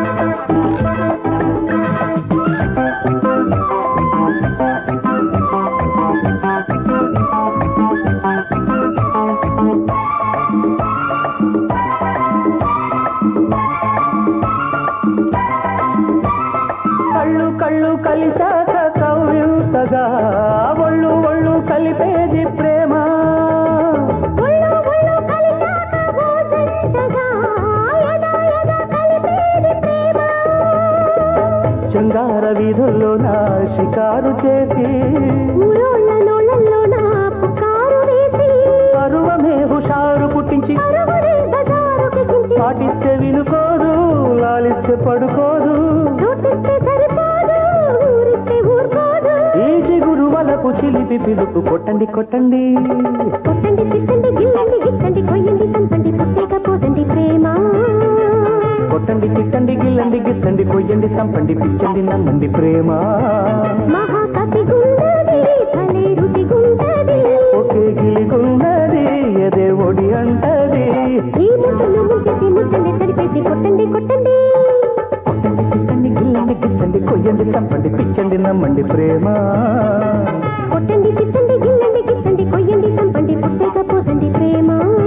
కలిపేది ప్రేమ ఒళ్ళు ఒళ్ళు కలిశాక ఓ జంటగా ఎద ఎద కలిపేది ప్రేమ శృంగార వీధుల్లో నా షికారు చేసి ఊరోళ్ళ నోళ్ళల్లో నా పుకారు వేసి పరువమే హుషారు పుట్టించి అరువురే బజారుకెక్కించి పాటిస్తే వినుకోదు లాలిస్తే పడుకోదు నోటిస్తే సరిపోదు ఊరిస్తే ఊరుకోదు ఈ చిగురు వలకు చిలిపి పిలుపు కొట్టండి కొట్టండి కొట్టండి తిట్టండి గిల్లండి గిట్టండి కొయ్యండి చంపండి పుట్టేక పోదండి ప్రేమ కొట్టండి తిట్టండి గిల్లండి గిట్టండి కొయ్యండి చంపండి పిచ్చండి నమ్మండి ప్రేమ మహాకసి గుండది భలే రుచి గుండది ఒకే గిలిగున్నది ఎదే ఒడి అంటది ఈ ముద్దలు ముంచేసి ముద్దల్ని తడిపేసి కొట్టండి కొట్టండి కొట్టండి తిట్టండి గిల్లండి గిట్టండి కొయ్యండి చంపండి పిచ్చండి నమ్మండి ప్రేమ కొట్టండి తిట్టండి గిల్లండి గిట్టండి కొయ్యండి చంపండి పుట్టేక పోదండి ప్రేమ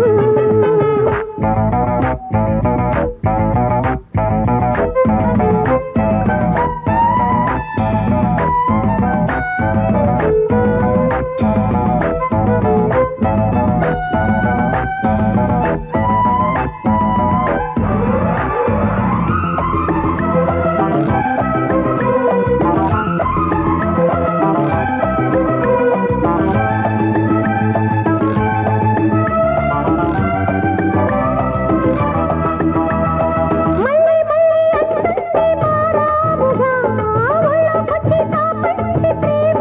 మళ్ళీ మళ్ళీ అంటుంది మారాముగా ఒళ్ళోకొచ్చి తాపండి ప్రేమ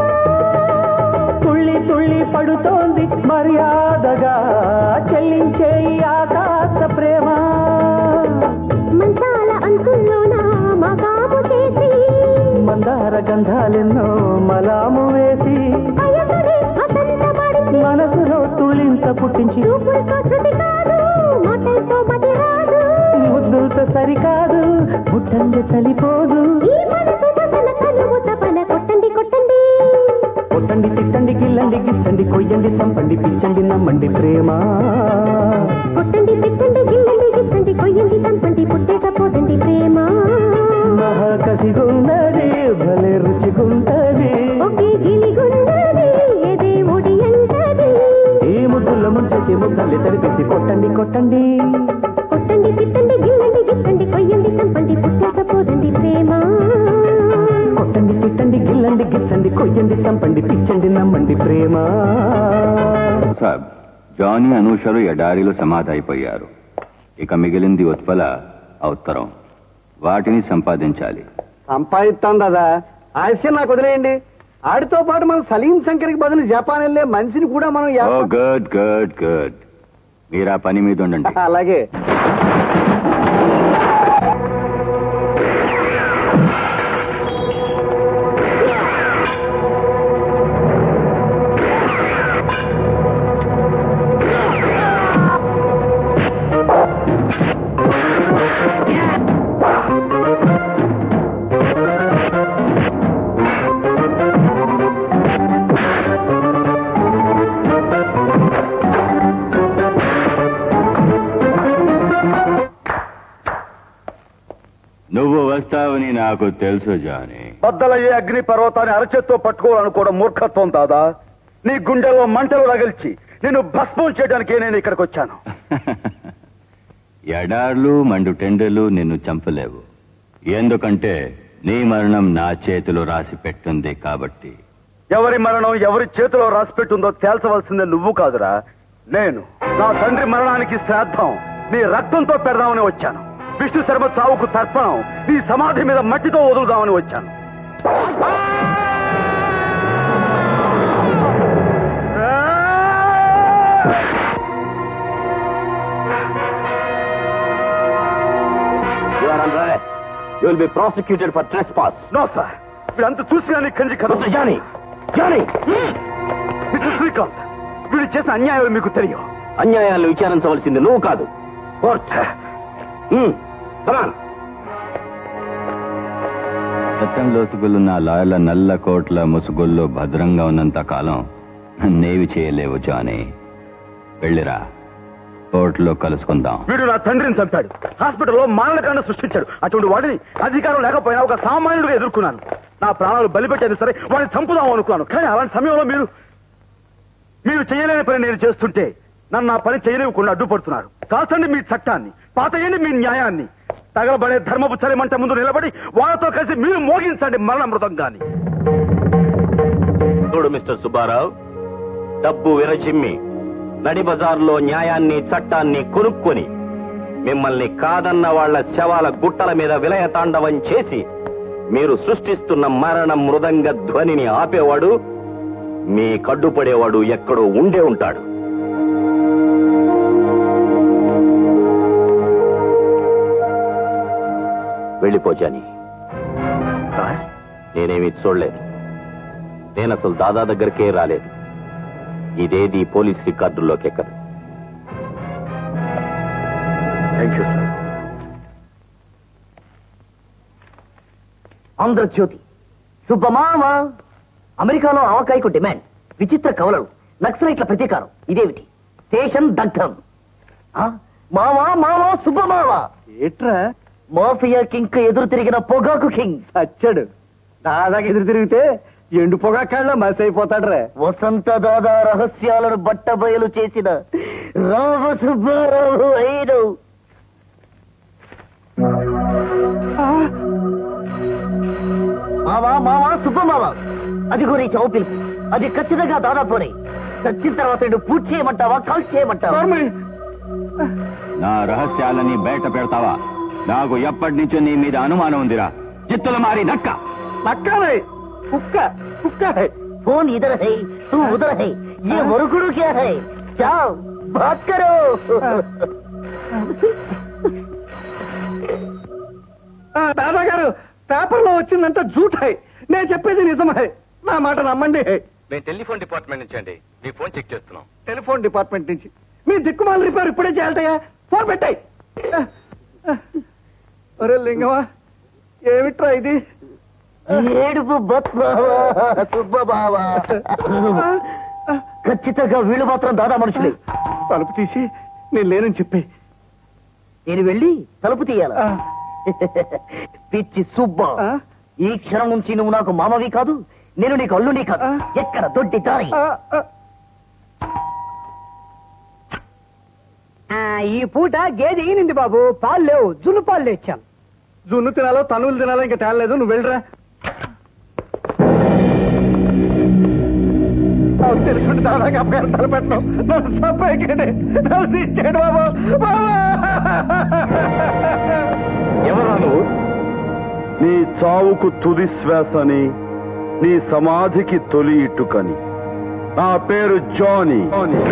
తుళ్ళి తుళ్ళి పడుతోంది మర్యాదగా చెల్లించే ఈ ఆకాశ ప్రేమ మంచాల అంచుల్లోన మగాము చేసి మందార గంధాలెన్నో మలాము వేసి అయసరి అసంతపడిచి మనసులో తుళింత పుట్టించి చూపులతో శృతి కాదు మాటలతో మతి రాదు ముద్దులతో సరికాదు ముట్టండి చలిపోదు ఈ మనసు దశల కనుము తపన కొట్టండి కొట్టండి కొట్టండి తిట్టండి గిల్లండి గిట్టండి కొయ్యండి చంపండి పిచ్చండి నమ్మండి ప్రేమ కొట్టండి తిట్టండి గిల్లండి గిట్టండి కొయ్యండి చంపండి పుట్టేక పోదండి ప్రేమ మహాకసిగున్నది భలే రుచిగుంటది ఒకే గిలిగున్నది ఎదే ఒడి అంటది ఈ ముద్దుల ముంచేసి ముద్దల్ని తడిపేసి కొట్టండి కొట్టండి కొట్టండి తిట్టండి గిల్లండి గిట్టండి కొయ్యండి చంపండి పుట్టేక పోదండి ప్రేమ కొట్టండి తిట్టండి గిల్లండి గిచ్చండి కొయ్యండి చంపండి పిచ్చండి నమ్మండి ప్రేమ సాబ్ జానీ అనూషలు ఎడారిలో సమాధైపోయారు ఇక మిగిలింది ఉత్పల ఆ ఉత్తరం వాటిని సంపాదించాలి సంపాదిస్తాం దాదా ఆశయం నాకు వదిలేయండి ఆడితో పాటు మనం సలీం శంకర్కి బదులు జపాన్ వెళ్ళే మనిషిని కూడా మనం ఓ ఏర్పా- గుడ్ గుడ్ గుడ్ మీరు ఆ పని మీద ఉండండి అలాగే నువ్వు వస్తావని నాకు తెలుసు జానీ బద్దలయ్యే అగ్ని పర్వతాన్ని అరచేత్తో పట్టుకోవాలనుకోవడం మూర్ఖత్వం దాదా నీ గుండెల్లో మంటలు రగిల్చి నిన్ను భస్మం చేయడానికే నేను ఇక్కడికి వచ్చాను ఎడార్లు మండు టెండలు నిన్ను చంపలేవు ఎందుకంటే నీ మరణం నా చేతిలో రాసి పెట్టుంది కాబట్టి ఎవరి మరణం ఎవరి చేతిలో రాసిపెట్టుందో తేల్చవలసిందే నువ్వు కాదురా నేను నా తండ్రి మరణానికి శ్రాద్ధం నీ రక్తంతో పెడదామని వచ్చాను విష్ణు శర్మ చావుకు తర్పణం నీ సమాధి మీద మట్టితో వదులుదామని వచ్చాను You are under arrest. You will be prosecuted for trespass. No sir వీడంతా చూసినా నీ కంచి కదా Mr. Johnny! Johnny! Mister Srikanth వీడు చేసిన అన్యాయాలు మీకు తెలియవు అన్యాయాలు విచారించవలసింది నువ్వు కాదు కోర్ట్ కమాన్ రక్తం లోసుగులున్న లాయల నల్ల కోట్ల ముసుగుల్లో భద్రంగా ఉన్నంత కాలం నేవి చేయలేవు జానీ వెళ్ళిరా కోర్టులో కలుసుకుందాం వీడు నా తండ్రిని చంపాడు హాస్పిటల్లో మానలకాండ సృష్టించాడు అటువంటి వాడిని అధికారం లేకపోయినా ఒక సామాన్యుడిగా ఎదుర్కొన్నాను నా ప్రాణాలు బలిపెట్టేది సరే వాడిని చంపుదాం అనుకున్నాను కానీ అలాంటి సమయంలో మీరు మీరు చేయలేని పని నేను చేస్తుంటే నన్ను ఆ పని చేయలేకుండా అడ్డుపడుతున్నారు కాసండి మీ చట్టాన్ని పాతయండి మీ న్యాయాన్ని తగలబడే ధర్మపు చలిమంట ముందు నిలబడి వాళ్ళతో కలిసి మీరు మోగించండి మరణ మృదంగాన్ని చూడు మిస్టర్ సుబ్బారావు డబ్బు విరచిమ్మి నడి బజార్లో న్యాయాన్ని చట్టాన్ని కొనుక్కొని మిమ్మల్ని కాదన్న వాళ్ళ శవాల గుట్టల మీద విలయ తాండవం చేసి మీరు సృష్టిస్తున్న మరణ మృదంగ ధ్వనిని ఆపేవాడు మీ కడ్డుపడేవాడు ఎక్కడో ఉండే ఉంటాడు వెళ్ళిపోచాని నేనేమి చూడలేదు నేను అసలు దాదా దగ్గరికే రాలేదు ఇదేది పోలీస్ రికార్డుల్లోకి ఎక్కదు థ్యాంక్ యూ సార్ ఆంధ్రజ్యోతి సుబ్బమామ అమెరికాలో ఆవకాయకు డిమాండ్ విచిత్ర కవలలు నక్సలైట్ల ప్రతీకారం ఇదేమిటి స్టేషన్ దగ్ధం ఆ? మావా మావా సుబ్బమావా ఏట్రా మాఫియా కింగ్ ఎదురు తిరిగిన పొగాకు కింగ్ వచ్చాడు దాదాకి ఎదురు తిరిగితే ఎండు పొగాకాళ్ళ మసి అయిపోతాడు రే వసంత దాదా రహస్యాలను బట్టబయలు చేసిన రామ సుబ్బారావు అయిను మావా మావా సుబ్బమావా అది గురి చావు పిలుపు అది ఖచ్చితంగా దాదాపునే చచ్చిన తర్వాత నేను పూర్తి చేయమంటావా కాల్ చేయమంటావా నా రహస్యాలని బయట పెడతావా నాకు ఎప్పటి నుంచో నీ మీద అనుమానం ఉందిరా చిత్తుల మారి నక్క నక్కాలే కుక్క కుక్క फोन इधर है तू उधर है ये मुरुकुड़ू क्या है जाओ बात करो ఆ, దాదా గారు పేపర్లో వచ్చిందంత జూట్ హై నేను చెప్పేది నిజమే నా మాట నమ్మండి మేము టెలిఫోన్ డిపార్ట్మెంట్ నుంచి అండి మీ ఫోన్ చెక్ చేస్తున్నాం టెలిఫోన్ డిపార్ట్మెంట్ నుంచి మీ దిక్కుమాల రిపేర్ ఇప్పుడే చేయాలటయ్యా ఫోన్ పెట్టాయి ఒరే లింగమా ఏమిట్రా ఇది ఏడుపు బత్బావా సుబ్బబావా ఖచ్చితంగా వీళ్ళు మాత్రం దాదా మనుషులే తలుపు తీసి నేను లేనని చెప్పి నేను వెళ్ళి తలుపు తీయాల పిచ్చి సుబ్బ ఈ క్షణం నుంచి నువ్వు నాకు మామవి కాదు నేను నీకు అల్లుని కాదు ఎక్కడ దొడ్డి దారి ఈ పూట గేదె ఈనింది బాబు పాలు లేవు జున్ను పాలు ఇచ్చాను జున్ను తినాలో తనువులు తినాలో ఇంకా తేలలేదు నువ్వు వెళ్ళరా తెలుసుంటే దాదాగా అప్పగారు తలపెట్టను నన్ను సంపేకండి నన్ను ఇచ్చాడు బాబు ఎవరా నువ్వు నీ చావుకు తుది శ్వాసని నీ సమాధికి తొలి ఇటుకని నా పేరు జానీ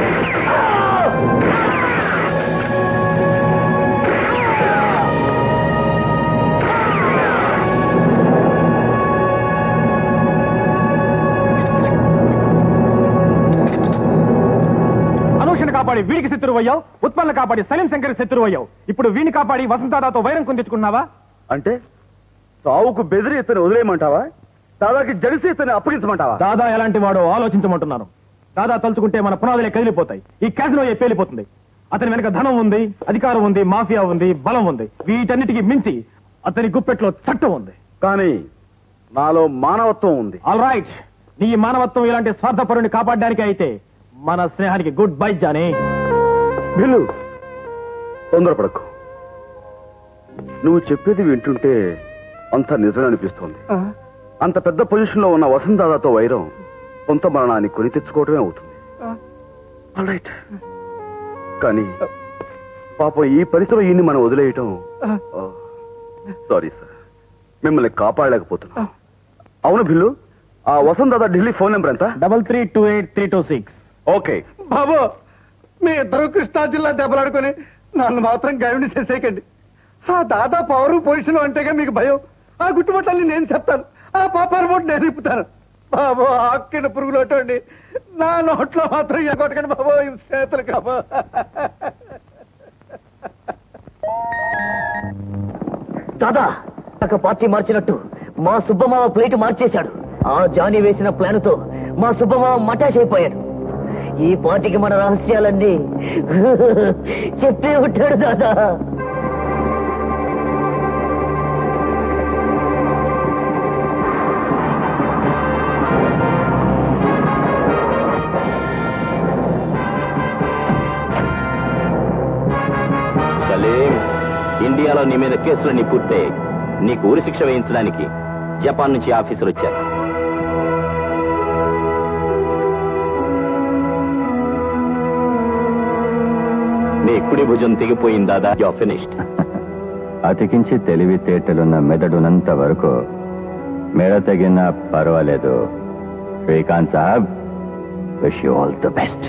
అనూషను కాపాడి వీడికి శత్రువు అయ్యావు ఉత్పన్న కాపాడి సలీం శంకర్ శత్రువు అయ్యావు ఇప్పుడు వీడిని కాపాడి వసంతాదాతో వైరం కుందించుకున్నావా అంటే చావుకు బెదిరి ఇతను వదిలేయమంటావా దాదాకి జడిసి ఇతను అప్పగించమంటావా దాదా ఎలాంటి వాడో ఆలోచించమంటున్నాను దాదా తలుచుకుంటే మన పునాదులే కదిలిపోతాయి ఈ క్యాసినో ఏ పేలిపోతుంది అతని వెనక ధనం ఉంది అధికారం ఉంది మాఫియా ఉంది బలం ఉంది వీటన్నిటికీ మించి అతని గుప్పెట్లో చట్టం ఉంది కానీ నాలో మానవత్వం ఉంది ఆల్ రైట్ నీ మానవత్వం ఇలాంటి స్వార్థపరుని కాపాడడానికి అయితే మన స్నేహానికి గుడ్ బై జానీ బిల్లు తొందరపడకు నువ్వు చెప్పేది వింటుంటే అంత నిజం అనిపిస్తోంది అంత పెద్ద పొజిషన్ లో ఉన్న వసంతాదాతో వైరం సొంత మరణాన్ని కొని తెచ్చుకోవడమే అవుతుంది రైట్ కానీ పాపం ఈ పరిస్థితిలో ఈయన్ని మనం వదిలేయటం సారీ సార్ మిమ్మల్ని కాపాడలేకపోతున్నా అవును బిల్లు ఆ వసంతాద ఢిల్లీ ఫోన్ నెంబర్ ఎంత double three two eight three two six okay బాబు మీ ఇద్దరు కృష్ణా జిల్లా దెబ్బలాడుకొని నన్ను మాత్రం గైవిని చేసేయకండి ఆ దాదా పవర్ పొజిషన్ అంటేగా మీకు భయం ఆ గుట్టుబట్టల్ని నేను చెప్తాను ఆ పాపాల బోట్ నేను ఇప్పుతాను బాబు ఆక్కిన పురుగులోటండి నా నోట్లో మాత్రం ఎగొట్టకండి బాబు ఈ చేతులు కాబో దాదా ఒక పార్టీ మార్చినట్టు మా సుబ్బమావ ప్లేట్ మార్చేశాడు ఆ జానీ వేసిన ప్లాన్ తో మా సుబ్బమావ మటాష్ అయిపోయాడు ఈ పార్టీకి మన రహస్యాలన్నీ చెప్పే ఉంటాడు దాదా ఇండియాలో నీ మీద కేసులన్నీ పూర్తయ్యాయి నీకు ఉరి శిక్ష వేయించడానికి జపాన్ నుంచి ఆఫీసర్ వచ్చారు నీ కుడి భుజం తెగిపోయింది దాదా యు ఫినిష్డ్ అతికించి తెలివితేటలున్న మెదడునంత వరకు మెడ తగిన పర్వాలేదు శ్రీకాంత్ సాబ్ wish you all the best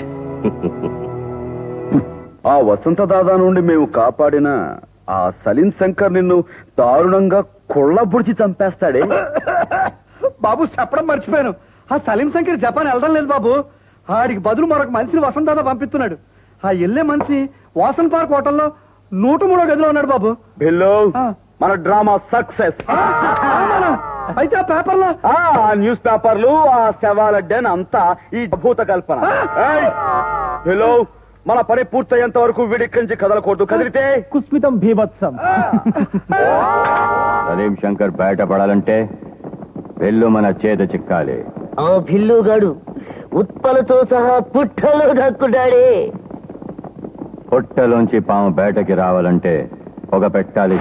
ఆ వసంత దాదా నుండి మేము కాపాడిన ఆ సలీం శంకర్ నిన్ను దారుణంగా కొళ్ళబుడిచి చంపేస్తాడే బాబు చెప్పడం మర్చిపోయాను ఆ సలీం శంకర్ జపాన్ వెళ్ళడం లేదు బాబు ఆడికి బదులు మరొక మనిషిని వసంత దాదా పంపిస్తున్నాడు ఆ వెళ్ళే మనిషి వాసన్ పార్క్ హోటల్లో నూట మూడో గదిలో ఉన్నాడు బాబు బిల్లు ఆ. మన డ్రామా సక్సెస్ అవునా? అయితే ఆ పేపర్లో ఆ న్యూస్ పేపర్లు ఆ శవాల డెన్ అంతా ఈ భూత కల్పన ఏయ్! బిల్లు మన పని పూర్తయ్యేంత వరకు వీడిక్కడి నుంచి కదలకూడదు కదిలితే కుస్మితం భీభత్సం సలీం శంకర్ బయటపడాలంటే వెళ్ళు మన చేత చిక్కాలి ఆ భిల్లుగాడు ఉత్పలతో సహా పుట్టలో దక్కుడాడే పొట్టలోంచి పాము బయటకి రావాలంటే పొగ పెట్టాలి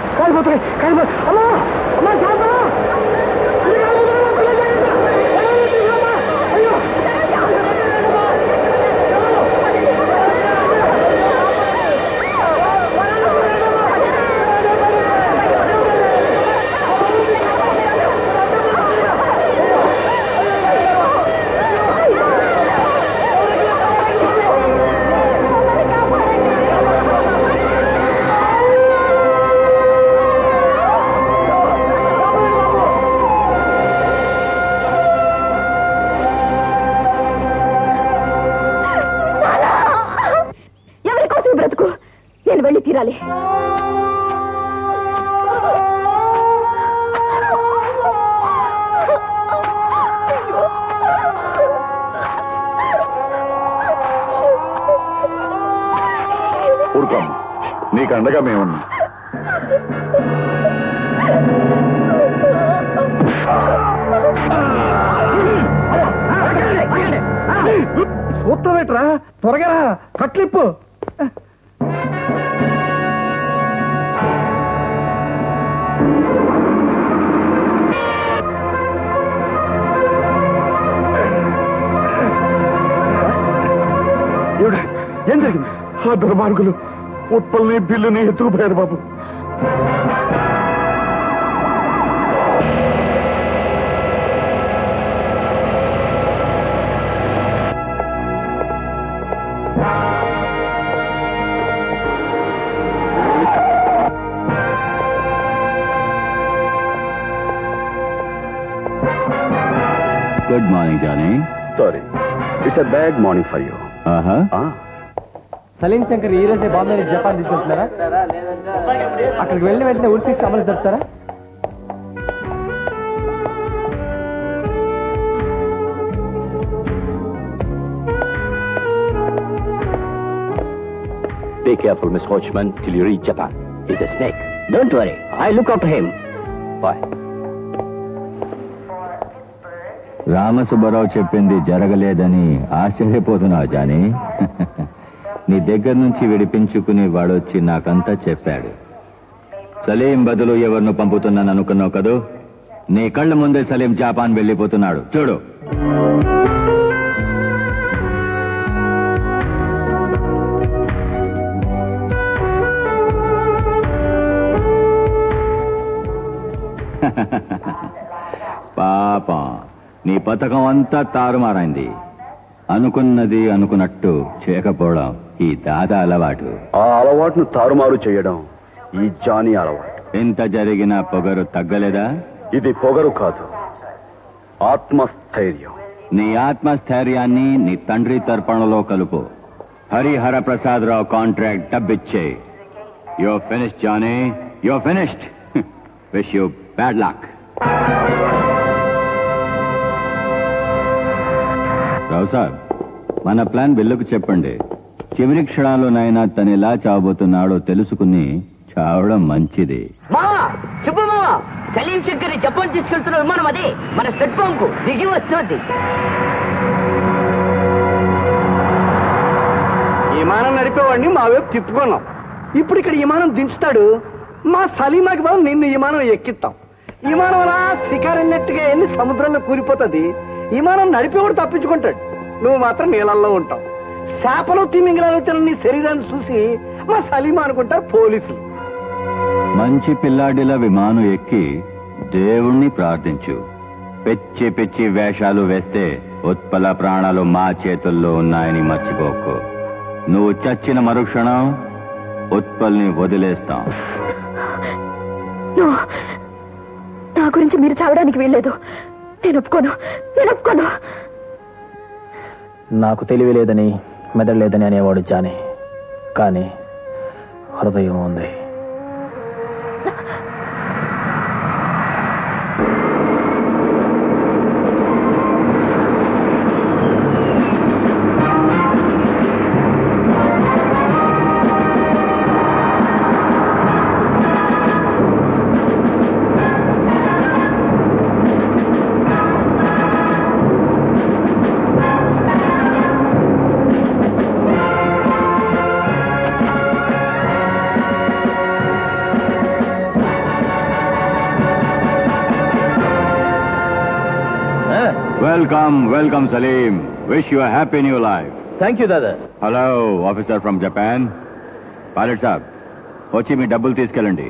ఎవరి కోసం ఈ బ్రతుకు నేను వెళ్ళి తీరాలి ఊరుకోమ్మా నీకు అండగా మేమున్నాం సూత్రమేట్రా త్వరగా రా, కట్లిప్పు ఏమిటి? ఏం జరిగింది ఆ దుర్మార్గులు ఉత్పల్ని బిల్లుని ఎత్తుకుపోయారు బాబు good morning Johnny sorry it's a bad morning for you ఆహా సలీం శంకర్ ఈ రోజే బాంబే నుంచి జపాన్ తీసుకెళ్తున్నారా అక్కడికి వెళ్ళిన వెంటనే ఉరి శిక్ష అమలు జరుపుతారా Be careful, Miss Hodgman, till you reach Japan. He's a snake. Don't worry I look after him Bye. Ramasubbarao చెప్పింది జరగలేదని ఆశ్చర్యపోతున్నావు జానీ నీ దగ్గర నుంచి విడిపించుకుని వాడొచ్చి నాకంతా చెప్పాడు సలీం బదులు ఎవరిను పంపుతున్నాను అనుకున్నావు కదూ నీ కళ్ళ ముందే సలీం జపాన్ వెళ్ళిపోతున్నాడు చూడు పాపం నీ పథకం అంతా తారుమారైంది అనుకున్నది అనుకున్నట్టు చేయకపోవడం ఈ దాదా అలవాటు ఆ అలవాటును తారుమారు చేయడం ఈ జానీ అలవాటు ఇంత జరిగిన పొగరు తగ్గలేదా ఇది పొగరు కాదు ఆత్మస్థైర్యం నీ ఆత్మస్థైర్యాన్ని నీ తండ్రి తర్పణలో కలుపు హరిహర ప్రసాద్ రావు కాంట్రాక్ట్ డబ్బిచ్చే yo finish Johnny yo finished wish you bad luck Rao sir మన ప్లాన్ బిల్లుకు చెప్పండి చివరి క్షణాల్లోనైనా తను ఎలా చావబోతున్నాడో తెలుసుకుని చావడం మంచిది మావా శుభమావా సలీం శంకర్ జపాన్ తీసుకెళ్తున్న విమానం అదే మన స్టెట్ కు దిగి వస్తుంది విమానం నడిపేవాడిని మా వైపు తిప్పుకున్నాం ఇప్పుడు ఇక్కడ విమానం దించుతాడు మా సలీమాకి బదులు నిన్ను విమానం ఎక్కిస్తాం విమానం అలా శిఖర్ వెళ్ళినట్టుగా వెళ్ళి సముద్రంలో కూలిపోతుంది విమానం నడిపేవాడు తప్పించుకుంటాడు నువ్వు మాత్రం నీళ్ళల్లో ఉంటావు చేపలు తిమింగిలాలు వచ్చిన నీ శరీరాన్ని చూసి మా సలీమా అనుకుంటారు పోలీసులు మంచి పిల్లాడిలా విమానం ఎక్కి దేవుణ్ణి ప్రార్థించు పెచ్చి పెచ్చి వేషాలు వేస్తే ఉత్పల ప్రాణాలు మా చేతుల్లో ఉన్నాయని మర్చిపోకు నువ్వు చచ్చిన మరుక్షణం ఉత్పల్ని వదిలేస్తాం నో. నా గురించి మీరు చావడానికి వీల్లేదు నేను ఒప్పుకోను నేను ఒప్పుకోను నాకు తెలివి లేదని మెదడు లేదని అనేవాడు జాని కానీ హృదయం ఉంది welcome welcome Salim wish you happy new life thank you దాదా hello officer from Japan pilot సాబ్ వచ్చి మీ డబ్బులు తీసుకెళ్ళండి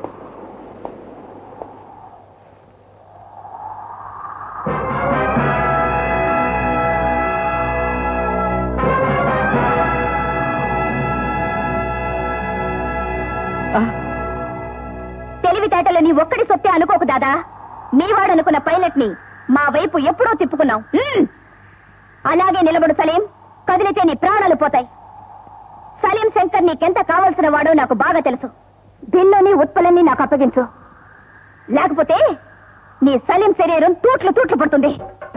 తెలివితేటలు నీ ఒక్కడి సొత్తే అనుకోకు దాదా నీవాడనుకున్న పైలట్ ని మా వైపు ఎప్పుడో తిప్పుకున్నావు మ్మ్. అలాగే నిలబడు సలీం కదిలితే నీ ప్రాణాలు పోతాయి సలీం శంకర్ నీకెంత కావలసిన వాడో నాకు బాగా తెలుసు భిన్నోని ఉత్పలని నాకు అప్పగించు లేకపోతే నీ సలీం శరీరం తూట్లు తూట్లు పడుతుంది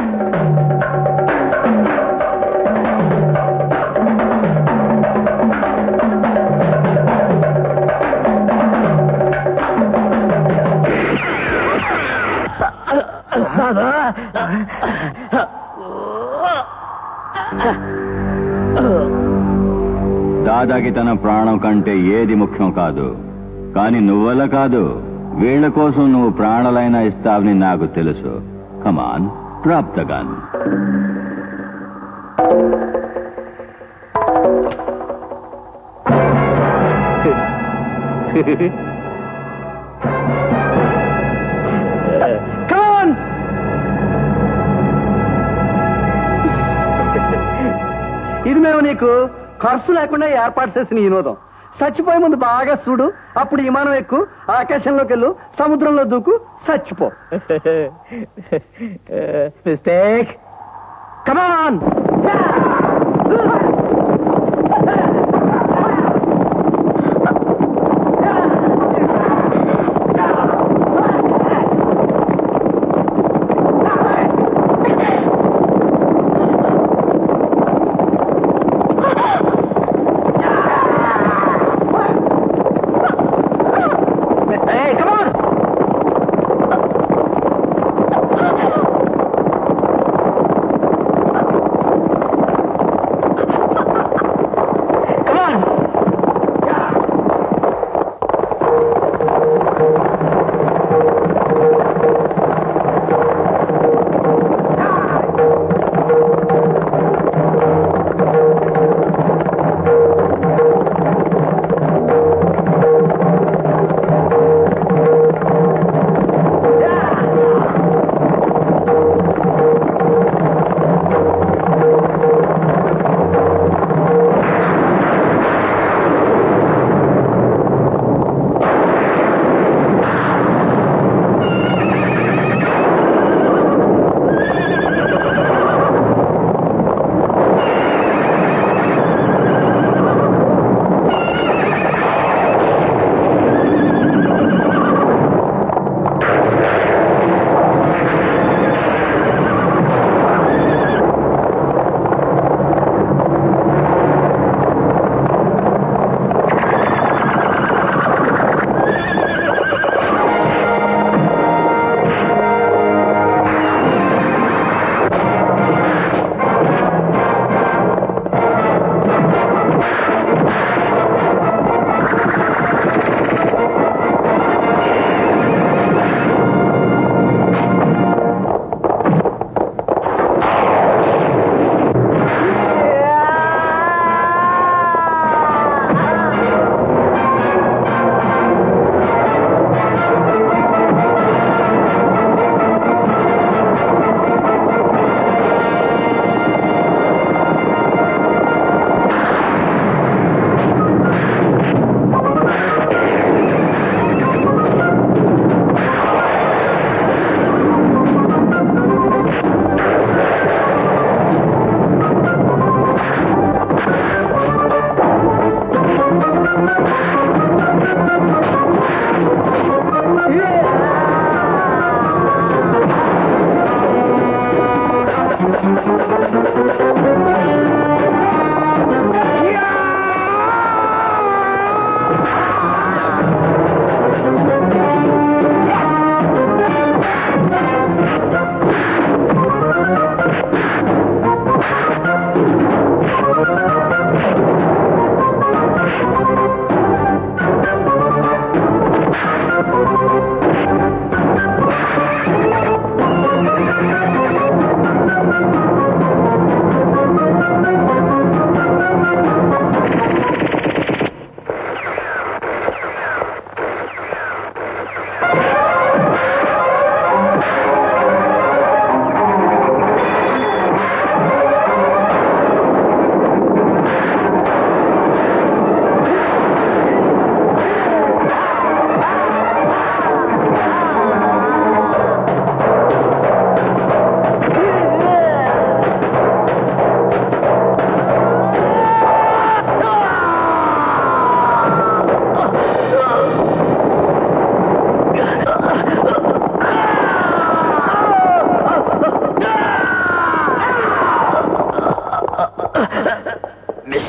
దాదాకి తన ప్రాణం కంటే ఏది ముఖ్యం కాదు కానీ నువ్వల కాదు వీళ్ల కోసం నువ్వు ప్రాణాలైనా ఇస్తావని నాకు తెలుసు కమాన్ ప్రాప్తగాన్ Come on! ఇది మేము నీకు ఖర్చు లేకుండా ఏర్పాటు చేసిన వినోదం చచ్చిపోయే ముందు బాగా చూడు అప్పుడు విమానం ఎక్కు ఆకాశంలోకి వెళ్ళు సముద్రంలో దూకు చచ్చిపో mistake come on Hey, come on!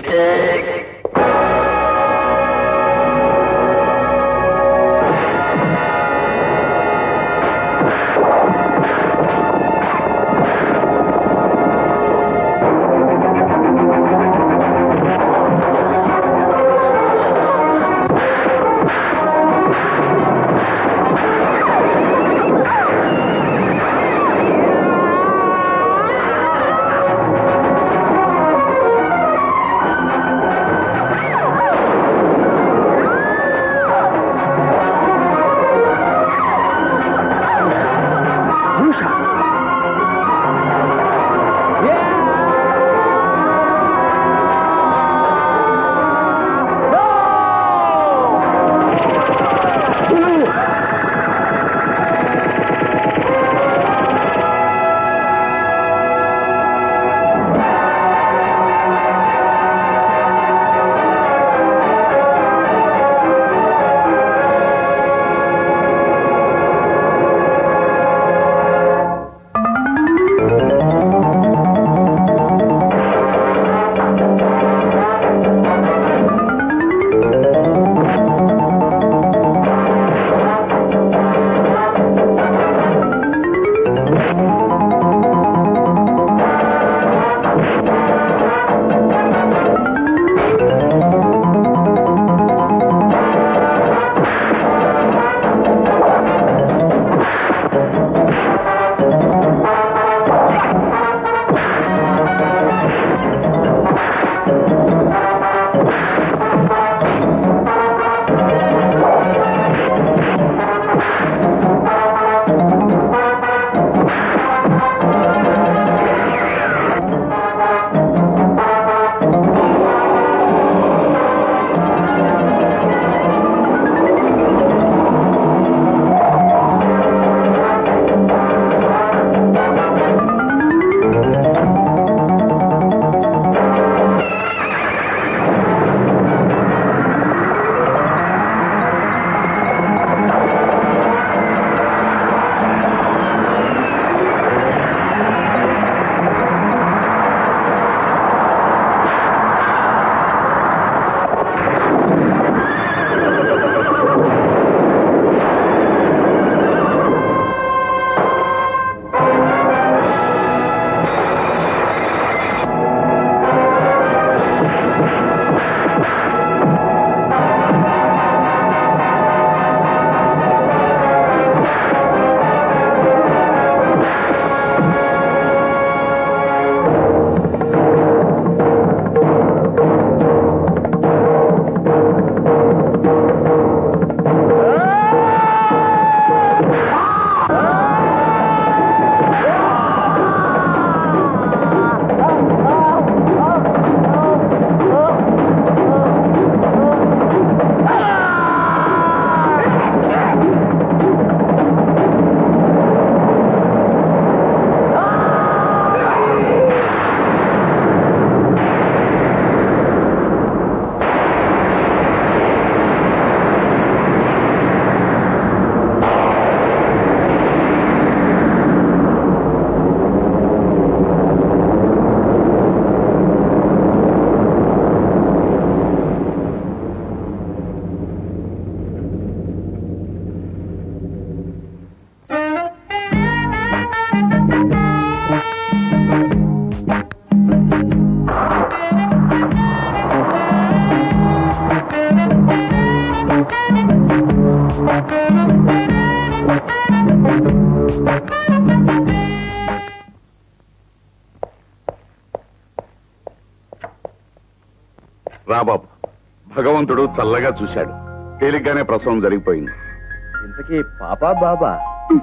రాబాబు భగవంతుడు చల్లగా చూశాడు తేలిగ్గానే ప్రసవం జరిగిపోయింది ఇంతకీ పాపా బాబా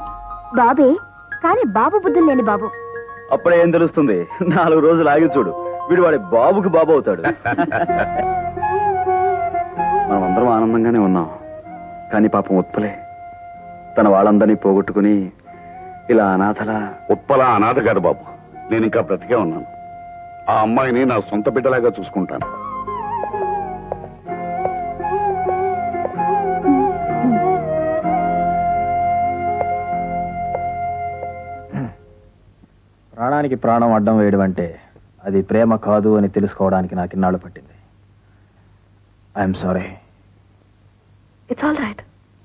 బాబే కానీ బాబు బుద్ధులు లేని బాబు అప్పుడే ఏం తెలుస్తుంది నాలుగు రోజులు ఆగి చూడు వీడు వాడి బాబుకి బాబు అవుతాడు మనం అందరం ఆనందంగానే ఉన్నాం కానీ పాపం ఉత్పలే తన వాళ్ళందరినీ పోగొట్టుకుని ఇలా అనాథలా ఉత్పల అనాథ కాదు బాబు నేను ఇంకా బ్రతికే ఉన్నాను ఆ అమ్మాయిని నా సొంత బిడ్డలాగా చూసుకుంటాను ప్రాణానికి ప్రాణం అడ్డం వేయడం అంటే అది ప్రేమ కాదు అని తెలుసుకోవడానికి నాకు ఇన్నాళ్ళు పట్టింది I'm sorry it's all right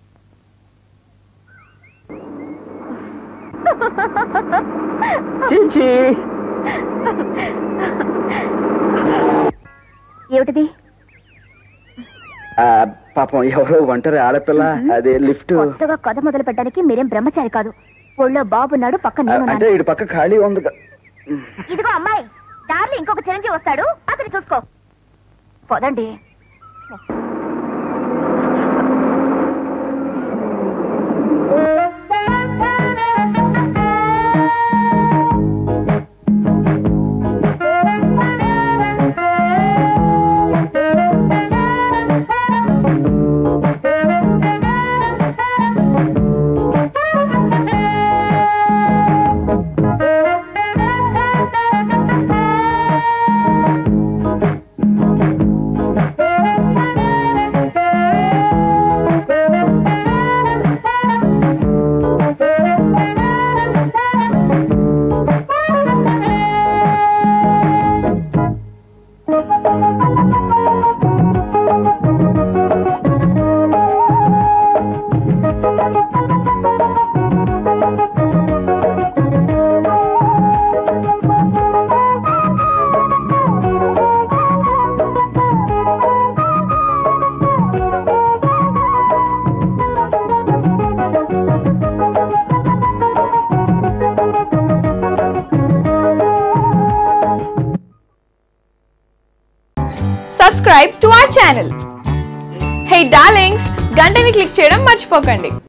చిచి ఏమిటిది ఆ, పాపం ఎవరో ఒంటరి ఆడపిల్ల అదే లిఫ్ట్ కొత్తగా కథ మొదలు పెట్టడానికి మీరేం బ్రహ్మచారి కాదు ఒళ్ళో బాబున్నాడు పక్కన ఆ, నేనున్నాను. అంటే ఇటు పక్క ఖాళీ ఉంది గా- ఇదిగో అమ్మాయి దారిలో ఇంకొక చిరంజీవి వస్తాడు అతను చూసుకో పోదండి subscribe to our channel. Hey darlings, గంటని click చేయడం మర్చిపోకండి